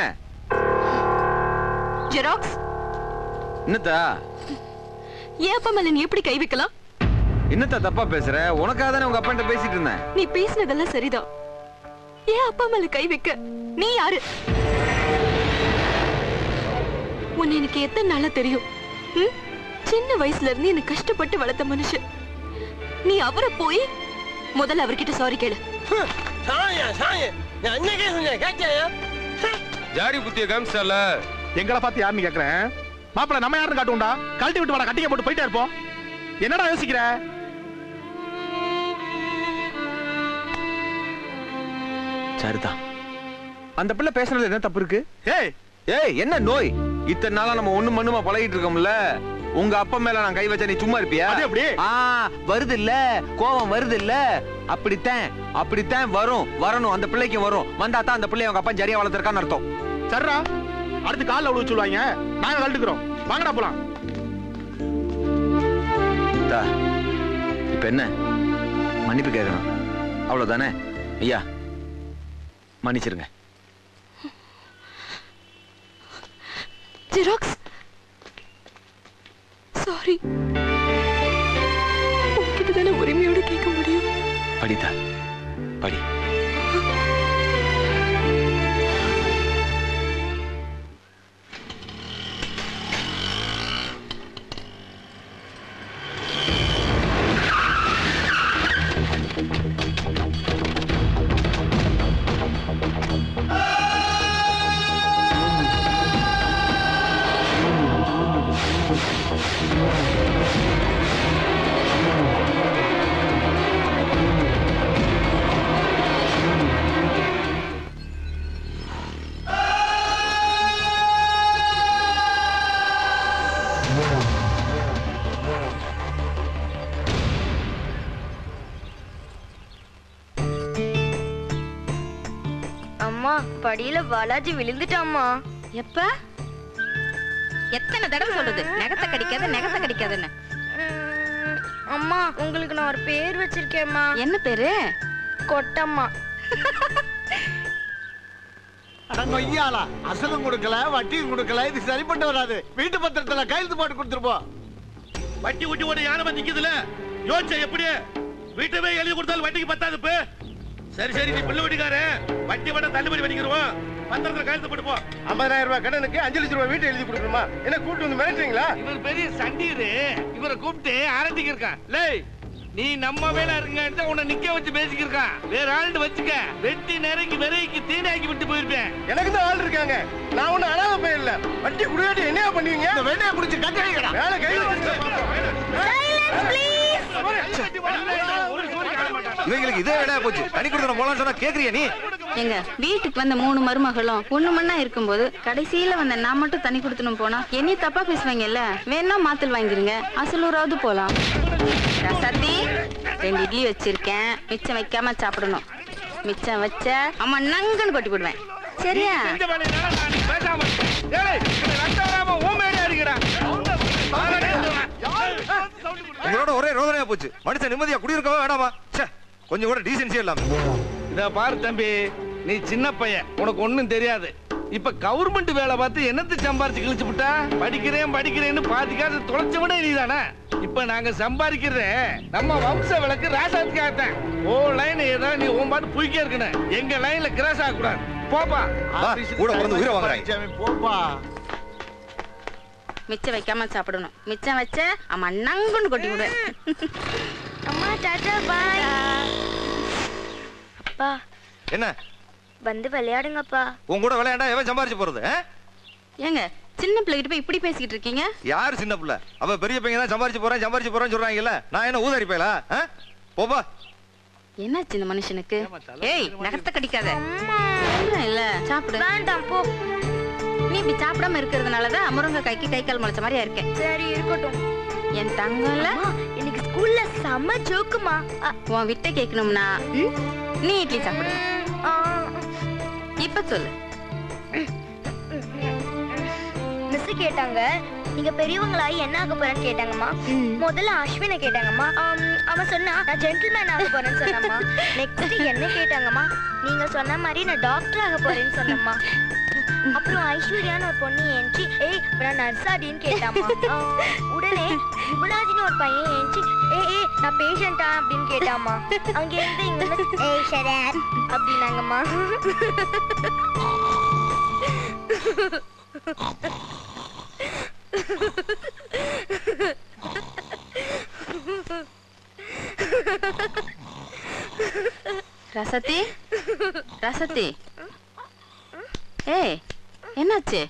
ஜெராக்ஸ் என்னத்தா ஏன் அப்பா மேல நீ எப்படி கை வைக்கலாம் என்னத்தா தப்பா பேசுற உனக்காக தானே உங்க அப்பா பேசிட்டு இருந்தேன் நீ பேசினதெல்லாம் சரிதான் ஏன் அப்பா மேல கை வைக்க நீ யாரு உன்னை எனக்கு எத்தனை நாளா தெரியும் ம்? சின்ன வயசுல இருந்து என்ன கஷ்டப்பட்டு வளர்த்த மனுஷன் நீ அவரை போய் முதல்ல அவர்கிட்ட சாரி கேளு சாய சாய நான் அன்னைக்கே சொன்னேன் கேட்டியா ஜாரி புத்திய காமிச்சால எங்களை பார்த்து யாருன்னு கேக்குறேன் மாப்பிள நம்ம யாருன்னு காட்டுவோம்டா கழட்டி விட்டு வாடா கட்டிக்க போட்டு போயிட்டே இருப்போம் என்னடா யோசிக்கிற சரிதான் அந்த பிள்ளை பேசுனதுல என்ன தப்பு இருக்கு ஏய் ஏய் என்ன நோய் இத்தனை நாளா நம்ம ஒண்ணு மண்ணுமா பழகிட்டு இருக்கோம்ல உங்க அப்பா மேல நான் கை வச்சா நீ சும்மா இருப்பியா அது எப்படி? ஆ வருது இல்ல கோவம் வருது இல்ல அப்படித்தான் அப்படித்தான் வரும் வரணும் அந்த பிள்ளைக்கு வரும் வந்தா தான் அந்த பிள்ளைய அவங்க அப்பா சரியா வளர்த்திருக்கான்னு அர்த்தம் சர்ரா அடுத்து கால்ல விழுவு சொல்லுவாங்க நாங்க கழட்டுக்கிறோம் வாங்கடா போலாம் தா, இப்ப என்ன மன்னிப்பு கேட்கணும் அவ்வளவுதானே ஐயா மன்னிச்சிருங்க ஜெராக்ஸ் சாரி உன்கிட்ட தானே உரிமையோட கேட்க முடியும் படித்தா படி அம்மா படியில பாலாஜி விழுந்துட்டாம்மா எப்ப எத்தனை தடவை சொல்றது நகத்தை கடிக்காத நகத்தை கடிக்காதுன்னு அம்மா உங்களுக்கு நான் ஒரு பேர் வச்சிருக்கேம்மா என்ன பேரு கொட்டம்மா ஐயாலா அசலும் கொடுக்கல வட்டியும் கொடுக்கல இது சரிப்பட்டு வராது வீட்டு பத்திரத்துல கையெழுத்து போட்டு கொடுத்துருப்போம் வட்டி ஊட்டி ஓட யானை வந்து நிக்குதுல யோசிச்ச எப்படி வீட்டை போய் எழுதி கொடுத்தாலும் வட்டிக்கு பத்தாது இப்ப சரி சரி நீ பிள்ளை வீட்டுக்காரு வட்டி பண்ண தள்ளுபடி பண்ணிக்கிறோம் பத்திரத்துல கையெழுத்து போட்டு போ ஐம்பதாயிரம் ரூபாய் கடனுக்கு அஞ்சு லட்சம் ரூபாய் வீட்டை எழுதி கொடுக்கணுமா என்ன கூட்டு வந்து மிரட்டுறீங்களா இவர் பெரிய சண்டீரு இவரை கூப்பிட்டு அரட்டிக்கு இருக்கான் லேய் நீ நம்ம வேலை இருங்க உன்னை நிக்க வச்சு பேசிக்கிருக்கான் வேற ஆள்கிட்ட வச்சுக்க வெட்டி நெருங்கி விரைக்கு தீனாக்கி விட்டு போயிருப்பேன் எனக்கு தான் ஆள் இருக்காங்க நான் ஒண்ணு அனாத பையன் இல்ல வட்டி குடியாட்டி என்னையா பண்ணுவீங்க வேலையை புடிச்சு கட்டடிக்கடா வேலை கையில இவங்களுக்கு இதே வேலையா போச்சு தனி கொடுத்து போலாம்னு சொன்னா கேக்குறியா நீ எங்க வீட்டுக்கு வந்த மூணு மருமகளும் ஒண்ணு மண்ணா இருக்கும்போது கடைசியில வந்த நான் மட்டும் தண்ணி கொடுத்துணும் போனா என்னைய தப்பா பேசுவாங்கல்ல வேணா மாத்தல் வாங்கிருங்க அசலூராவது போலாம் ரசத்தி ரெண்டு இட்லி வச்சிருக்கேன் மிச்சம் வைக்காம சாப்பிடணும் மிச்சம் வச்ச அம்மா நங்கன்னு கொட்டி போடுவேன் சரியா இந்த வேலையினால நான் நீ பேசாம இருக்கேன். ஏய், இவனை ரத்தம் வராம உன் மேலே அடிக்கிறா. உங்களோட ஒரே ரோதனையா போச்சு மனுஷன் நிம்மதியா குடியிருக்கவே வேணாமா ச்சே கொஞ்சம் கூட டீசென்சியே இல்லாம இத பாரு தம்பி நீ சின்ன பையன் உனக்கு ஒண்ணும் தெரியாது இப்ப கவர்மெண்ட் வேலை பார்த்து என்னத்து சம்பாரிச்சு கிழிச்சு விட்டா படிக்கிறேன் படிக்கிறேன்னு பாதிக்காத தொலைச்ச விட நீதானே இப்ப நாங்க சம்பாதிக்கிறது நம்ம வம்ச விளக்கு ராசாத்துக்காகத்தான் ஓ லைன் ஏதோ நீ உன் பாட்டு புய்க்கே இருக்கணும் எங்க லைன்ல கிராஸ் ஆக கூடாது போப்பா கூட பிறந்து உயிரை வாங்குறாங்க போப்பா மிச்சம் வைக்காம சாப்பிடணும் மிச்சம் வச்ச அம்மா நங்குன்னு கொட்டி விடுவேன் அம்மா டாடா பாய் அப்பா என்ன வந்து விளையாடுங்கப்பா உன் கூட விளையாண்டா எவன் சம்பாரிச்சு போறது ஆ? ஏங்க சின்ன பிள்ளைகிட்ட போய் இப்படி பேசிக்கிட்டு இருக்கீங்க யாரு சின்ன பிள்ளை அவ பெரிய பையன் தான் சம்பாரிச்சு போறேன் சம்பாரிச்சு போறேன்னு சொல்றாங்கல்ல நான் என்ன ஊதாரி பயலா ஆ? போப்பா என்னாச்சு இந்த மனுஷனுக்கு ஏய் நகத்தை கடிக்காத ஒண்ணும் இல்ல சாப்பிடு வேண்டாம் போ நீ இப்படி சாப்பிடாம இருக்கிறதுனாலதான் முருங்கை கைக்கு கை கால் முளைச்ச மாதிரியா இருக்கேன் சரி இருக்கட்டும் என் தங்கம்ல இன்னைக்கு ஸ்கூல்ல செம்ம ஜோக்குமா உன் விட்ட கேட்கணும்னா ம், நீ இட்லி சாப்பிடு இப்ப சொல்லு மிஸ் கேட்டாங்க நீங்க பெரியவங்களாயி என்ன ஆக போறேன்னு கேட்டாங்கம்மா முதல்ல அஸ்வினை கேட்டாங்கம்மா ஆம், அவன் சொன்னா நான் ஜென்டில்மேன் ஆக போறேன்னு சொன்னம்மா நெக்ஸ்ட் என்ன கேட்டாங்கம்மா நீங்க சொன்ன மாதிரி நான் டாக்டர் ஆக போறேன்னு சொன்னம்மா அப்புறம் ஐஸ்வர்யான்னு ஒரு பொண்ணு ஏஞ்சி ஏய் நான் நர்ஸாடின்னு கேட்டாமா உடனே யுவராஜ்னு ஒரு பையன் ஏஞ்சி ஏய் ஏய் நான் பேஷண்டா அப்படின்னு கேட்டாமா அங்க இருந்து இங்க வந்து ஏய் ஷரத் அப்படின்னாங்கம்மா ரசத்தி ரசத்தி ஏய் என்னாச்சு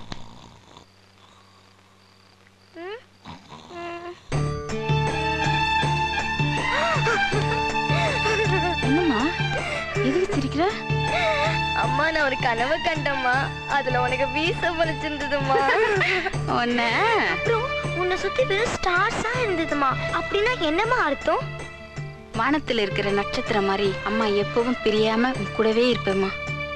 என்னம்மா எதுக்கு சிரிக்கிற அம்மா நான் ஒரு கனவு கண்டம்மா அதுல உனக்கு வீச வலிச்சிருந்ததுமா உன்ன அப்புறம் உன்னை சுத்தி வெறும் ஸ்டார்ஸா இருந்ததுமா அப்படின்னா என்னம்மா அர்த்தம் வானத்துல இருக்கிற நட்சத்திரம் மாதிரி அம்மா எப்பவும் பிரியாம உன் கூடவே இருப்பேம்மா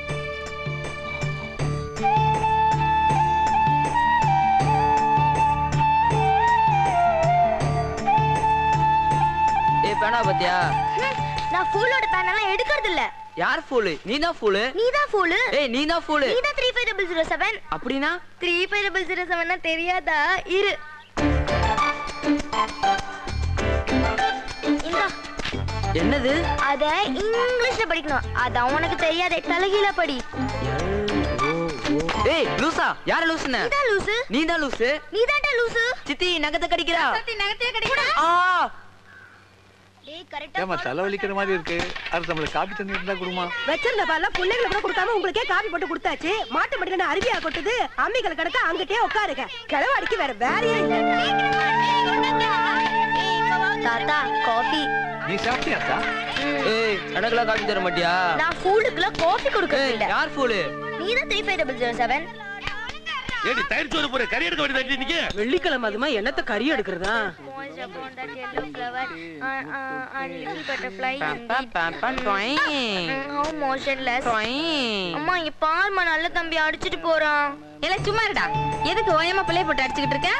ஏ பேனா பாத்தியா நான் ஃபூலோட பேனெல்லாம் எடுக்கிறது இல்ல யார் ஃபூலு நீ தான் ஃபூலு நீ தான் ஃபூலு ஏய் நீ தான் ஃபூலு நீ தான் three five double zero seven அப்படின்னா three five double zero seven தெரியாதா இரு இந்தா என்னது அத இங்கிலீஷ்ல படிக்கணும் அதான் உனக்கு தெரியாதே தலைகீழ படி ஏய் லூசா யார லூசுன நீதான் லூசு நீ தான் லூசு நீதான்டா லூசு சித்தி நகத்தை கடிக்கிறா நகத்தையே கிடைக்கிறா ஆ டேய் கரெக்டா ஏமா தலைவலிக்கிற மாதிரி இருக்கு அது நம்மளுக்கு காப்பி தண்ணி இருந்தா கொடுமா வச்சிருந்த பால்ல பிள்ளைங்களை கூட கொடுக்காம உங்களுக்கே காபி போட்டு கொடுத்தாச்சு மாட்டு மடிக்கணும் அருவியா கொட்டுது அம்மிகள் கிடக்க அங்கிட்டே உட்காருங்க கிழவாடிக்கு வேற வேலையே இல்ல தாத்தா காஃபி நீ சாப்பிட்டியாக்கா ஏய் எனக்குலாம் காப்பி தர மாட்டியா நான் ஃபூலுக்குலாம் காஃபி கொடுக்கறது இல்ல யார் ஃபூலு நீ தான் three five double zero seven ஏடி தயிர் சோறு போற கறி எடுக்க வேண்டியது இன்னைக்கு வெள்ளிக்கிழமை அதுமா என்னத்த கறி எடுக்கிறதா அம்மா இங்க பாருமா நல்ல தம்பி அடிச்சிட்டு போறான் இல்ல சும்மா இருடா எதுக்கு ஓயமா பிள்ளைய போட்டு அடிச்சுக்கிட்டு இருக்க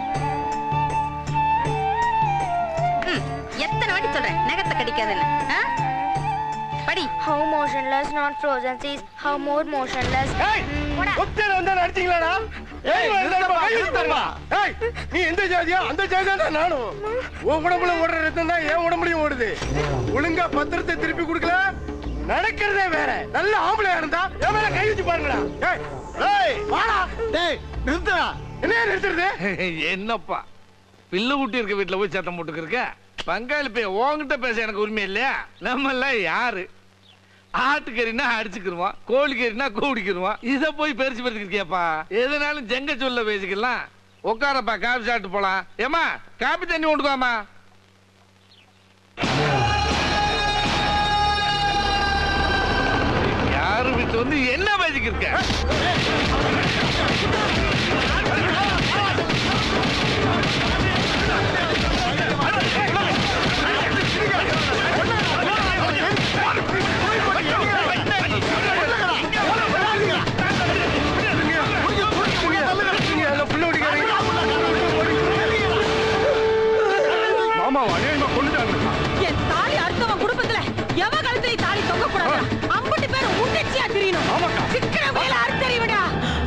ம், எத்தனை வாட்டி சொல்றேன் நகத்தை கடிக்காதுன்னு ஆ? படி How motionless, not frozen seas. How more motionless. போடா. ஒத்தேல வந்தா அடிச்சீங்களாடா ஏய் இந்தாப்பா, கை எடுத்துருமா. ஏய் நீ எந்த ஜாதியா அந்த ஜாதியா தான் நானும் உன் உடம்புல ஓடுற ரத்தம் தான் என் உடம்புலயும் ஓடுது ஒழுங்கா பத்திரத்தை திருப்பி கொடுக்கல நடக்கிறதே வேற நல்ல ஆம்பளையா இருந்தா என் மேல கை வச்சு பாருங்கடா ஏய், ஏய் வாடா டேய் நிறுத்துடா என்ன நிறுத்துறது என்னப்பா பில்லு குட்டி இருக்க வீட்டுல போய் சத்தம் போட்டுக்கிருக்க பங்காளி பையன் உன்கிட்ட பேச எனக்கு உரிமை இல்லையா நம்ம எல்லாம் யாரு ஆட்டுக்கறினா அடிச்சுக்கிருவான் கோழிக்கறினா கூடிக்கிருவான் இத போய் பெருசு பெருசுக்கிறியாப்பா எதுனாலும் ஜெங்க சொல்ல பேசிக்கலாம் உட்காரப்பா காபி சாப்பிட்டு போலாம் ஏமா காபி தண்ணி கொண்டுக்காமா யாரு வீட்டு வந்து என்ன பேசிக்கிருக்க மாமா அநியாயமா கொண்டுட்டாங்க என் தாலி அறுத்தவன் குடும்பத்துல எவ கழுத்துல தாலி தொங்க கூடாது அம்பட்டு பேர் உன்னச்சியா தெரியணும் சிக்கன மேல அறுத்தறிவிடா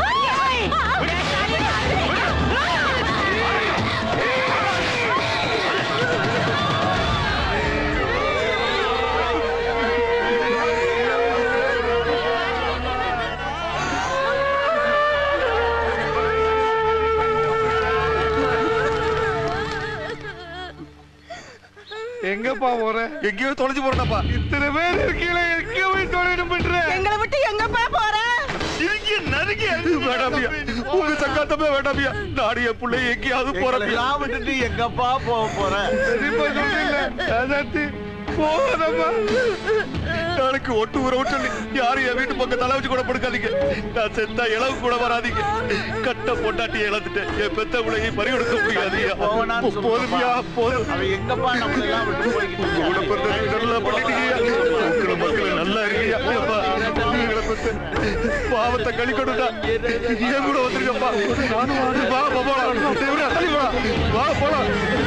எங்கப்பா போற எங்கேயோ தொலைஞ்சு போறேன்ப்பா இத்தனை பேர் இருக்கீங்கள எங்க போய் தொலைணும் பண்ற எங்களை விட்டு எங்கப்பா போற இருக்கு நறுக்கி வேண்டாமியா உங்க சங்காத்தமே வேண்டாமியா நாடு என் பிள்ளை எங்கேயாவது போறப்பியா விட்டுட்டு எங்கப்பா போக போற சரிப்பா சொல்றீங்களே அதாத்து போதம்மா நாளைக்கு ஒட்டு உறவு சொல்லி யாரும் என் வீட்டு பக்கம் தலை வச்சு கூட படுக்காதீங்க நான் செத்தா இளவு கூட வராதீங்க கட்ட பொண்டாட்டி இழந்துட்டேன் என் பெத்த பிள்ளையை பறிகொடுக்க முடியாதுயா போதுமியா போதும் அவன் எங்கப்பா நம்ம எல்லாம் விட்டு போய்கிட்டு கூட பிறந்ததுக்கு நல்லா பண்ணிட்டீங்க உங்களை மக்கள் நல்லா இருக்கீங்க அப்பா, உங்களை பெத்த பாவத்தை கழி கொடுத்தா ஏன் கூட வந்துருக்கப்பா நானும் வந்து வா வா, போலாம் இவரா, தள்ளி போலாம் வா போலாம்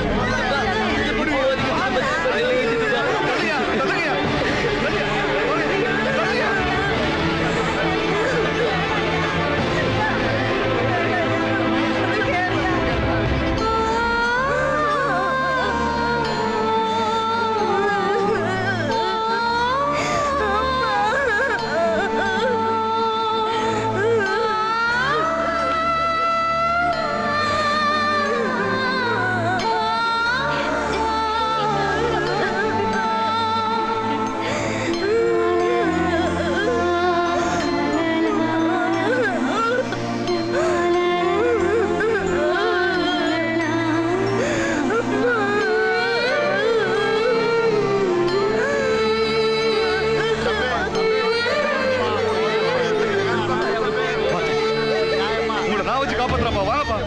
உங்களை நான் வச்சு காப்பாத்துறப்பா வாங்கப்பா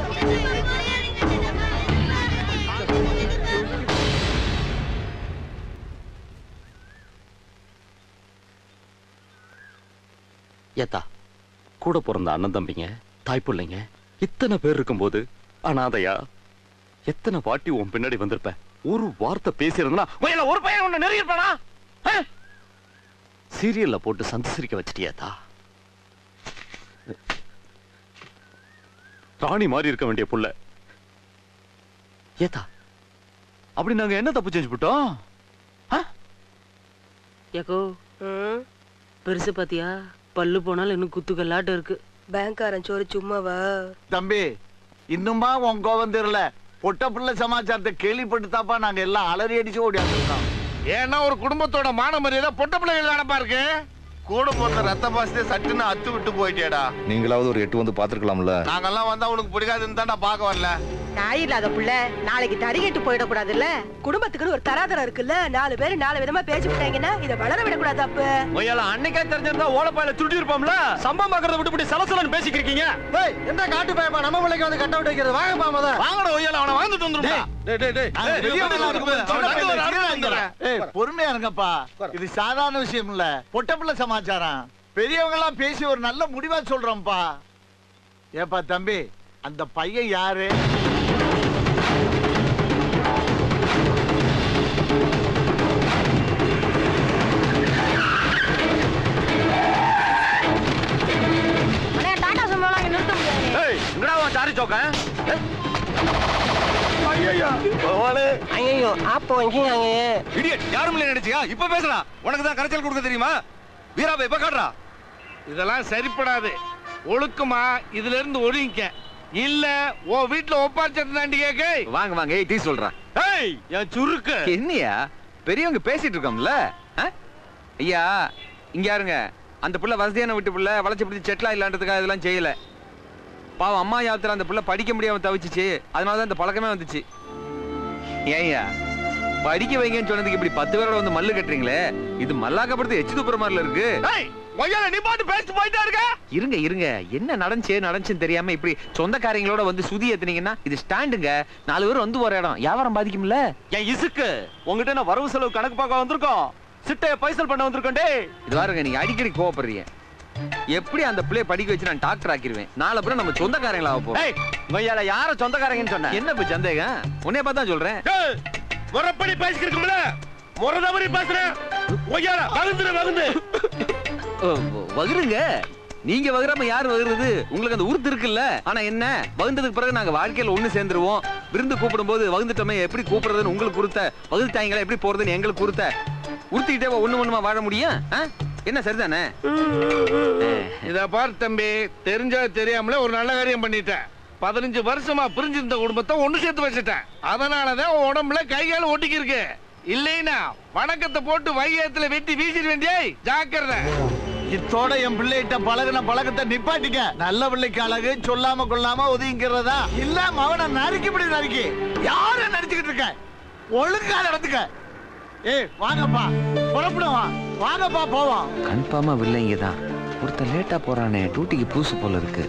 ஏத்தா கூட பிறந்த அண்ணன் தம்பிங்க தாய் பிள்ளைங்க இத்தனை பேர் இருக்கும்போது அனாதையா எத்தனை வாட்டி உன் பின்னாடி வந்திருப்ப ஒரு வார்த்தை பேசியிருந்தா ஒரு பையன் உன்னை நெருங்கிருப்பானா சீரியல்ல போட்டு சந்து சிரிக்க வச்சிட்டியாத்தா ராணி மாதிரி இருக்க வேண்டிய புள்ள ஏத்தா அப்படி நாங்க என்ன தப்பு செஞ்சு விட்டோம் ஏக்கோ பெருசு பாத்தியா பல்லு போனாலும் இன்னும் குத்துக்கல்லாட்டம் இருக்கு பேங்க்காரன் சோறு சும்மாவா தம்பி இன்னுமா உன் கோவம் தெரியல பொட்ட பிள்ளை சமாச்சாரத்தை கேள்விப்பட்டுதாப்பா நாங்க எல்லாம் அலறி அடிச்சு ஓடியாந்துருக்கோம் ஏன்னா ஒரு குடும்பத்தோட மான மரியாதை பொட்ட பிள்ளைகள் தானப்பா இருக்கு கூட பிறந்த ரத்த பாசத்தை சட்டுன்னு அத்து விட்டு போயிட்டேடா நீங்களாவது ஒரு எட்டு வந்து பாத்துருக்கலாம்ல நாங்கெல்லாம் வந்தா உனக்கு பிடிக்காதுன்னு தான்டா பார்க்க வரல தாய் இல்லாத புள்ள நாளைக்கு தறிகட்டு போயிடக்கூடாதுல்ல குடும்பத்துக்குன்னு ஒரு தராதரம் இருக்குல்ல நாலு பேர் நாலு விதமா பேசி விட்டாங்கன்னா இதை வளர விடக்கூடாது அப்ப ஒய்யால அன்னைக்கே தெரிஞ்சிருந்தா ஓலப்பாயில சுருட்டி இருப்போம்ல சம்பவம் பாக்குறத விட்டு இப்படி சலசலன்னு பேசிக்கிட்டு இருக்கீங்க ஏய் எந்த காட்டு பயப்பா நம்ம பிள்ளைக்கு வந்து கட்ட விட்டு வைக்கிறது வாங்கப்பா முத வாங்கடா ஒய்யால அவனை வாழ்ந்துட்டு வந்துருப்பா டேய் டேய் டேய் ஏய், வெளிய வந்து நடக்குது. சொன்ன நடந்து பேரை வர, கீழே நடந்து வர. வைக்கிறேன். ஏய், பொறுமையா இருங்கப்பா இது சாதாரண விஷயம் இல்ல பொட்ட பிள்ளை சமாச்சாரம் பெரியவங்க எல்லாம் பேசி ஒரு நல்ல முடிவா சொல்றோம்ப்பா ஏப்பா தம்பி அந்த பையன் யாரு அண்ணே டாடா சும்மாலாம் இங்க நிறுத்த முடியாது ஏய் எங்கடா உன் சாரி சோக்க ஐயோ ஆப்போ இங்கேயும் இடியட் யாரும் இல்ல நினைச்சியா இப்ப பேசுறா உனக்கு தான் கரைச்சல் கொடுக்க தெரியுமா வீராபா இப்ப காட்டுறா இதெல்லாம் சரிப்படாது ஒழுக்கமா இதுல இருந்து ஒழுங்கிக்க இல்ல உன் வீட்டுல ஒப்பாரிச்சது தாண்டி கேக்க வாங்க வாங்க ஏய் டீ சொல்றா ஏய் என் சுருக்கு என்னையா பெரியவங்க பேசிட்டு இருக்கோம்ல ஆ? ஐயா இங்க யாருங்க அந்த புள்ள வசதியான விட்டு புள்ள வளைச்சு பிடிச்சி செட்லா இல்லான்றதுக்காக இதெல்லாம் செய்யல பாவம் அம்மா யாத்திரை அந்த புள்ள படிக்க முடியாம தவிச்சிச்சு அதனாலதான் இந்த பழக்கமே வந்துச்சு ஏய்யா படிக்க வைங்கன்னு சொன்னதுக்கு இப்படி பத்து பேரோட வந்து மல்லு கட்டுறீங்களே இது மல்லாக்கப்படுத்து எச்சு துப்புற மாதிரில இருக்கு நீ பாட்டு பேசிட்டு போயிட்டா இருக்க இருங்க இருங்க என்ன நடந்துச்சு நடந்துச்சுன்னு தெரியாம இப்படி சொந்தக்காரங்களோட வந்து சுதி ஏத்துனீங்கன்னா இது ஸ்டாண்டுங்க நாலு பேர் வந்து ஒரு இடம் வியாபாரம் பாதிக்கும்ல என் இசுக்கு உங்ககிட்ட நான் வரவு செலவு கணக்கு பார்க்க வந்திருக்கோம் சிட்டைய பைசல் பண்ண வந்திருக்கோம் டேய் இது பாருங்க நீங்க அடிக்கடி கோவப்படுறீங்க எப்படி அந்த பிள்ளைய படிக்க வச்சு நான் டாக்டர் ஆக்கிருவேன் நாலு பேரும் நம்ம சொந்தக்காரங்களா ஆக போறோம் கொய்யால யார சொந்தக்காரங்கன்னு சொன்ன என்ன இப்ப சந்தேகம் உன்னைய பார்த்தா சொல்றேன் முறைப்படி பேசிக்கிறோம்ல முறை தவறி பேசுறேன் ஒய்யாரா வகுந்துரு வகுந்து ஓ, ஓ, வகுருங்க நீங்க வகுறாம யாரு வகுறது உங்களுக்கு அந்த உறுத்து இருக்குல்ல ஆனா என்ன வகுந்ததுக்கு பிறகு நாங்க வாழ்க்கையில ஒண்ணு சேர்ந்துருவோம் விருந்து கூப்பிடும் போது வகுந்துட்டோமே எப்படி கூப்பிடுறதுன்னு உங்களுக்கு கொடுத்த வகுத்தாங்களா எப்படி போறதுன்னு எங்களுக்கு கொடுத்த உறுத்திக்கிட்டே ஒண்ணு ஒண்ணுமா வாழ முடியும் ஆ? என்ன சரிதானே இத பார் தம்பி தெரிஞ்சா தெரியாமலே ஒரு நல்ல காரியம் பண்ணிட்டேன் பதினஞ்சு வருஷமா பிரிஞ்சிருந்த குடும்பத்தை ஒண்ணு சேர்த்து வச்சுட்டேன் அதனாலதான் உன் உடம்புல கை கால் ஒட்டிக்கி இருக்கு இல்லைன்னா வணக்கத்தை போட்டு வைகத்துல வெட்டி வீசிட வேண்டிய ஜாக்கிரதை இத்தோட என் பிள்ளைகிட்ட பழகுன பழக்கத்தை நிப்பாட்டிக்க நல்ல பிள்ளைக்கு அழகு சொல்லாம கொள்ளாம ஒதுங்கிறதா இல்லாம அவனை நறுக்கி இப்படி நறுக்கி யார நடிச்சுக்கிட்டு இருக்க ஒழுங்கா நடந்துக்க ஏய் வாங்கப்பா புறப்படுவா வாங்கப்பா போவோம் கன்ஃபார்மா வில்லைங்க தான் ஒருத்தன் லேட்டா போறானே டியூட்டிக்கு பூசு போல இருக்கு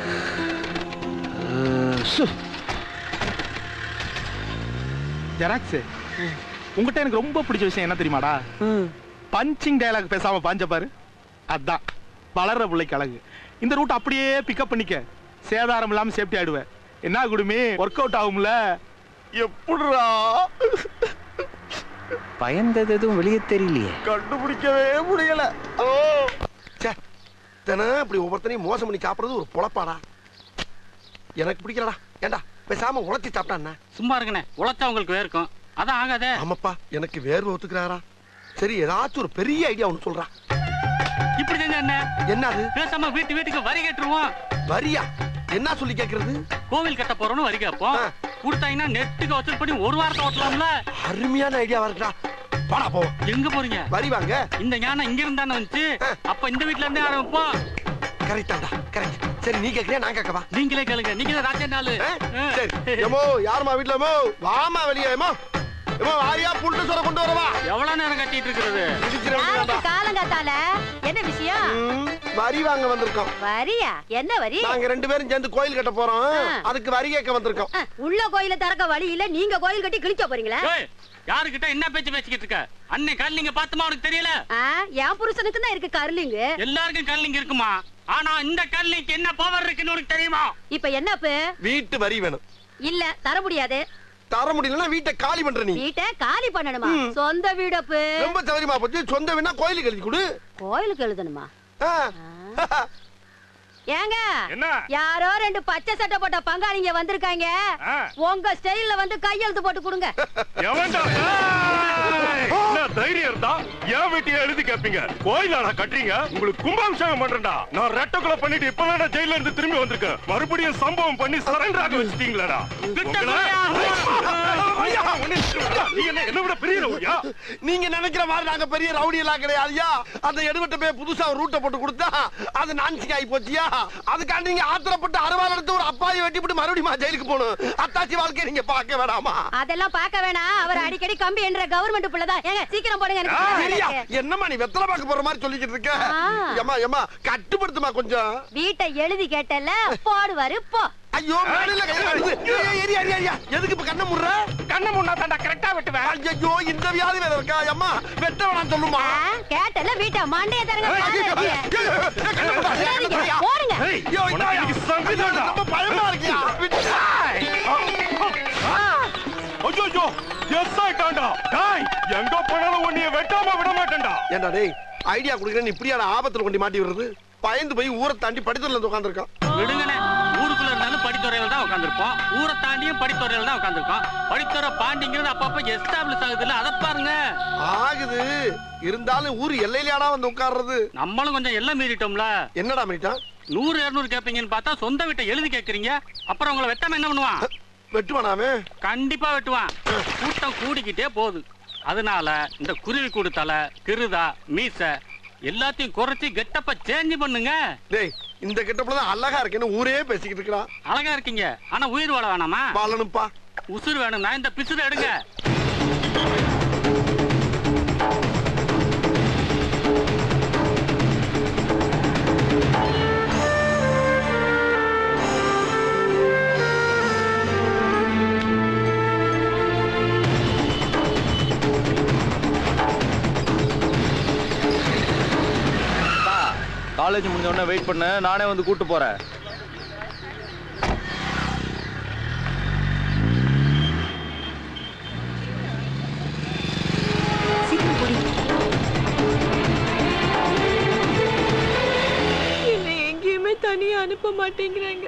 ஜெராக்ஸ் உங்ககிட்ட எனக்கு ரொம்ப பிடிச்ச விஷயம் என்ன தெரியுமாடா பஞ்சிங் டயலாக் பேசாம பாஞ்ச பாரு அதான் வளர்ற பிள்ளைக்கு அழகு இந்த ரூட் அப்படியே பிக்கப் பண்ணிக்க சேதாரம் இல்லாம சேஃப்டி ஆயிடுவேன் என்ன குடுமி ஒர்க் அவுட் ஆகும்ல எப்படிடா பயந்தது எதுவும் வெளியே தெரியலையே கண்டுபிடிக்கவே முடியல ஓ ச்சே தினம் இப்படி ஒவ்வொருத்தனையும் மோசம் பண்ணி சாப்பிடுறது ஒரு பொழப்பாடா எனக்கு பிடிக்கலடா ஏண்டா பேசாம உழைச்சி சாப்பிட்டா என்ன சும்மா இருங்கண்ணே உழைச்சா உங்களுக்கு வேர்க்கும் அதான் ஆகாதே ஆமாப்பா எனக்கு வேர்வை ஒத்துக்கிறாரா சரி ஏதாச்சும் ஒரு பெரிய ஐடியா ஒன்று சொல்றா இப்படி செஞ்சா என்ன என்னது பேசாம வீட்டு வீட்டுக்கு வரி கட்டுருவோம் வரியா என்ன சொல்லி கேக்குறது கோவில் கட்ட போறோம்னு வரி கேட்போம் கொடுத்தாங்கன்னா நெட்டுக்கு வசூல் பண்ணி ஒரு வாரத்தை ஓட்டலாம்ல அருமையான ஐடியா இருக்குடா வாடா போ எங்க போறீங்க வரி வாங்க இந்த ஞானம் இங்க இருந்தானே வந்துச்சு அப்ப இந்த வீட்ல இருந்தே ஆரம்பிப்போம் கரெக்டாடா கரெக்ட் சரி நீ கேக்குறியா நான் கேட்கவா நீங்களே கேளுங்க நீங்க தான் ராஜா நாளு சரி எமோ யாருமா வீட்ல எமோ வாமா வெளியே எமோ எமோ வாரியா புல்ட்டு சொல்ல கொண்டு வரவா எவ்வளவு நேரம் கட்டிட்டு இருக்கிறது இடிச்சிருவேன்டா. காலங்காத்தால என்ன விஷயம் வரி வாங்க வந்திருக்கோம் வரியா என்ன வரி நாங்க ரெண்டு பேரும் சேர்ந்து கோயில் கட்ட போறோம் ஆ. அதுக்கு வரி கேட்க வந்திருக்கோம் அஹ், உள்ள கோயில திறக்க வழி இல்ல நீங்க கோயில் கட்டி கிழிக்க போறீங்களா ஏய், யாருகிட்ட என்ன பேச்சு பேசிக்கிட்டு இருக்க அன்னை கல்லிங்க பாத்துமா உனக்கு தெரியல ஆ, என் புருஷனுக்கு தான் இருக்கு கருலிங்க எல்லாருக்கும் கல்லிங்க இருக்குமா ஆனா இந்த கல்லிக்கு என்ன பவர் இருக்குன்னு உனக்கு தெரியுமா இப்ப என்னப்பு வீட்டு வரி வேணும் இல்ல தர முடியாது தர முடியலன்னா வீட்டை காலி பண்ற நீ வீட்டை காலி பண்ணணுமா ம். சொந்த வீடப்பு ரொம்ப சௌரியமா போச்சு சொந்த வேணா கோயிலுக்கு எழுதி கொடு கோயிலுக்கு எழுதணுமா ஆ. ஏங்க என்ன? யாரோ ரெண்டு பச்சை சட்டை போட்ட பங்காளிங்க வந்திருக்காங்க ஆ. உங்க ஸ்டைல்ல வந்து கையெழுத்து போட்டு கொடுங்க எவன்டா? ஏய், என்ன தைரியம் இருந்தா என் வீட்டையே எழுதி கேப்பீங்க கோயிலாடா கட்டுறீங்க உங்களுக்கு கும்பாபிஷேகம் பண்றேன்டா நான் ரெட்ட கொலை பண்ணிட்டு இப்பதான்டா ஜெயில இருந்து திரும்பி வந்திருக்கேன் மறுபடியும் சம்பவம் பண்ணி சரண்டர் ஆக வச்சிட்டீங்களாடா உங்களை- ஐயா, உன்னை- நீ என்ன என்ன விட பெரிய ரவுடியா நீங்க நினைக்கிற மாதிரி நாங்க பெரிய ரவுடி எல்லாம் கிடையாதுயா அந்த எடுவட்ட போய் புதுசா ஒரு ரூட்டை போட்டு கொடுத்தா அது நான்சிங் ஆகி போச்சியா அதுக்காண்டி நீங்க ஆத்திரப்பட்டு அறுவாள் எடுத்து ஒரு அப்பாயை வெட்டிவிட்டு மறுபடியும் ஜெயிலுக்கு போகணும் அத்தாச்சி வாழ்க்கையை நீங்க பார்க்க வேணாமா அதெல்லாம் பார்க்க வேணாம் அவர் அடிக்கடி கம்பி என்ற கவர்மெண்ட் புள்ளதான் ஏங்க சீக்கிரம் போடுங்க எனக்கு வேலை சரியா? இருக்கு. என்னம்மா நீ வெத்தலை பார்க்க போற மாதிரி சொல்லிக்கிட்டு இருக்க ஆ. ஏமா ஏமா கட்டுப்படுத்துமா கொஞ்சம் வீட்டை எழுதி கேட்டல போடுவாரு போ ஐயோ மேடையில கை காட்டுது. ஏய், ஏய், ஏய், ஏய், ஏய், எதுக்கு இப்ப கண்ணை முடுற கண்ணை முன்னா தாண்டா கரெக்டா வெட்டுவேன் ஐயோ இந்த வியாதி வேற இருக்கா அம்மா வெட்ட வேணாம் சொல்லுமா கேட்டல வீட்டை மண்டைய தரங்க வேலை இருக்கு. சரிங்க, போடுங்க ஐயோ, இந்த உனக்கு சங்கடம்டா. ரொம்ப பயமா இருக்கியா ஐயோ எஸ் ஆயிட்டான்டா டேய் எங்க போனாலும் உன்னைய வெட்டாம விட மாட்டேன்டா ஏண்டா டேய் ஐடியா குடுக்குறேன் இப்படியான ஆபத்துல கொண்டு மாட்டி விடுறது பயந்து போய் ஊரை தாண்டி படித்துல உட்காந்துருக்கான் விடுங்கண்ணே ஊருக்குள்ள இருந்தாலும் படித்து படித்துறையில தான் உட்காந்துருப்போம் ஊரை தாண்டியும் படித்துறையில தான் உட்காந்துருக்கோம் படித்துறை பாண்டிங்கிறது அப்பப்ப எஸ்டாப்ளிஷ் ஆகுது இல்ல அதை பாருங்க ஆகுது இருந்தாலும் ஊர் எல்லையிலாடா வந்து உட்கார்றது நம்மளும் கொஞ்சம் எல்லாம் மீறிட்டோம்ல என்னடா மீறிட்டான் நூறு இருநூறு கேப்பீங்கன்னு பார்த்தா சொந்த வீட்டை எழுதி கேக்குறீங்க அப்புறம் உங்களை வெட்டாம என்ன பண்ணுவான் வெட்டுவானாமே கண்டிப்பா வெட்டுவான் கூட்டம் கூடிக்கிட்டே போகுது அதனால இந்த குருவி கூடு தலை கிருதா மீச எல்லாத்தையும் குறைச்சி கெட்டப்ப சேஞ்ச் பண்ணுங்க டேய் இந்த கெட்டப்புல தான் அழகா இருக்கேன்னு ஊரே பேசிக்கிட்டு இருக்கிறான் அழகா இருக்கீங்க ஆனா உயிர் வாழ வேணாமா வாழணும்ப்பா உசுர் வேணும்னா இந்த பிசுறு எடுங்க காலேஜ் முடிஞ்ச உடனே வெயிட் பண்ணு நானே வந்து கூட்டு போறேன் சீக்கிரம் போடி என்னை எங்கேயுமே தனியா அனுப்ப மாட்டேங்கிறாங்க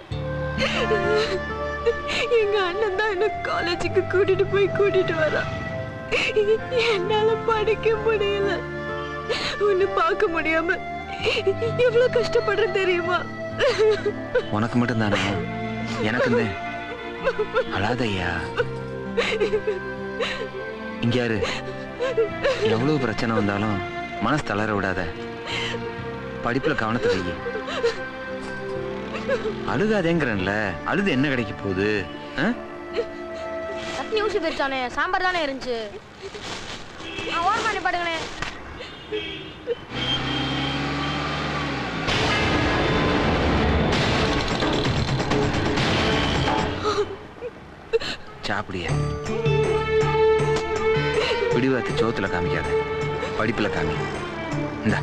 எங்க அண்ணன் தான் என்ன காலேஜுக்கு கூட்டிட்டு போய் கூட்டிட்டு வரான் என்னால படிக்க முடியல உன்னை பார்க்க முடியாம எவ்வளவு கஷ்டப்படுறேன் தெரியுமா உனக்கு மட்டும் தானே எனக்கு அழாதையா இங்க யாரு எவ்வளவு பிரச்சனை வந்தாலும் மனசு தளர விடாத படிப்புல கவனத்தை வை அழுகாதேங்கிறேன்ல அழுது என்ன கிடைக்க போகுது ஆ? சட்னி ஊசி போயிருச்சானே சாம்பார் தானே இருந்துச்சு ஓரமா நிப்பாடுங்களே சாப்பிடிய பிடிவாத்து சோத்துல காமிக்காத படிப்புல காமி இந்தா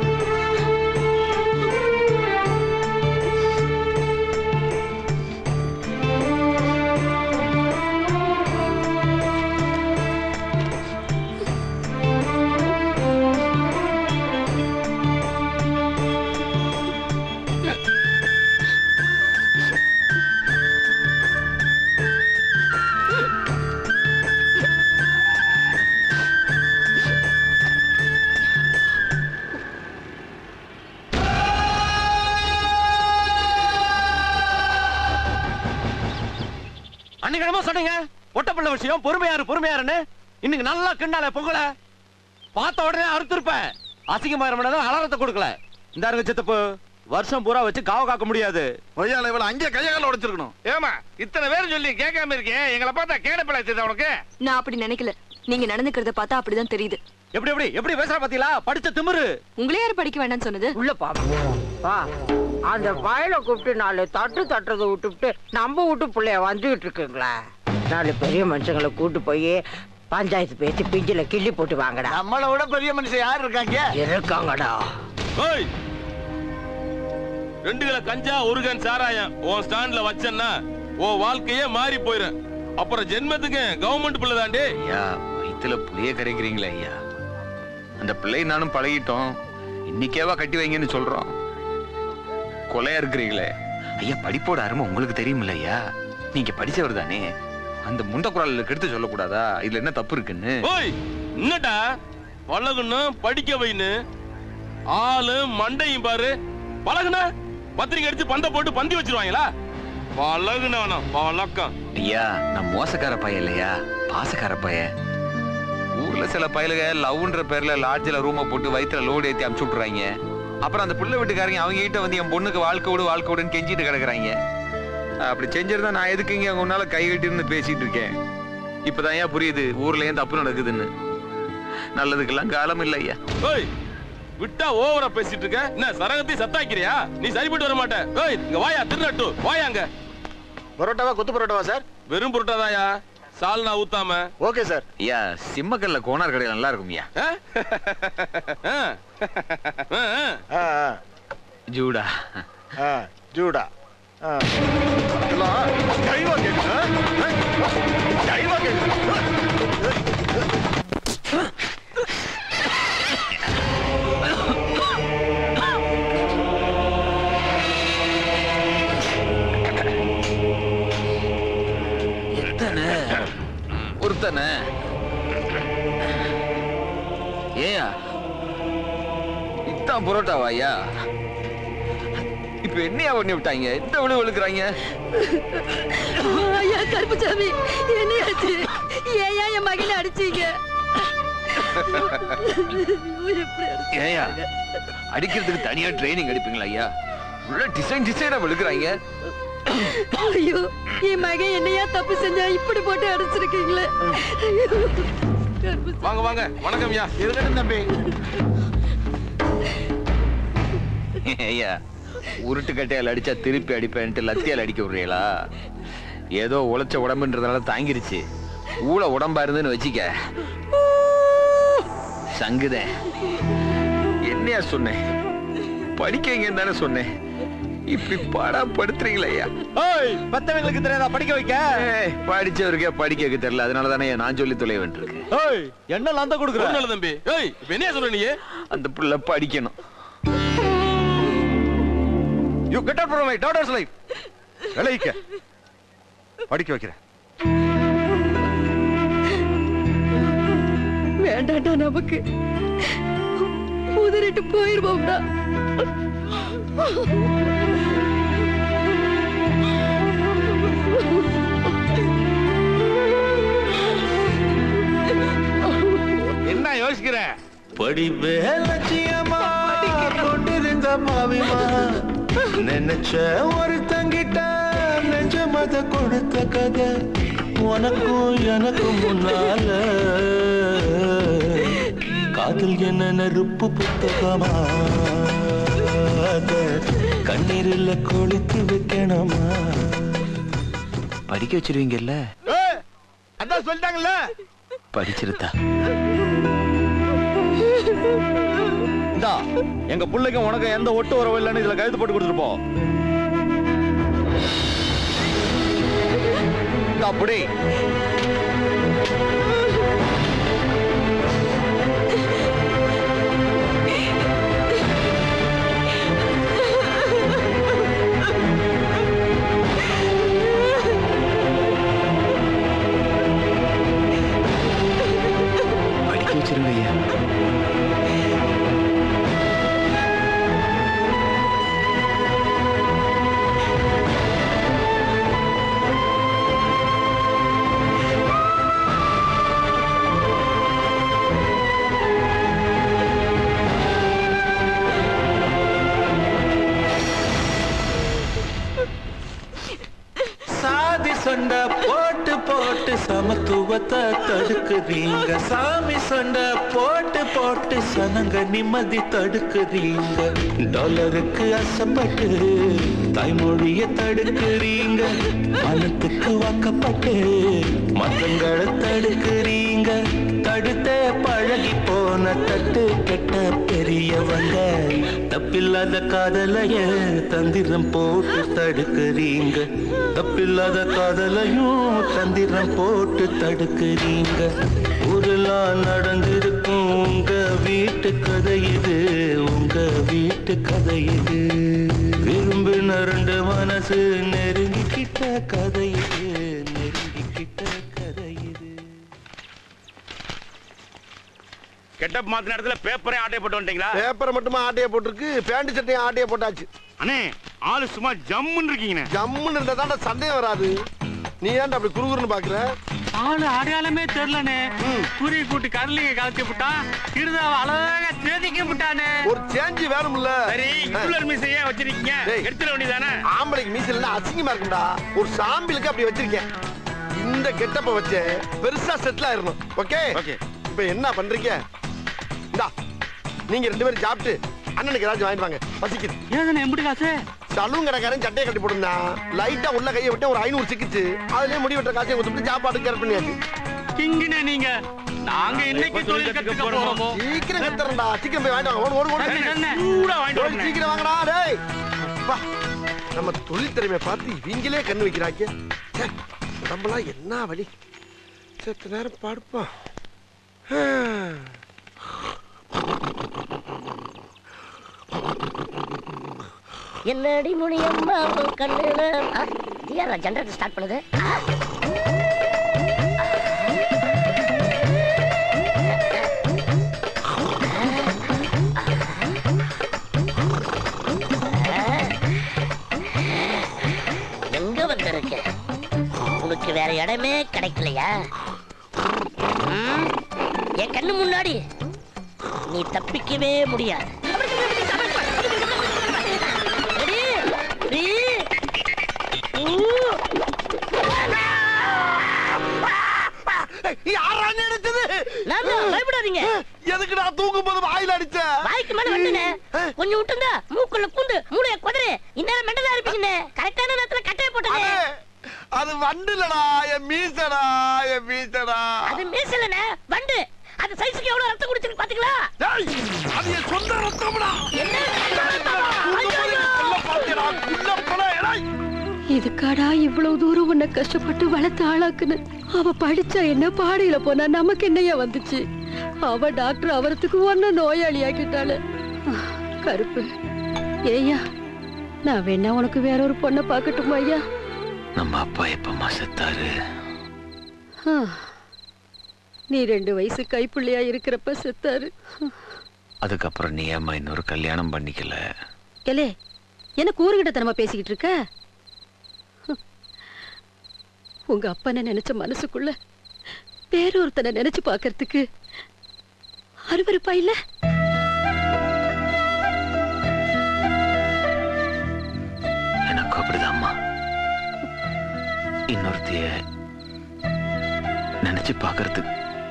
அன்னைக்கு என்னமோ சொன்னீங்க ஒட்டப்பள்ள விஷயம் பொறுமையாரு பொறுமையாருன்னு இன்னைக்கு நல்லா கிண்டால பொங்கல பார்த்த உடனே அறுத்திருப்பேன் அசிங்கமா இருமனதான் அலாரத்தை கொடுக்கல இந்தாருங்க சித்தப்பு வருஷம் பூரா வச்சு காவ காக்க முடியாது ஒய்யால இவள அங்கே கையால உடைச்சிருக்கணும் ஏமா இத்தனை பேர் சொல்லி கேட்காம இருக்கேன் எங்களை பார்த்தா கேட பிள்ளைச்சதா உனக்கு நான் அப்படி நினைக்கல நீங்க நடந்துக்கிறத பார்த்தா அப்படிதான் தெரியுது எப்படி எப்படி எப்படி பேசுற பாத்தீங்களா படிச்ச திமிரு உங்களே யாரு படிக்க வேண்டாம்னு சொன்னது உள்ள பாப்பா அந்த வயலை கூப்பிட்டு நாலு தட்டு தட்டுறதை விட்டுவிட்டு நம்ம வீட்டு பிள்ளைய வந்துகிட்டு இருக்குங்களா நாலு பெரிய மனுஷங்களை கூட்டு போய் பஞ்சாயத்து பேசி பிஞ்சில கிள்ளி போட்டு வாங்கடா நம்மளை விட பெரிய மனுஷன் யார் இருக்காங்க இருக்காங்கடா ஓய் ரெண்டு கிலோ கஞ்சா ஒரு கன் சாராயம் உன் ஸ்டாண்ட்ல வச்சேன்னா உன் வாழ்க்கையே மாறி போயிரும் அப்புறம் ஜென்மத்துக்கு கவர்மெண்ட் பிள்ளை தாண்டி ஐயா வயித்துல புளிய கரைக்கிறீங்களே ஐயா அந்த பிள்ளை நானும் பழகிட்டோம் இன்னைக்கேவா கட்டி வைங்கன்னு சொல்றோம் கொலையா இருக்கிறீங்களே ஐயா படிப்போட அருமை உங்களுக்கு தெரியுமில்ல ஐயா நீங்க படிச்சவர் தானே அந்த முண்ட குரல் கெடுத்து சொல்லக்கூடாதா இதுல என்ன தப்பு இருக்குன்னு ஓய் என்னடா பழகுன்னு படிக்க வைன்னு ஆளு மண்டையும் பாரு பழகுன பத்திரிக்கை அடிச்சு பந்த போட்டு பந்தி வச்சிருவாங்களா பழகுனவனா பழக்கம் ஐயா நான் மோசக்கார பையன் இல்லையா பாசக்கார பையன் ஊர்ல சில பயலுக லவ்ன்ற பேர்ல லாட்ஜில் ரூமை போட்டு வயித்துல லோடு ஏத்தி அமுச்சு விட்டுறாங்க அப்புறம் அந்த பிள்ளை வீட்டுக்காரங்க அவங்க கிட்ட வந்து என் பொண்ணுக்கு வாழ்க்கை விடு வாழ்க்கை விடுன்னு கெஞ்சிட்டு கிடக்குறாங்க அப்படி செஞ்சிருந்தா நான் எதுக்கு இங்க அவங்க முன்னால கை கட்டி இருந்து பேசிட்டு இருக்கேன் இப்பதான் ஏன் புரியுது ஊர்ல ஏன் தப்பு நடக்குதுன்னு நல்லதுக்கெல்லாம் காலம் இல்லை ஐயா ஓய் விட்டா ஓவரா பேசிட்டு இருக்க என்ன சரகத்தையும் சத்தாக்கிறியா நீ சரிப்பட்டு வர மாட்ட ஓய் இங்க வாயா திருநட்டு வாயா அங்க பரோட்டாவா கொத்து பரோட்டாவா சார் வெறும் புரோட்டாதாயா சால்னா ஊத்தாம ஓகே சார் ஐயா சிம்மக்கல்ல கோனார் கடையில் நல்லா இருக்கும் ஐயா ஜூடா ஜூடா எல்லாம் கைவா கேக்குதா? கைவா கேக்குதா? ஏயா இதான் புரோட்டாவா ஐயா இப்ப என்னையா பண்ணி விட்டாங்க எந்த விழு விழுக்குறாங்க ஐயா கருப்புசாமி என்னையாச்சு ஏயா என் மகளை அடிச்சீங்க ஏயா அடிக்கிறதுக்கு தனியா ட்ரைனிங் அடிப்பீங்களா ஐயா உள்ள டிசைன் டிசைனா விழுக்குறாங்க ஐயோ என் மகன் என்னையா தப்பு செஞ்சா இப்படி போட்டு அடிச்சிருக்கீங்களே வாங்க வாங்க வணக்கம் ஐயா இருக்கட்டும் தம்பி ஐயா உருட்டு கட்டையால் அடிச்சா திருப்பி அடிப்பேன்ட்டு லத்தியால் அடிக்க விடுறீங்களா ஏதோ உழைச்ச உடம்புன்றதுனால தாங்கிருச்சு ஊழ உடம்பா இருந்துன்னு வச்சிக்க சங்குதேன் என்னையா சொன்னேன் படிக்கங்க தானே சொன்னேன் இப்படி பாடா படுத்துறீங்களா ஐயா ஓய் பத்தவங்களுக்கு தெரியாதா படிக்க வைக்க ஏய், படிச்சவருக்கே படிக்க வைக்க தெரியல அதனால தானே நான் சொல்லி தொலைய வேண்டியிருக்கு ஓய் என்ன லந்த கொடுக்குற ஒண்ணும் இல்ல தம்பி ஏய் இப்ப என்ன சொல்ற நீ அந்த புள்ள படிக்கணும் you get out from my daughter's life விளைவிக்க படிக்க வைக்கிறேன் வேண்டாண்டா நமக்கு உதறிட்டு போயிருவோம்டா என்ன யோசிக்கிற படிப்பே லட்சியமா கொண்டிருந்த பாவிமா நினைச்ச ஒரு தங்கிட்ட நெஞ்சமத கொடுத்த கதை உனக்கும் எனக்கும் முன்னால காதல் என்ன நெருப்பு புத்தகமா அத கண்ணீரில் கொளுத்தி வைக்கணுமா படிக்க வச்சிருவீங்கல்ல ஏய், அதான் சொல்லிட்டாங்கல்ல படிச்சிருத்தா இந்தா எங்க புள்ளைக்கும் உனக்கு எந்த ஒட்டு உறவு இல்லைன்னு இதுல கழுத்து போட்டு கொடுத்துட்டு போ இந்தா, அப்படி படிக்க வச்சிருங்க ஐயா சாதி சண்டை போட்டு போட்டு சமத்துவத்தை தடுக்குறீங்க சாமி சண்டை போட்டு போட்டு சனங்க நிம்மதி தடுக்குறீங்க டாலருக்கு அசப்பட்டு தாய்மொழிய தடுக்குறீங்க மனத்துக்கு வாக்கப்பட்டு மதங்களை தடுக்குறீங்க தடுத்தே பழகி போன தட்டு கெட்ட பெரியவங்க தப்பில்லாத காதலைய தந்திரம் போட்டு தடுக்குறீங்க தப்பில்லாத காதலையும் தந்திரம் போட்டு தடுக்குறீங்க ஊரெல்லாம் நடந்திருக்கும் உங்க வீட்டு கதை இது உங்க வீட்டு கதை இது விரும்பின ரெண்டு மனசு நெருங்கிக்கிட்ட கதை இது நெருங்கிக்கிட்ட கதை இது கெட்டப் மாத்தின இடத்துல பேப்பரே ஆட்டை போட்டு வந்துட்டீங்களா பேப்பரை மட்டுமா ஆட்டைய போட்டிருக்கு பேண்ட் சட்டையும் ஆட்டைய போட்டாச்சு அண்ணே ஆளு சும்மா ஜம்முன்னு இருக்கீங்கண்ணே ஜம்முன்னு இருந்தா தான் சந்தேகம் வராது நீ ஏன்டா அப்படி குறுகுறுன்னு பாக்குற ஆளு அடையாளமே தெரியலனே குருவி கூட்டு கடலிங்க கலத்தி விட்டான் கிருதாவை அழகா தேதிக்க விட்டானே ஒரு சேஞ்ச் வேணும்ல சரி இவ்வளவு மீசையே வச்சிருக்கீங்க டேய். எடுத்துட வேண்டியதானே ஆம்பளைக்கு மீசல் அசிங்கமா இருக்கும்டா ஒரு சாம்பிளுக்கு அப்படி வச்சிருக்கேன் இந்த கெட்டப்ப வச்சு பெருசா செட்டில் ஆயிரணும் ஓகே ஓகே இப்போ என்ன பண்றீங்க இந்தா நீங்க ரெண்டு பேரும் சாப்பிட்டு அண்ணனுக்கு ஏதாச்சும் வாங்கிட்டு வாங்க பசிக்குது ஏங்கண்ணே எப்படி காசு சலூன் கடைக்காரன் சட்டையை கட்டி போட்டுருந்தா லைட்டா உள்ள கையை விட்டு ஒரு ஐநூறு சிக்கிச்சு அதுலயே முடி வெட்டுற காசையும் கொடுத்துட்டு சாப்பாடு கேர் பண்ணியாச்சு கிங்கினே நீங்க நாங்க இன்னைக்கு தொழில் கத்துக்க போறோமோ சீக்கிரம் கத்துறா சீக்கிரம் போய் வாங்கிட்டு வாங்க ஓடு ஓடு ஓடு அண்ணே, அண்ணே. சூடா வாங்கிட்டு வாங்க சீக்கிரம் வாங்கடா டேய் அப்பா, நம்ம தொழில் திறமையை பார்த்து இவங்களே கண்ணு வைக்கிறாங்க ச்சே, உடம்பெல்லாம் என்ன வலி செத்த நேரம் படுப்போம் என்னடி முடியம்மா உன் கண்ணுல யாரா ஜென்ரேட்டர் ஸ்டார்ட் பண்ணுது இடமே கிடைக்கலையா ம், என் கண்ணு முன்னாடி நீ தப்பிக்கவே முடியாது ரெடி? த்ரீ, டூ, யாரா நினைச்சது நான் தான், பயப்படாதீங்க எதுக்கு நான் தூங்கும் போது வாயில அடிச்ச வாய்க்கு மேல வந்துனே கொஞ்சம் விட்டுந்தா மூக்குள்ள பூண்டு மூளைய குதிரை இந்நேரம் மெண்டலா இருப்பீங்கண்ணே கரெக்டான நேரத்துல கட்டைய போட்டது அது வண்டுலடா என் மீசடா என் மீசடா அது மீசலண்ணே வண்டு அது சைஸுக்கு எவ்வளவு ரத்தம் குடிச்சிருக்கு பாத்தீங்களா அது என் சொந்த ரத்தம்டா என்ன இதுக்காடா இவ்வளவு தூரம் உன்னை கஷ்டப்பட்டு வளர்த்து ஆளாக்குன்னு அவ படிச்சா என்ன பாடையில போனா நமக்கு என்னையா வந்துச்சு அவ டாக்டர் அவரத்துக்கு ஒன்ன நோயாளி ஆக்கிட்டாளு கருப்பு ஏய்யா நான் வேணா உனக்கு வேற ஒரு பொண்ணை பார்க்கட்டுமா ஐயா நம்ம அப்பா எப்பமா செத்தாரு ஆ. நீ ரெண்டு வயசு கைப்புள்ளையா இருக்கிறப்ப செத்தாரு அதுக்கப்புறம் நீ ஏம்மா இன்னொரு கல்யாணம் பண்ணிக்கல எலே என்ன கூறுகிட்ட தனமா பேசிக்கிட்டு இருக்க ஹம். உங்க அப்பனை நினைச்ச மனசுக்குள்ள வேறொருத்தனை நினைச்சு பார்க்கறதுக்கு அருவருப்பா இல்ல எனக்கு அப்படிதாம்மா இன்னொருத்திய நினைச்சு பார்க்கறது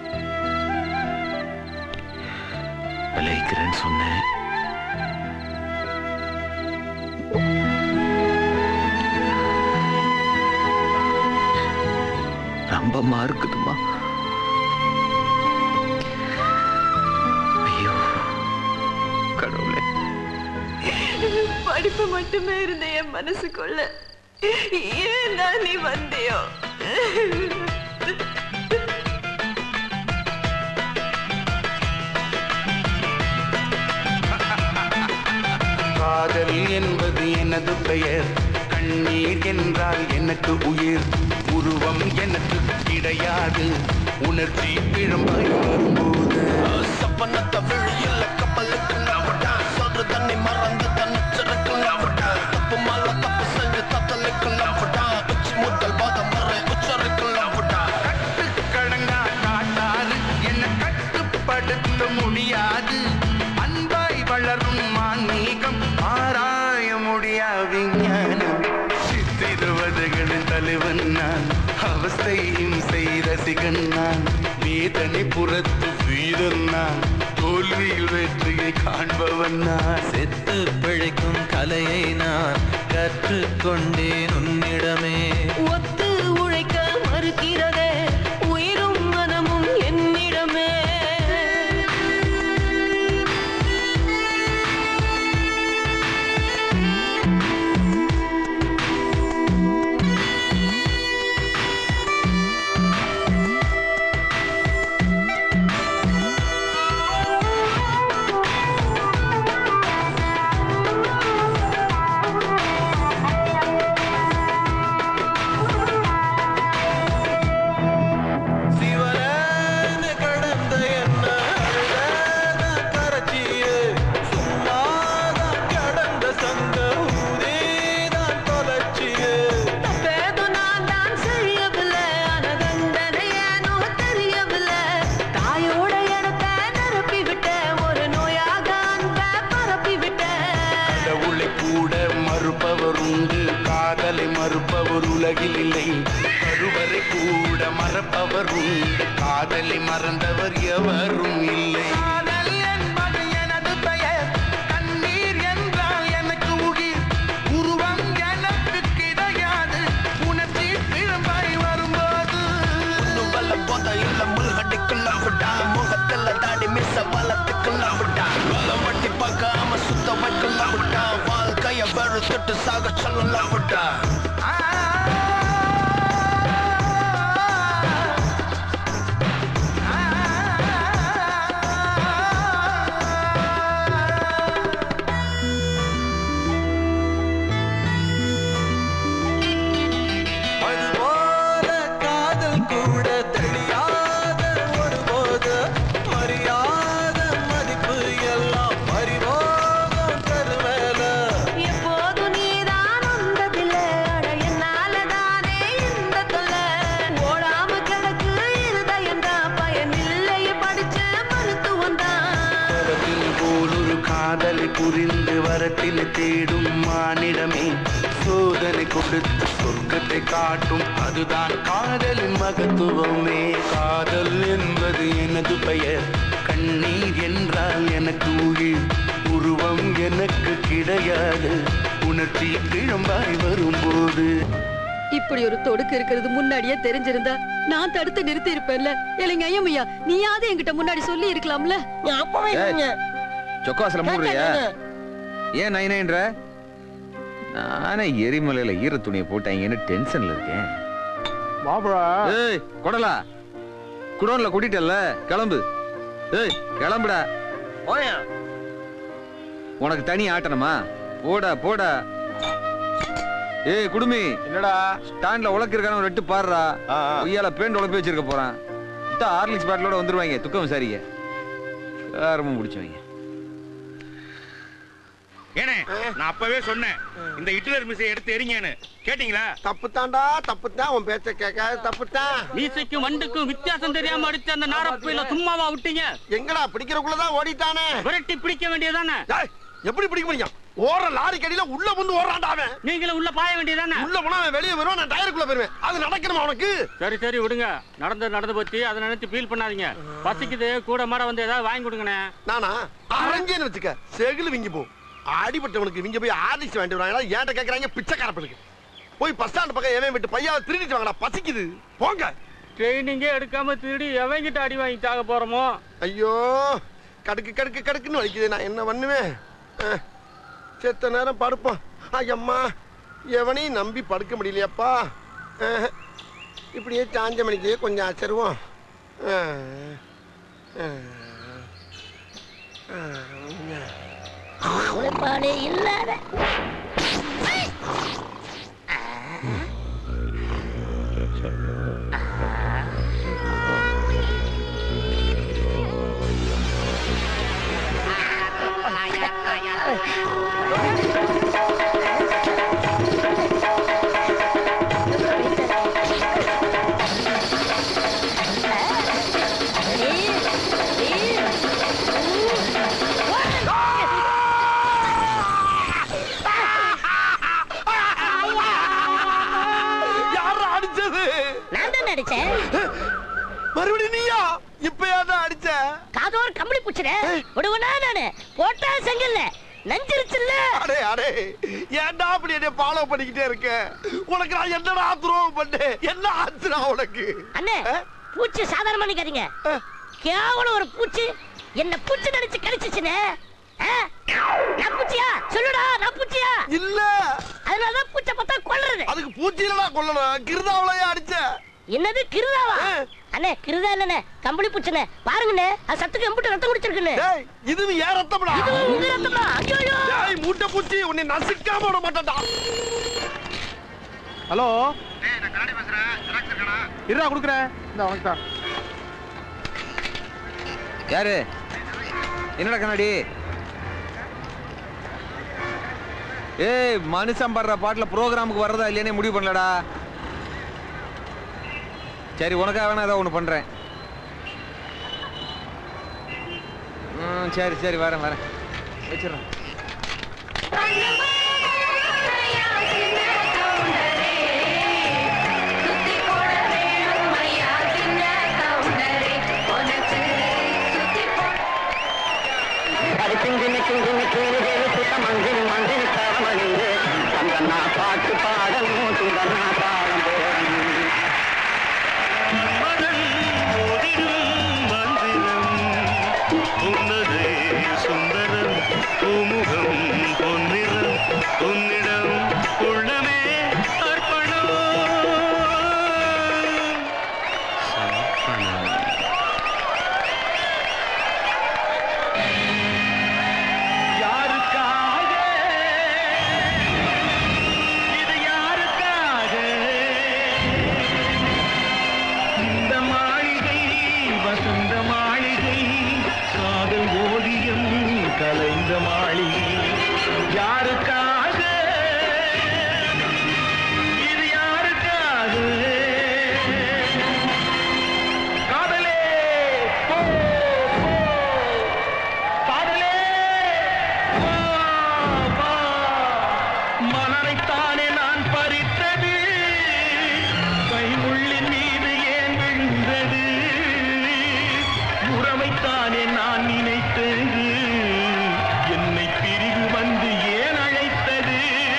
விளைவிக்கிறேன்னு சொன்னேன் ரொம்பமா இருக்குதுமா ஐயோ கடவுளே படிப்பு மட்டுமே இருந்த என் மனசுக்குள்ள ஏன் நீ வந்தியோ காதல் என்பது எனது பெயர் கண்ணீர் என்றால் எனக்கு உயிர் உருவம் எனக்கு கிடையாது உணர்ச்சி பிழம்பாய் வரும்போது சப்பனத்தை விழியில் கப்பலுக்கு நவட்டா சொல்ற தண்ணி மறந்து தன்னிச்சிருக்கு நவட்டா தப்பு மேல தப்பு செஞ்சு தத்தலுக்கு நவட்டா உச்சி முதல் பாதம் வரை உச்சரிக்கு நவட்டா கடங்கா காட்டாது என்ன கட்டுப்படுத்த முடியாது அன்பாய் வளரும் ஆன்மீகம் ஆராய முடியா விஞ்ஞானம் சித்திருவதுகளின் தலைவன் நான் அவஸ்தையும் செய் ரசிகன் நான் வேதனை புறத்து வீரன் நான் தோல்வியில் வெற்றியை காண்பவன் நான் செத்து பிழைக்கும் கலையை நான் கற்றுக்கொண்டேன் உன்னிடமே ஒத்து உழைக்க மறுக்கிறதே உயிரும் மனமும் என்னிடமே சிவனேன கடந்த என்ன அழுதாத கரச்சியே சும்மாதான் கடந்த சங்க ஊரேதான் தொலைச்சியே தப்பேதோ நான் தான் செய்யவில்லை ஆனா தண்டனை ஏனோ தெரியவில்லை தாயோட இடத்தை நிரப்பி விட்டேன் ஒரு நோயாக அன்பை பரப்பி விட்டேன் கடவுளை கூட மறுப்பவர் உண்டு காதலை மறுப்பவர் உலகில் இல்லை கருவறை கூட மறப்பவர் உண்டு காதலை மறந்தவர் எவரும் இல்லை காதல் என்பது எனது பெயர் கண்ணீர் என்றால் எனக்கு உயிர் உருவம் எனக்கு கிடையாது உணர்ச்சி பிழம்பாய் வரும்போது வல்ல போத இல்ல முருகடிக்கலாம் விட்டா முகத்துல தாடி மிஸ் வளர்த்துக்கலாம் விட்டா வல மட்டி பார்க்காம சுத்த வைக்கலாம் விட்டா வாழ்க்கைய வெறுத்துட்டு சாக சொல்லலாம் விட்டா அதுபோல காதல் கூட தெரியாத ஒருபோது மரியாத மதிப்பு எல்லாம் பறிபோகும் கருவேல எப்போது நீதான் வந்ததில்லை அட காதலை புரிந்து வரத்தில் தேடும் மானிடமே சோதனை கொடுத்து சொர்க்கத்தை காட்டும் அதுதான் காதலின் மகத்துவமே காதல் என்பது எனது பெயர் கண்ணீர் என்றால் எனக்கு உயிர் உருவம் எனக்கு கிடையாது உணர்ச்சி கிழம்பாய் வரும்போது இப்படி ஒரு தொடுக்கு இருக்கிறது முன்னாடியே தெரிஞ்சிருந்தா நான் தடுத்து நிறுத்தி இருப்பேன்ல இல்லைங்க ஐயமையா நீயாவது என்கிட்ட முன்னாடி சொல்லி இருக்கலாம்ல அப்பவே ஏய், சொக்காசுல மூடுறியா ஏன் நை நைன்ற நானே எரிமலையில ஈர துணியை போட்டாங்கன்னு டென்ஷன்ல இருக்கேன் மாப்பிளா ஏய் கொடலா குடோன்ல கூட்டிட்டல்ல கிளம்பு ஏய் கிளம்புடா போயா உனக்கு தனி ஆட்டணுமா போடா போடா ஏய் குடுமி என்னடா ஸ்டாண்ட்ல உலக்கிருக்கான ஒரு எட்டு பாடுறா ஒய்யால பேண்ட் உழப்பி வச்சிருக்க போறான் விட்டா ஹார்லிக்ஸ் பாட்டிலோட வந்துருவாங்க துக்கம் விசாரிக்க காரமும் முடிச்சவங்க ஏனே நான் அப்பவே சொன்னேன் இந்த ஹிட்லர் மிஸ்ஸை எடுத்து எறிங்கன்னு கேட்டீங்களா தப்பு தாண்டா தப்பு தான் உன் பேச்ச கேட்காத தப்பு தான் மீசைக்கும் வண்டுக்கும் வித்தியாசம் தெரியாம அடிச்ச அந்த நாரப்பையில சும்மாவா விட்டீங்க எங்கடா பிடிக்கிறக்குள்ளதான் ஓடிட்டானே விரட்டி பிடிக்க வேண்டியதானே டேய், எப்படி பிடிக்க முடியும் ஓடுற லாரி கடியில உள்ள வந்து ஓடுறான்டா அவன் நீங்களும் உள்ள பாய வேண்டியதானே உள்ள போனா அவன் வெளியே வருவான் நான் டயருக்குள்ள போயிருவேன் அது நடக்கணுமா உனக்கு சரி சரி விடுங்க நடந்து நடந்து போச்சு அதை நினைச்சு ஃபீல் பண்ணாதீங்க பசிக்குது கூட மாட வந்து ஏதாவது வாங்கி கொடுங்கண்ணே நானா அரைஞ்சேன்னு வச்சுக்க செகுல விங்கி போ அடிபட்டவனுக்கு விங்க போய் ஆர்டிஸ்ட் வேண்டி வராங்களா ஏன்ட்ட கேக்குறாங்க பிச்சைக்காரப்பனுக்கு போய் பஸ் ஸ்டாண்ட் பக்கம் எவன் விட்டு பையாவை திருடிட்டு வாங்கடா பசிக்குது போங்க ட்ரைனிங்கே எடுக்காம திருடி எவங்கிட்ட அடி வாங்கி சாக போறோமோ ஐயோ கடுக்கு கடுக்கு கடுக்குன்னு வலிக்குது நான் என்ன பண்ணுவேன் அஹ், செத்த நேரம் படுப்போம் ஐயம்மா எவனையும் நம்பி படுக்க முடியலையாப்பா அஹ், இப்படியே சாஞ்ச மணிக்கு கொஞ்சம் அசருவோம் அஹ், அஹ், அஹ். உழைப்பாளே இல்லாத யாரா அடிச்சது நான் தான் அடிச்சேன் மறுபடியும் நீயா இப்ப யாரா அடிச்ச காதோர் கம்பளி பூச்சுட விடுவனா நானு போட்டா செங்கல்ல நஞ்சிருச்சுல்ல அடே அடே ஏன்டா அப்படி என்ன ஃபாலோ பண்ணிக்கிட்டே இருக்க உனக்கு நான் என்னடா துரோகம் பண்ணேன் என்ன ஆச்சுடா உனக்கு அண்ணே பூச்சி சாதாரணமா நிக்காதீங்க கேவலம் ஒரு பூச்சி என்ன பூச்சி நினைச்சு கடிச்சிச்சுனே ஆ? நான் பூச்சியா சொல்லுடா நான் பூச்சியா இல்ல அதனாலதான் பூச்சை பார்த்தா கொல்றது அதுக்கு பூச்சி இல்லடா கொல்லணும் கிருதாவளையா அடிச்ச என்னது கிருதாவா அண்ணே கிருதா இல்லண்ணே கம்பளி பூச்சனே பாருங்கண்ணே அது சத்துக்கு எம்பிட்டு ரத்தம் குடிச்சிருக்குன்னு டேய் இது ஏன் ரத்தம்டா இது உங்க ரத்தமா ஐயோ டேய் மூட்டை பூச்சி உன்னை நசுக்காம விட மாட்டேன்டா ஹலோ இருடா குடுக்குறேன் இந்த உனக்கு தான் யாரு என்னடா கண்ணாடி ஏய் மனுஷன் படுற பாட்டுல ப்ரோக்ராமுக்கு வர்றதா இல்லையானே முடிவு பண்ணலடா சரி உனக்காக வேணா ஏதோ ஒன்று பண்றேன் ம், சரி சரி வரேன் வரேன் வச்சிடறேன் பாட்டு பாடணும் சுந்தனா பாடம் போடணும் உன்னதே சுந்தரம் பூமுகம் பொன்னிறம் உன்னிடம் உள்ளமே அர்ப்பணம் யாருக்காக இது யாருக்காக இந்த மாளிகை வசந்த மாளிகை காதல் ஓவியம் கலைந்த மாளிகை யாருக்காக இது யாருக்காக காதலே போ, போ. காதலே தானே நான் நினைத்தது என்னை பிரிவு வந்து ஏன் அழைத்தது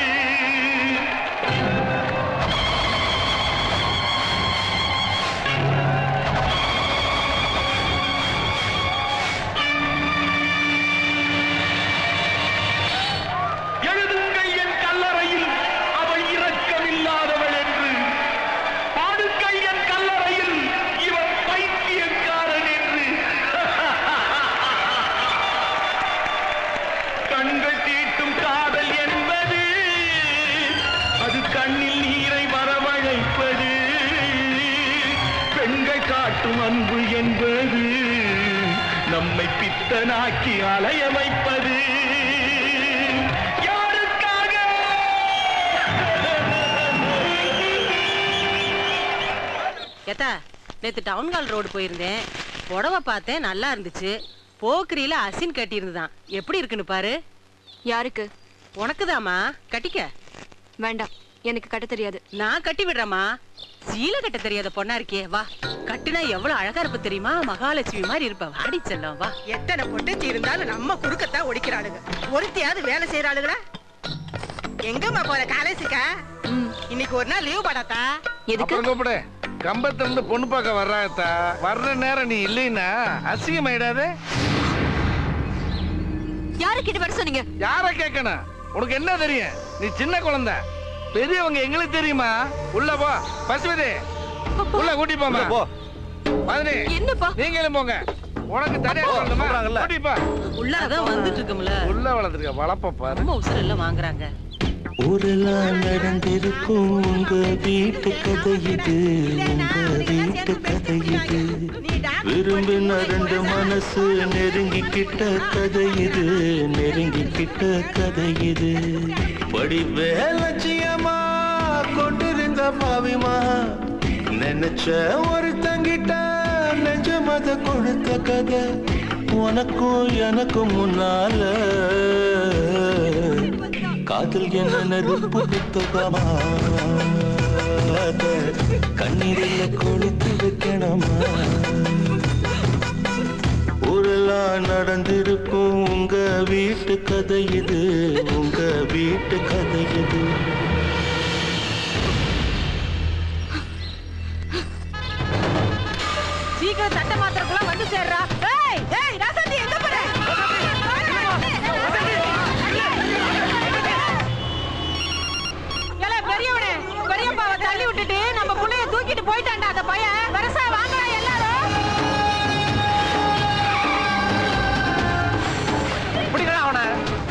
எழுதுங்கள் என் கல்லறையில் அவள் இரக்கமில்லாதவள் என்று பாடுங்கள் என் கல்லறையில் இவன் பைத்தியக்காரன் என்று கண்கள் தீட்டும் காதல் என்பது அது கண்ணில் நீரை வரவழைப்பது பெண்கள் காட்டும் அன்பு என்பது நம்மை பித்தனாக்கி அலைய வைப்பது யாருக்காக ஏத்தா நேத்து டவுன் ஹால் ரோடு போயிருந்தேன் புடவை பார்த்தேன் நல்லா இருந்துச்சு போக்கிரியில அசின் கட்டி இருந்துதான் எப்படி இருக்குன்னு பாரு யாருக்கு உனக்குதாம்மா கட்டிக்க வேண்டாம் எனக்கு கட்ட தெரியாது நான் கட்டி விடுறேம்மா சீலை கட்ட தெரியாத பொண்ணா இருக்கே வா கட்டுனா எவ்வளவு அழகா இருப்ப தெரியுமா மகாலட்சுமி மாதிரி இருப்ப வாடி செல்லம் வா எத்தனை பொட்டச்சி இருந்தாலும் நம்ம குறுக்கத்தான் ஒடிக்கிறாளுங்க ஒருத்தியாவது வேலை செய்யறாளுங்களா எங்கம்மா போற காலேஜுக்கா இன்னைக்கு ஒரு நாள் லீவ் படாத்தா அப்புறம் கூப்பிடு கம்பத்துல இருந்து பொண்ணு பார்க்க வர்றாத்தா வர்ற நேரம் நீ இல்லைன்னா அசிங்கமாயிடாதே யாருக்கிட்ட வர சொன்னீங்க யார கேட்கணும் உனக்கு என்ன தெரியும் நீ சின்ன குழந்தை பெரியவங்க எங்களுக்கு தெரியுமா உள்ள போ பசுபதி உள்ள கூட்டி போமா போ மதுரை என்னப்பா நீங்களும் போங்க உனக்கு தனியா சொல்லணுமா கூட்டி போ உள்ள அதான் வந்துட்டு இருக்கும்ல உள்ள வளர்த்துருக்க வளப்ப பாரு ரொம்ப உசுர் எல்லாம் வாங்குறாங்க ஊரெல்லாம் நடந்திருக்கும் உங்க வீட்டு கதை இது உங்க வீட்டு கதை இது விரும்பின ரெண்டு மனசு நெருங்கிக்கிட்ட கதை இது நெருங்கிக்கிட்ட கதை இது வடிவே லட்சியமா கொண்டிருந்த பாவிமா நினைச்ச ஒரு தங்கிட்ட நெஞ்ச மத கொடுத்த கதை உனக்கும் எனக்கும் முன்னால காதல் என்ன நெருப்பு புத்தகமா அத கண்ணீரில் கொளுத்து வைக்கணுமா ஊரெல்லாம் நடந்திருக்கும் உங்க வீட்டு கதை இது உங்க வீட்டு கதை இது சீக்கிரம் தட்டை மாத்திரக்குள்ள வந்து சேர்றா ஏய் ஏய் ராசாத்தி எங்க போற ஏலே, பெரியவனே பெரியப்பாவை தள்ளி விட்டுட்டு நம்ம புள்ளைய தூக்கிட்டு போயிட்டான்டா அந்த பையன் பெருசா வாங்கடா எல்லாரும் பிடிக்கடா அவனை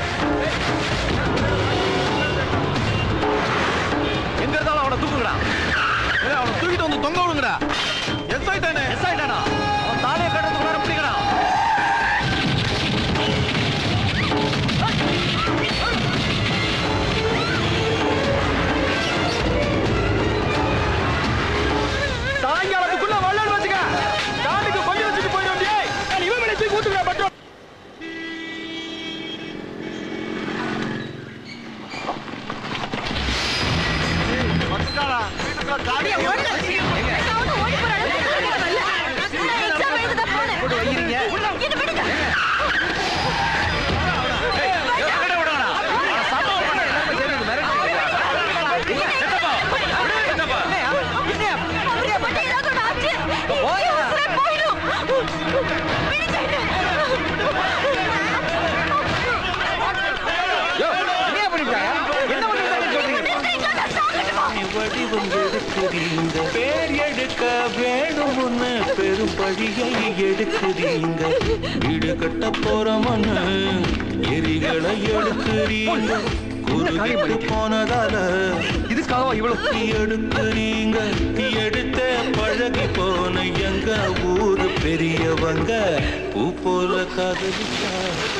எங்க இருந்தாலும் அவனை தூக்குங்கடா ஏய், அவனை தூக்கிட்டு வந்து தொங்க விடுங்கடா எஸ் ஆயிட்டானே எஸ் ஆயிட்டானா அவன் தாலியை கட்டுறதுக்குள்ளார பிடிக்கடா சாயங்காலத்துக்குள்ள வள்ளல் வச்சுக்க தாண்டிக்கு கொஞ்சம் வச்சுட்டு போயிடும் இவன் மேலே தூக்கி ஊத்துக்கிறா பட்டம் வடிவம் எடுக்கிறீங்க பேர் எடுக்க வேணும்னு பெரும் பழியை எடுக்கிறீங்க வீடு கட்ட போறோம்னு எரிகளை எடுக்கிறீங்க குறுகிட்டு போனதால இதுக்காக இவ்வளவு எடுக்கிறீங்க எடுத்த பழகி போன எங்க ஊரு பெரியவங்க பூ போல காதலிச்சா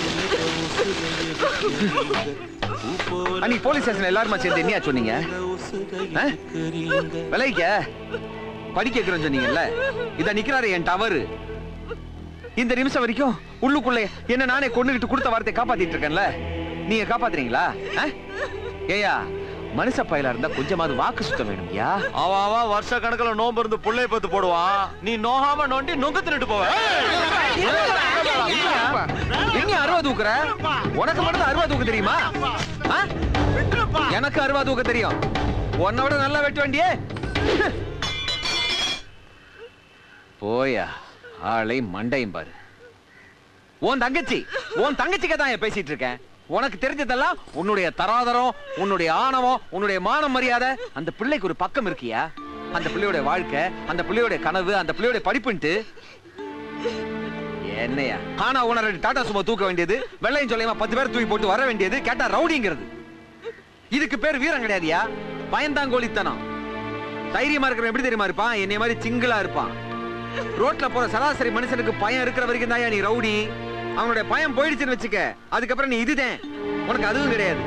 அன்னைக்கு போலீஸ் ஸ்டேஷன் எல்லாருமா சேர்ந்து என்னையா சொன்னீங்க ஆ? விலைக்க படிக்க வைக்கிறேன்னு சொன்னீங்கல்ல இத நிக்கிறாரு என் டவரு இந்த நிமிஷம் வரைக்கும் உள்ளுக்குள்ளே என்ன நானே கொண்டுகிட்டு கொடுத்த வார்த்தை காப்பாத்திட்டு இருக்கேன்ல நீங்க காப்பாத்துறீங்களா ஆ? ஏயா மனுஷ பயலா இருந்தா கொஞ்சமாவது வாக்கு சுத்தம் வேணும்யா அவ அவ வருஷ கணக்குல நோம்பு இருந்து புள்ளைய பத்து போடுவான் நீ நோகாம நோண்டி நொங்க தின்னுட்டு போவ என்ன அருவா தூக்குற உனக்கு மட்டும் அருவா தூக்க தெரியுமா ஆ? எனக்கு அருவா தூக்க தெரியும் உன்னை விட நல்லா வெட்ட வேண்டியே போயா ஆளை மண்டையும் பாரு உன் தங்கச்சி உன் தங்கச்சிக்கு தான் பேசிட்டு இருக்கேன் உனக்கு தெரிஞ்சதெல்லாம் உன்னுடைய தராதரம் உன்னுடைய ஆணவம் உன்னுடைய மான மரியாதை அந்த பிள்ளைக்கு ஒரு பக்கம் இருக்கியா அந்த பிள்ளையோட வாழ்க்கை அந்த பிள்ளையோட கனவு அந்த பிள்ளையோட படிப்புன்ட்டு என்னையா ஆனா உன ரெண்டு டாடா சும்மா தூக்க வேண்டியது வெள்ளையும் சொல்லியமா பத்து பேர் தூக்கி போட்டு வர வேண்டியது கேட்டா ரவுடிங்கிறது இதுக்கு பேர் வீரம் கிடையாதுயா பயந்தாங்கோலித்தனம் தைரியமா இருக்கிறவன் எப்படி தெரியுமா இருப்பான் என்னைய மாதிரி சிங்கிளா இருப்பான் ரோட்ல போற சராசரி மனுஷனுக்கு பயம் இருக்கிற வரைக்கும் தான் நீ ரவுடி அவனுடைய பயம் போயிடுச்சுன்னு வச்சுக்க அதுக்கப்புறம் நீ இதுதான் உனக்கு அதுவும் கிடையாது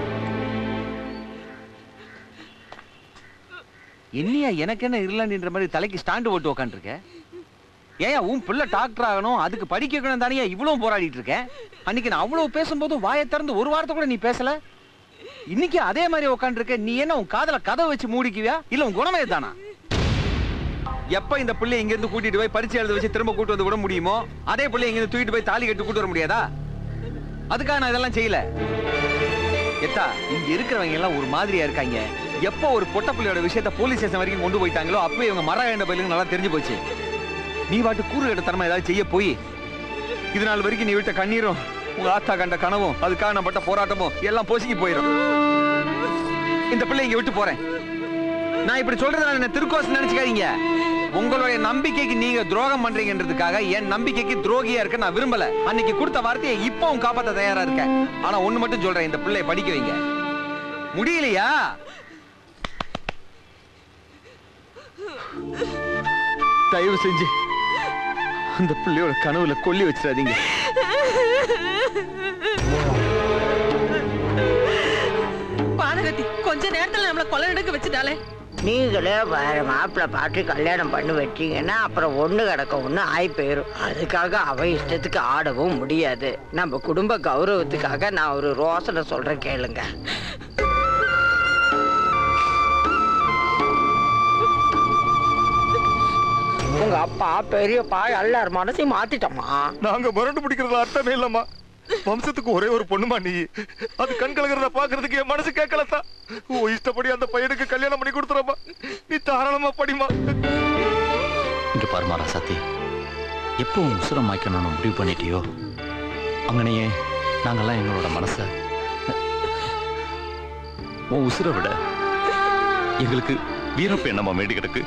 என்னையா எனக்கு என்ன இருளாண்டின்ற மாதிரி தலைக்கு ஸ்டாண்டு போட்டு உக்காந்துருக்க ஏயா உன் பிள்ளை டாக்டர் ஆகணும் அதுக்கு படிக்க வைக்கணும் தானே இவ்வளவு போராடிட்டு இருக்கேன் அன்னைக்கு நான் அவ்வளவு பேசும்போது வாயை திறந்து ஒரு வார்த்தை கூட நீ பேசல இன்னைக்கு அதே மாதிரி உட்காந்துருக்க நீ என்ன உன் காதல கதை வச்சு மூடிக்குவியா இல்ல உன் குணமே தானா எப்ப இந்த பிள்ளை இங்க இருந்து கூட்டிட்டு போய் பரிச்சை எழுத வச்சு திரும்ப கூட்டு வந்து விட முடியுமோ அதே பிள்ளை இங்க இருந்து தூக்கிட்டு போய் தாலி கட்டி கூட்டு வர முடியாதா அதுக்காக நான் இதெல்லாம் செய்யல எத்தா இங்க இருக்கிறவங்க எல்லாம் ஒரு மாதிரியா இருக்காங்க எப்போ ஒரு பொட்ட பிள்ளையோட விஷயத்த போலீஸ் ஸ்டேஷன் வரைக்கும் கொண்டு போயிட்டாங்களோ அப்போ இவங்க மர வேண்ட பயிலுங்க நல்லா தெரிஞ்சு போச்சு நீ பாட்டு கூறு கட்டத்தனமா ஏதாவது செய்ய போய் இது நாள் வரைக்கும் நீ விட்ட கண்ணீரும் உங்க ஆத்தா கண்ட கனவும் அதுக்காக நான் பட்ட போராட்டமும் எல்லாம் பொசுக்கி போயிடும் இந்த பிள்ளை இங்க விட்டு போறேன் நான் இப்படி சொல்றதுனால என்ன திருக்கோசம் நினைச்சுக்காதீங்க உங்களுடைய நம்பிக்கைக்கு நீங்க துரோகம் பண்றீங்கன்றதுக்காக என் நம்பிக்கைக்கு துரோகியா இருக்க நான் விரும்பல அன்னைக்கு கொடுத்த வார்த்தையை இப்பவும் காப்பாத்த தயாரா இருக்கேன் ஆனா ஒண்ணு மட்டும் சொல்றேன் இந்த பிள்ளைய படிக்க வைங்க முடியலையா தயவு செஞ்சு அந்த பிள்ளையோட கனவுல கொல்லி வச்சிடாதீங்க பாதகத்தி கொஞ்ச நேரத்துல நம்மள கொலை எடுக்க வச்சுட்டாலே நீங்களே வேற மாப்பிள்ளை பார்த்து கல்யாணம் பண்ணி வச்சீங்கன்னா அப்புறம் ஒண்ணு கிடக்க ஒண்ணு ஆகி போயிரும் அதுக்காக அவ இஷ்டத்துக்கு ஆடவும் முடியாது நம்ம குடும்ப கௌரவத்துக்காக நான் ஒரு ரோசனை சொல்றேன் கேளுங்க உங்க அப்பா பெரியப்பா எல்லார் மனசையும் மாத்திட்டோமா நாங்க முரண்டு பிடிக்கிறதுல அர்த்தமே இல்லம்மா வம்சத்துக்கு ஒரே ஒரு பொண்ணுமா நீ அது கண் கலங்குறத பாக்குறதுக்கு என் மனசு கேட்கலத்தான் உன் இஷ்டப்படி அந்த பையனுக்கு கல்யாணம் பண்ணி கொடுத்துறமா நீ தாராளமா படிமா இங்க பாருமா ராசாத்தி எப்போ உன் உசுரம் மாய்க்கணும்னு முடிவு பண்ணிட்டியோ அங்கனையே நாங்கெல்லாம் எங்களோட மனச உன் உசுரை விட எங்களுக்கு வீரப்பு என்னமா வேண்டி கிடக்கு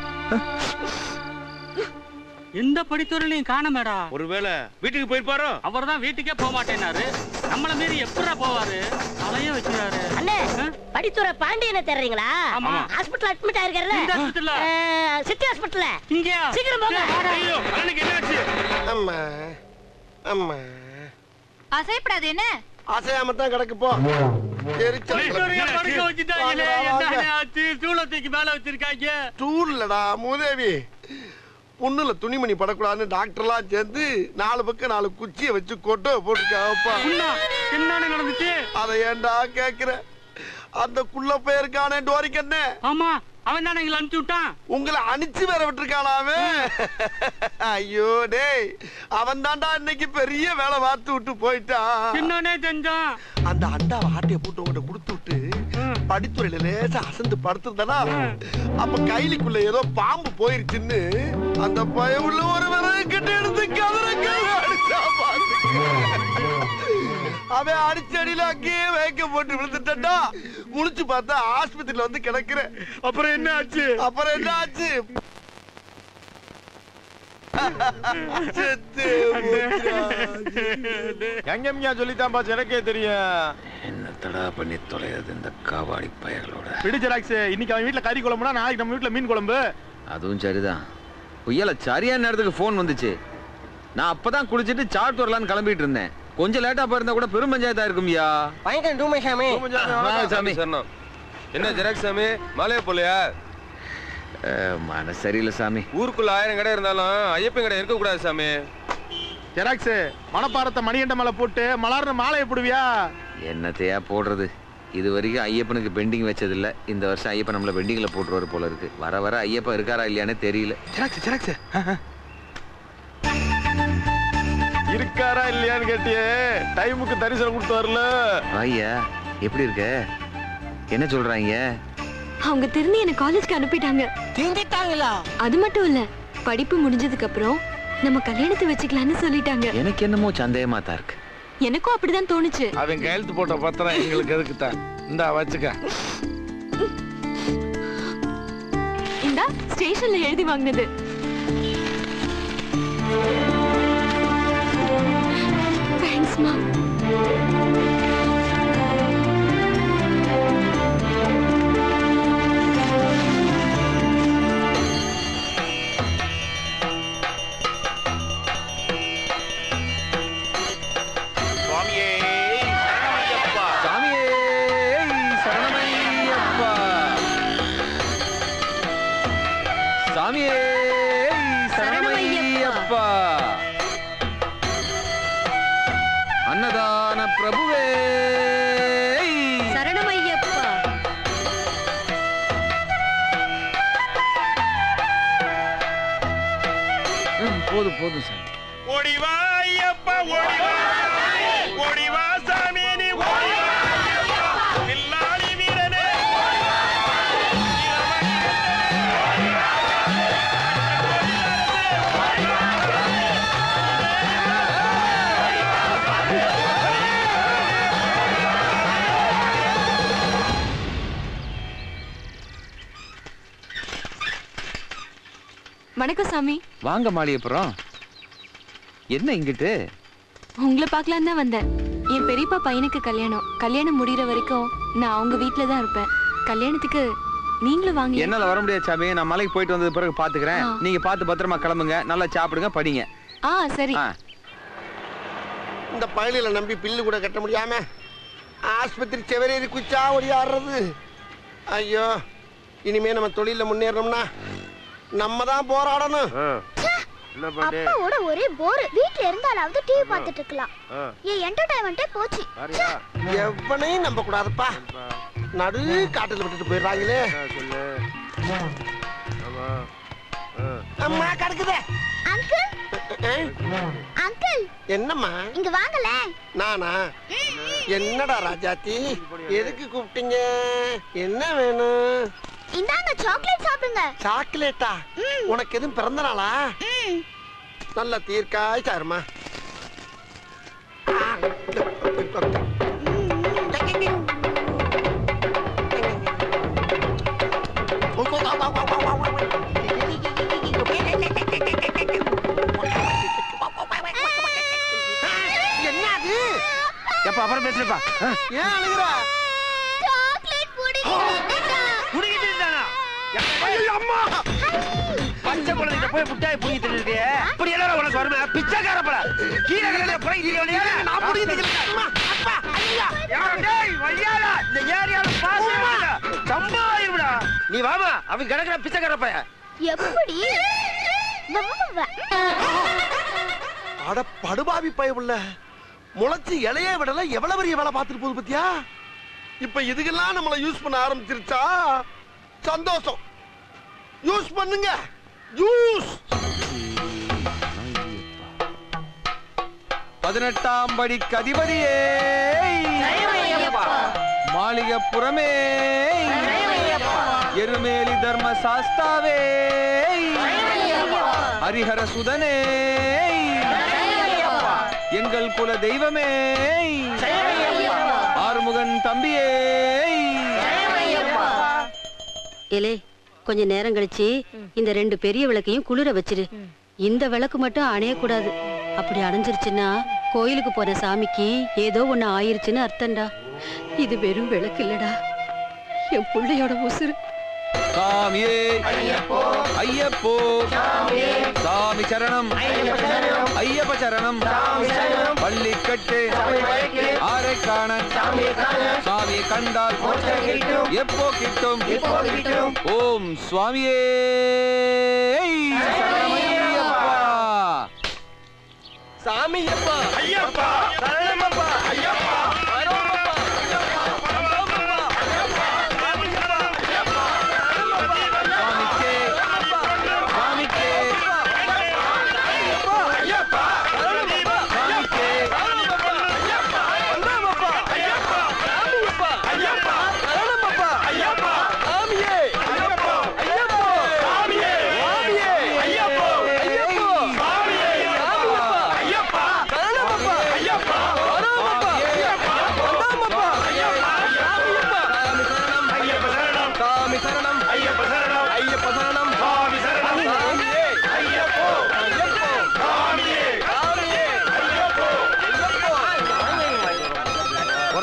எந்த படித்துறையிலையும் காணமேடா ஒருவேளை வீட்டுக்கு போயிருப்பாரோ அவர் தான் வீட்டுக்கே போக மாட்டேனாரு நம்மள மீறி எப்படா போவாரு தலையே வச்சுறாரு அண்ணே படித்துறை பாண்டியனை தேடுறீங்களா ஆமா. ஹாஸ்பிடல் அட்மிட் ஆயிருக்காருல்ல எந்த hospital ல? அஹ், சிட்டி ஹாஸ்பிடல்ல இங்கயா சீக்கிரம் போங்க ஐயோ அண்ணனுக்கு என்னாச்சு அம்மா அம்மா அசைப்படாது என்ன அசையாம தான் கிடக்கு போ எரிச்சல் ஐஸ்வர்யா படுக்க வச்சுட்டாங்களே என்ன ஆச்சு சூளத்துக்கு மேல வச்சிருக்காங்க டூர்லடா மூதேவி பொண்ணுல துணிமணி படக்கூடாதுன்னு டாக்டர்லாம் சேர்ந்து நாலு பக்கம் நாலு குச்சியை வச்சு கொட்டை போட்டுருக்காப்பா என்னன்னு நடந்துச்சு அதை ஏன்டா கேக்குற அந்த குள்ள போயிருக்கானே டோரிக்கண்ணே ஆமா அவன் தானே எங்களை அனுப்பிச்சு விட்டான் உங்களை அனுப்பிச்சு வேற விட்டுருக்கானா அவன் ஐயோ டேய் அவன் தான்டா இன்னைக்கு பெரிய வேலை பார்த்து விட்டு போயிட்டான் என்னன்னே செஞ்சான் அந்த அண்டாவை ஆட்டைய போட்டு உங்கள்கிட்ட கொடுத்து விட்டு படித்துறையில லேசா அசந்து படுத்திருந்தானா அப்ப கைலிக்குள்ள ஏதோ பாம்பு போயிருச்சுன்னு அந்த பயவுள்ள ஒரு விறகு கிட்ட எடுத்து கதற கதற அடிச்சா பாத்துக்க. அவன் அடிச்சடியில அங்கேயே வைக்க போட்டு விழுந்துட்டா முழிச்சு பார்த்தா ஆஸ்பத்திரியில வந்து கிடக்குறேன் அப்புறம் என்ன ஆச்சு அப்புறம் என்ன ஆச்சு செத்து எங்கம்யா சொல்லித்தான் பாச்சு எனக்கே தெரியும் என்னத்தடா பண்ணி தொலையாது இந்த காவாடி பயங்களோட விடு ஜெராக்ஸ் இன்னைக்கு அவன் வீட்ல கறி குழம்புனா நாளைக்கு நம்ம வீட்ல மீன் குழம்பு அதுவும் சரிதான் புயல சரியான நேரத்துக்கு ஃபோன் வந்துச்சு நான் அப்பதான் குளிச்சிட்டு சாட் வரலான்னு கிளம்பிட்டு இருந்தேன் கொஞ்சம் லேட்டா போயிருந்தா கூட பெரும் பஞ்சாயத்தா இருக்கும்யா பயங்கர டூமை சாமி சாமி என்ன ஜெராக்ஸ் சாமி மலைய போலையா மனசு சரியில்லை சாமி ஊருக்குள்ள ஆயிரம் கடை இருந்தாலும் ஐயப்பன் கடை இருக்க கூடாது சாமி ஜெராக்ஸ் மணப்பாரத்தை மணிகண்ட மேல போட்டு மலர்னு மாலையை போடுவியா என்னத்தையா போடுறது இது வரைக்கும் ஐயப்பனுக்கு பெண்டிங் வச்சதில்ல இந்த வருஷம் ஐயப்பன் நம்மள பெண்டிங்ல போட்டுருவாரு போல இருக்கு வர வர ஐயப்பன் இருக்காரா இல்லையானே தெரியல ஜெராக்ஸ் ஜெராக்ஸ் இருக்காரா இல்லையான்னு கேட்டியே டைமுக்கு தரிசனம் கொடுத்தாருல ஐயா எப்படி இருக்க என்ன சொல்றாங்க அவங்க திரும்பி என்ன காலேஜ்க்கு அனுப்பிட்டாங்க திருந்திட்டாங்களா அது மட்டும் இல்ல படிப்பு முடிஞ்சதுக்கு அப்புறம் நம்ம கல்யாணத்தை வச்சுக்கலாம்னு சொல்லிட்டாங்க எனக்கு என்னமோ சந்தேகமா தான் இருக்கு எனக்கும் அப்படிதான் தோணுச்சு அவன் கையெழுத்து போட்ட பத்திரம் எங்களுக்கு எதுக்கு தான் இந்தா வச்சுக்க இந்தா ஸ்டேஷன்ல எழுதி வாங்கினது தேங்க்ஸ்மா சுவாமியே சரணமையப்பா சாமியே சரணமையப்பா சாமியே சரணமையப்பா அன்னதான பிரபுவே சரணமையப்பா ம், போதும் போதும் சாமி ஓடிவா ஐயப்பா ஓடிவா ஓடிவா சாமி நீ ஓடிவா வில்லாளி வீரனே வணக்கம் சாமி வாங்க மாளிகைப்புறம் என்ன இங்கிட்டு உங்களை பார்க்கலாம் தான் வந்தேன் என் பெரியப்பா பையனுக்கு கல்யாணம் கல்யாணம் முடியற வரைக்கும் நான் அவங்க வீட்ல தான் இருப்பேன் கல்யாணத்துக்கு நீங்களும் வாங்க என்னால வர முடியாது சாமி நான் மலைக்கு போயிட்டு வந்தது பிறகு பாத்துக்கிறேன் ஆ. நீங்க பார்த்து பத்திரமா கிளம்புங்க நல்லா சாப்பிடுங்க படிங்க ஆ சரி ஆ. இந்த பயலில நம்பி பில்லு கூட கட்ட முடியாம ஆஸ்பத்திரி செவரேறி குச்சா ஓடியாடுறது ஐயோ இனிமே நம்ம தொழில முன்னேறணும்னா நம்ம தான் போராடணும் என்ன பண்ணு அப்பாவோட ஒரே போர் வீட்ல இருந்தாலாவது டிவி பார்த்துட்டு இருக்கலாம் என் என்டர்டைன்மெண்ட்டே போச்சு பாரியா எவனையும் நம்ப கூடாதுப்பா நடு காட்டுல விட்டுட்டு போயிடுறாங்களே சொல்லு அம்மா கிடக்குதே அங்கிள் அங்கிள் என்னம்மா இங்க வாங்கல நானா என்னடா ராஜாத்தி எதுக்கு கூப்பிட்டீங்க என்ன வேணும் இந்தாங்க சாக்லேட் சாப்பிடுங்க சாக்லேட்டா உனக்கு எதுவும் பிறந்த நாளா நல்ல தீர்க்காய் சாருமா என்னது எப்ப அப்புறம் பேசுறப்பா ஏன் அழுகுறா சாக்லேட் புடிக்கிட்டு இருந்தானா அம்மா பச்சை குழந்தைகிட்ட போய் முட்டாய் புடிக்கிட்டு இருக்கே இப்படி எல்லாரும் உனக்கு வருமே பிச்சைக்கார பட கீழே கிடந்த புடிக்கிட்டு நான் புடிக்கிட்டு அம்மா அப்பா ஐயா டேய் வையாடா இந்த ஏரியால பாஸ் சம்பா ஆயிருடா நீ வாமா அவன் கிடக்குற பிச்சைக்கார பையன் எப்படி வாங்க அட படுபாவி பயவுள்ள முளைச்சு இலைய விடல எவ்வளவு பெரிய வேலை பார்த்துட்டு போகுது பத்தியா இப்ப இதுக்கெல்லாம் நம்மள யூஸ் பண்ண ஆரம்பிச்சிருச்சா சந்தோஷம் யூஸ் பண்ணுங்க யூஸ் பதினெட்டாம் படி கதிபதியே மாளிகப்புறமே எருமேலி தர்ம சாஸ்தாவே ஹரிஹர சுதனே எங்கள் குல தெய்வமே ஆறுமுகன் தம்பியே ஏலே கொஞ்ச நேரம் கழிச்சு இந்த ரெண்டு பெரிய விளக்கையும் குளிர வச்சிரு இந்த விளக்கு மட்டும் அணையக்கூடாது அப்படி அணைஞ்சிருச்சுன்னா கோயிலுக்கு போன சாமிக்கு ஏதோ ஒண்ணு ஆயிருச்சுன்னு அர்த்தம்டா இது வெறும் விளக்கு இல்லடா என் பிள்ளையோட உசுறு சாமியே ஐயப்போ சாமி சரணம் ஐயப்ப சரணம் பள்ளிக்கட்டு ஆரை காண சாமியை கண்டால் எப்போ கிட்டும் ஓம் சுவாமியே சரணமையப்பா. சாமி அப்பா ஐயப்பா சரணமப்பா ஐயப்பா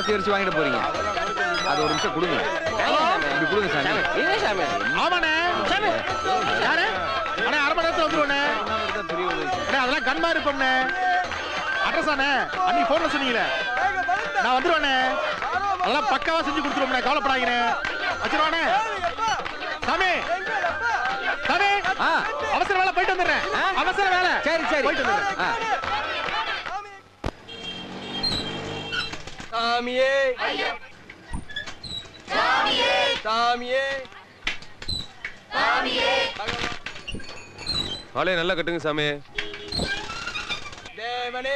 குறைச்சி அரிசி வாங்கிட்டு போறீங்க அது ஒரு நிமிஷம் கொடுங்க இப்படி கொடுங்க சாமி ஆமாண்ணே சாமி யாரு அண்ணே அரை மணி நேரத்துல வந்துருவானே அண்ணே அதெல்லாம் கண்மா இருக்கும்ண்ணே அட்ரஸ் அண்ணே அன்னைக்கு போன்ல சொன்னீங்களே நான் வந்துருவானே அதெல்லாம் பக்காவா செஞ்சு கொடுத்துருவோம்ண்ணே கவலைப்படாதீங்கண்ணே வச்சிருவானே சாமி சாமி அவசர வேலை போயிட்டு வந்துடுறேன் அவசர வேலை சரி சரி போயிட்டு வந்துடுறேன் சாமியே சாமியே ஆளே நல்லா கட்டுங்க சாமி தேவனே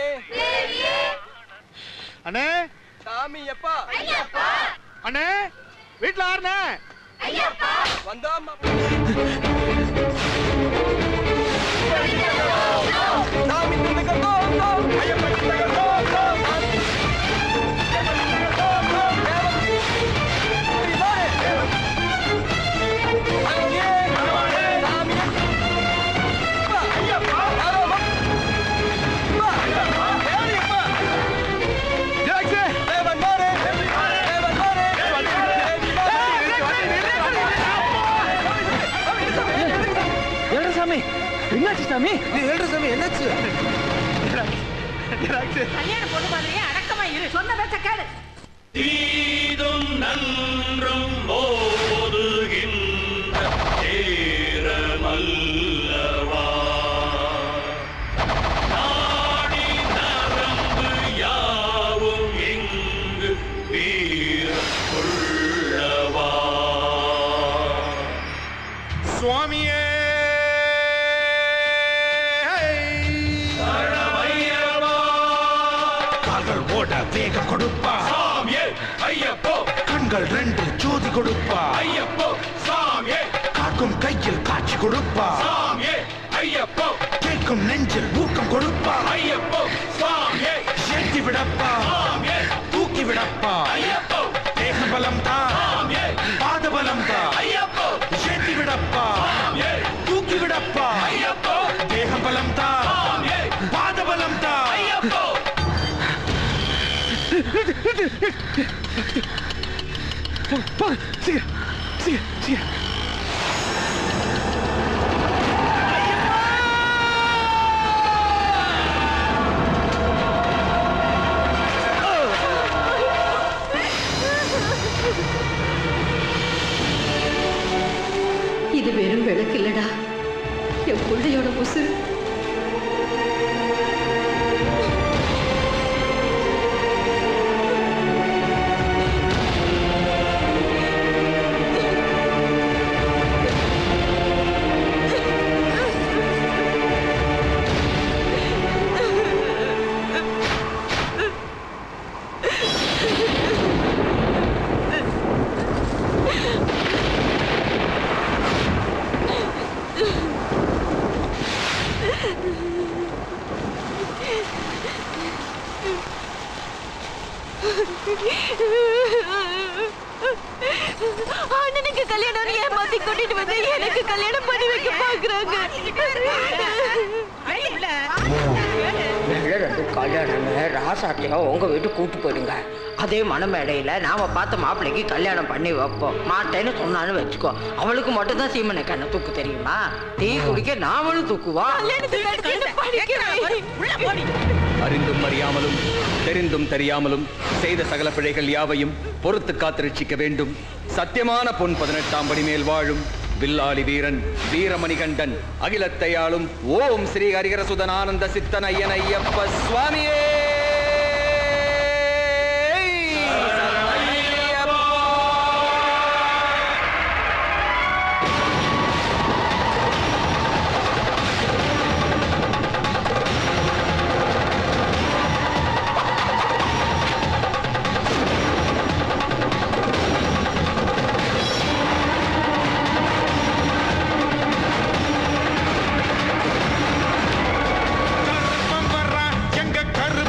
அண்ணே சாமி எப்பா அண்ணே வீட்டுல யாருண்ணே வந்தோம் ஏழரை சாமி என்னாச்சு சாமி ஏழரை சாமி என்னாச்சு கல்யாண பொண்ணு மாதிரியே அடக்கமா இரு சொன்ன பேச்ச கேளு தீதும் நன்றும் போதுகின்ற நேரமல்லவா நாடி நரம்பு யாவும் எங்கு வீர கொள்ளவா சுவாமியே கால்கள் ஓட வேகம் கொடுப்பா சாமியே ஐயப்போ கண்கள் ரெண்டு ஜோதி கொடுப்பா ஐயப்போ சாமியே காக்கும் கையில் காட்சி கொடுப்பா சாமியே ஐயப்போ கேட்கும் நெஞ்சில் ஊக்கம் கொடுப்பா ஐயப்போ சாமியே ஏற்றி விடப்பா சாமியே தூக்கி விடப்பா ஐயப்போ தேக பலம் தான் சாமியே பாத பலம் தான் ஐயப்போ ஏற்றி விடப்பா சாமியே தூக்கி விடப்பா ஐயப்போ தேக பலம் தான் சாமியே பாத பலம் தான் ஐயப்போ சீக்கிரம் சீக்கிரம் சீக்கிரம் இது வெறும் விளக்கு இல்லடா என் பிள்ளையோட உசுறு அண்ணனுக்கு கல்யாணம் ஏமாத்தி கூட்டிட்டு வந்து எனக்கு கல்யாணம் பண்ணி வைக்க பாக்குறாங்க ரெண்டு கல்யாணம்னு ராசாத்தியா உங்க வீட்டு கூட்டு போயிடுங்க அதே மணமேடையில நாம பார்த்த மாப்பிள்ளைக்கு கல்யாணம் பண்ணி வைப்போம் மாட்டேன்னு சொன்னாலும் வச்சுக்கோ அவளுக்கு மட்டும் தான் சீமனை கண்ணை தூக்கு தெரியுமா டீ குடிக்க நாமளும் தூக்குவா அறிந்தும் அறியாமலும் தெரிந்தும் தெரியாமலும் செய்த சகல பிழைகள் யாவையும் பொறுத்து காத்திருச்சிக்க வேண்டும் சத்தியமான பொன் பதினெட்டாம் படி மேல் வாழும் வில்லாளி வீரன் வீரமணிகண்டன் அகிலத்தை ஆளும் ஓம் ஸ்ரீ ஹரிகரசுதன் ஆனந்த சித்தன் ஐயன் ஐயப்ப சுவாமியே எங்க கருப்பு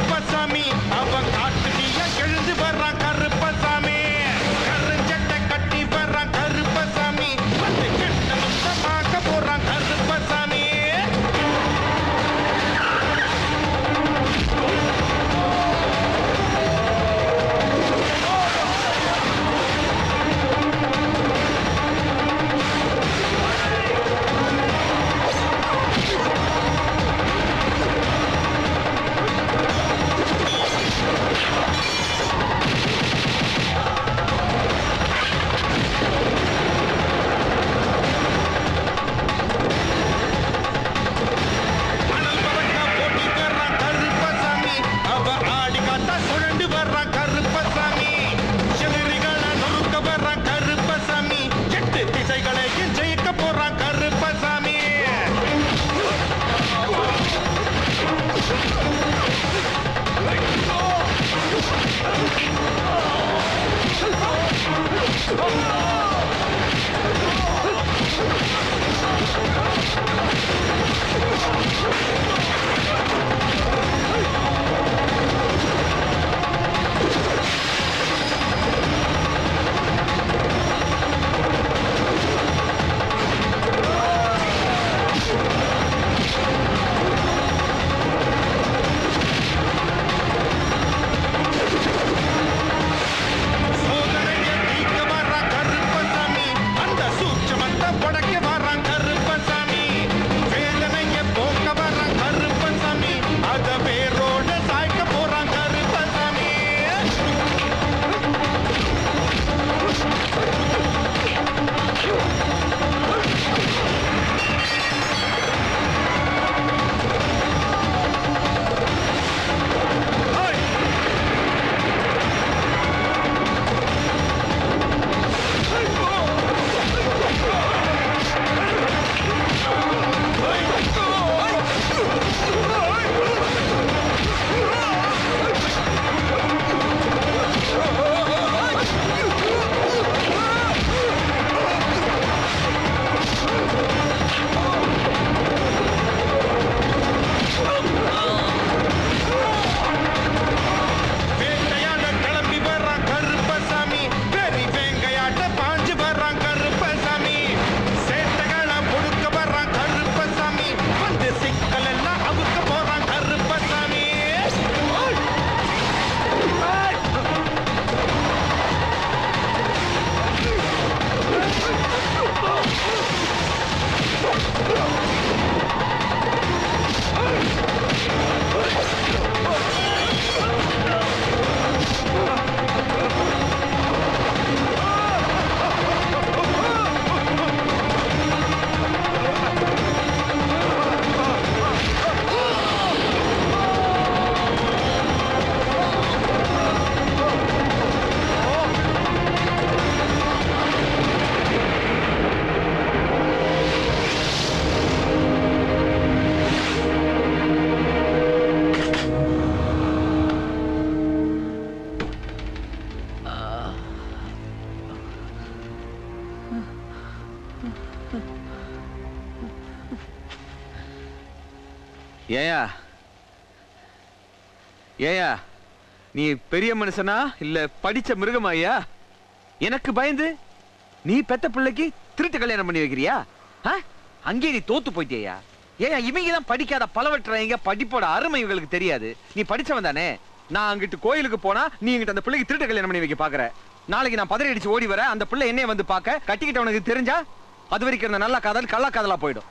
ஏயா ஏயா நீ பெரிய மனுஷனா இல்ல படிச்ச மிருகமாயா எனக்கு பயந்து நீ பெத்த பிள்ளைக்கு திருட்டு கல்யாணம் பண்ணி வைக்கிறியா ஆ? அங்கேயே நீ தோத்து போயிட்டியா ஏன் இவங்க தான் படிக்காத பலவற்றவங்க படிப்போட அருமை இவங்களுக்கு தெரியாது நீ படிச்சவன் தானே நான் அங்கிட்டு கோயிலுக்கு போனா நீ இங்கிட்ட அந்த பிள்ளைக்கு திருட்டு கல்யாணம் பண்ணி வைக்க பாக்குற நாளைக்கு நான் பதறி அடிச்சு ஓடி வர அந்த பிள்ளை என்னைய வந்து பார்க்க கட்டிக்கிட்டவனுக்கு தெரிஞ்சா அது வரைக்கும் இருந்த நல்ல காதல் கள்ள காதலா போயிடும்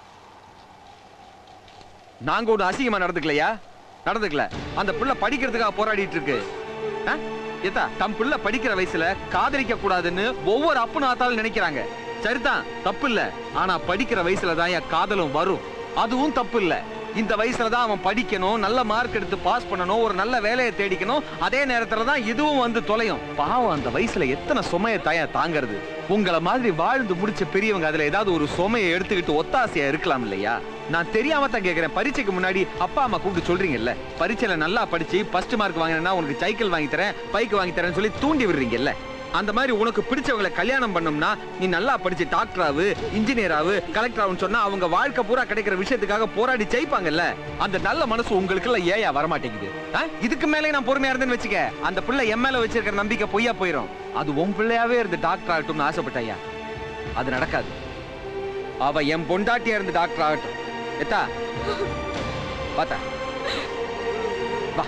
நாங்க ஒரு அசிங்கமா நடந்துக்கலையா நடந்துக்கல அந்த புள்ள படிக்கிறதுக்காக போராடிட்டு இருக்கு ஆ? ஏத்தா தம் புள்ள படிக்கிற வயசுல காதலிக்க கூடாதுன்னு ஒவ்வொரு அப்பனும் ஆத்தாலும் நினைக்கிறாங்க சரிதான் தப்பு இல்ல ஆனா படிக்கிற வயசுல தான் என் காதலும் வரும் அதுவும் தப்பு இல்ல இந்த வயசுல தான் அவன் படிக்கணும் நல்ல மார்க் எடுத்து பாஸ் பண்ணணும் ஒரு நல்ல வேலையை தேடிக்கணும் அதே நேரத்துல தான் இதுவும் வந்து தொலையும் பாவம் அந்த வயசுல எத்தனை சுமையை தாயா தாங்கிறது உங்கள மாதிரி வாழ்ந்து முடிச்ச பெரியவங்க அதுல ஏதாவது ஒரு சுமையை எடுத்துக்கிட்டு ஒத்தாசையா இருக்கலாம் இல்லையா நான் தெரியாம தான் கேக்குறேன் பரீட்சைக்கு முன்னாடி அப்பா அம்மா கூப்பிட்டு சொல்றீங்கல்ல பரீட்சையில நல்லா படிச்சு ஃபர்ஸ்ட் மார்க் வாங்கினா உனக்கு சைக்கிள் வாங்கி தரேன் பைக் வாங்கி தரேன்னு சொல்லி தூண்டி விடுறீங்கல்ல அந்த மாதிரி உனக்கு பிடிச்சவங்களை கல்யாணம் பண்ணோம்னா நீ நல்லா படிச்சு டாக்டர் ஆகு இன்ஜினியர் ஆகு கலெக்டர் ஆகுன்னு சொன்னா அவங்க வாழ்க்கை பூரா கிடைக்கிற விஷயத்துக்காக போராடி ஜெயிப்பாங்கல்ல அந்த நல்ல மனசு உங்களுக்கு எல்லாம் ஏயா வரமாட்டேங்குது ஆ? இதுக்கு மேலே நான் பொறுமையா இருந்தேன்னு வச்சுக்க அந்த பிள்ளை என் மேல வச்சிருக்கிற நம்பிக்கை பொய்யா போயிடும் அது உன் பிள்ளையாவே இருந்து டாக்டர் ஆகட்டும்னு ஆசைப்பட்டாயா அது நடக்காது அவ என் பொண்டாட்டியா இருந்து டாக்டர் ஆகட்டும் எத்தா பாத்தா வா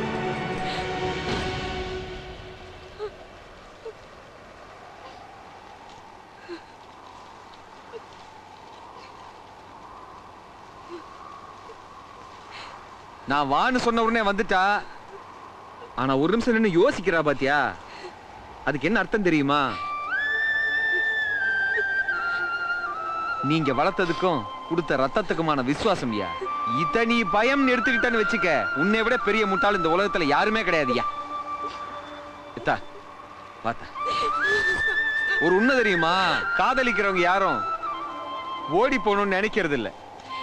நான் வான்னு சொன்ன உடனே வந்துட்டா ஆனா ஒரு நிமிஷம் நின்னு யோசிக்கிறா பாத்தியா அதுக்கு என்ன அர்த்தம் தெரியுமா நீங்க வளர்த்ததுக்கும் கொடுத்த ரத்தத்துக்குமான விசுவாசம் யா இத நீ பயம் எடுத்துக்கிட்டேன்னு வச்சுக்க உன்னை விட பெரிய முட்டாள் இந்த உலகத்துல யாருமே கிடையாதுயா இத்தா பாத்தா ஒரு உண்மை தெரியுமா காதலிக்கிறவங்க யாரும் ஓடி போகணும்னு நினைக்கிறது இல்ல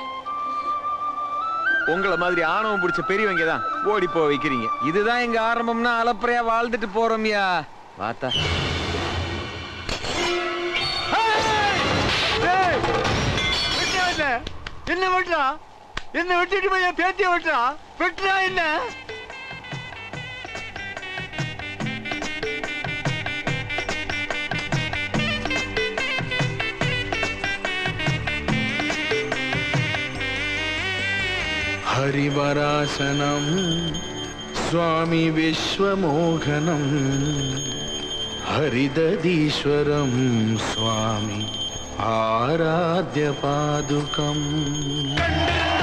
உங்கள மாதிரி ஆணவம் பிடிச்ச பெரியவங்க தான் ஓடி போக வைக்கிறீங்க இதுதான் எங்க ஆரம்பம்னா அலப்பறையா வாழ்ந்துட்டு போறோம்யா பார்த்தா என்ன வெட்டுறா என்ன வெட்டிட்டு போய் என் பேத்திய வெட்டுறா வெட்டுறா என்ன हरिवरासनं स्वामि विश्वमोहनं हरिदधीश्वरं स्वामि आराध्यपादुकम्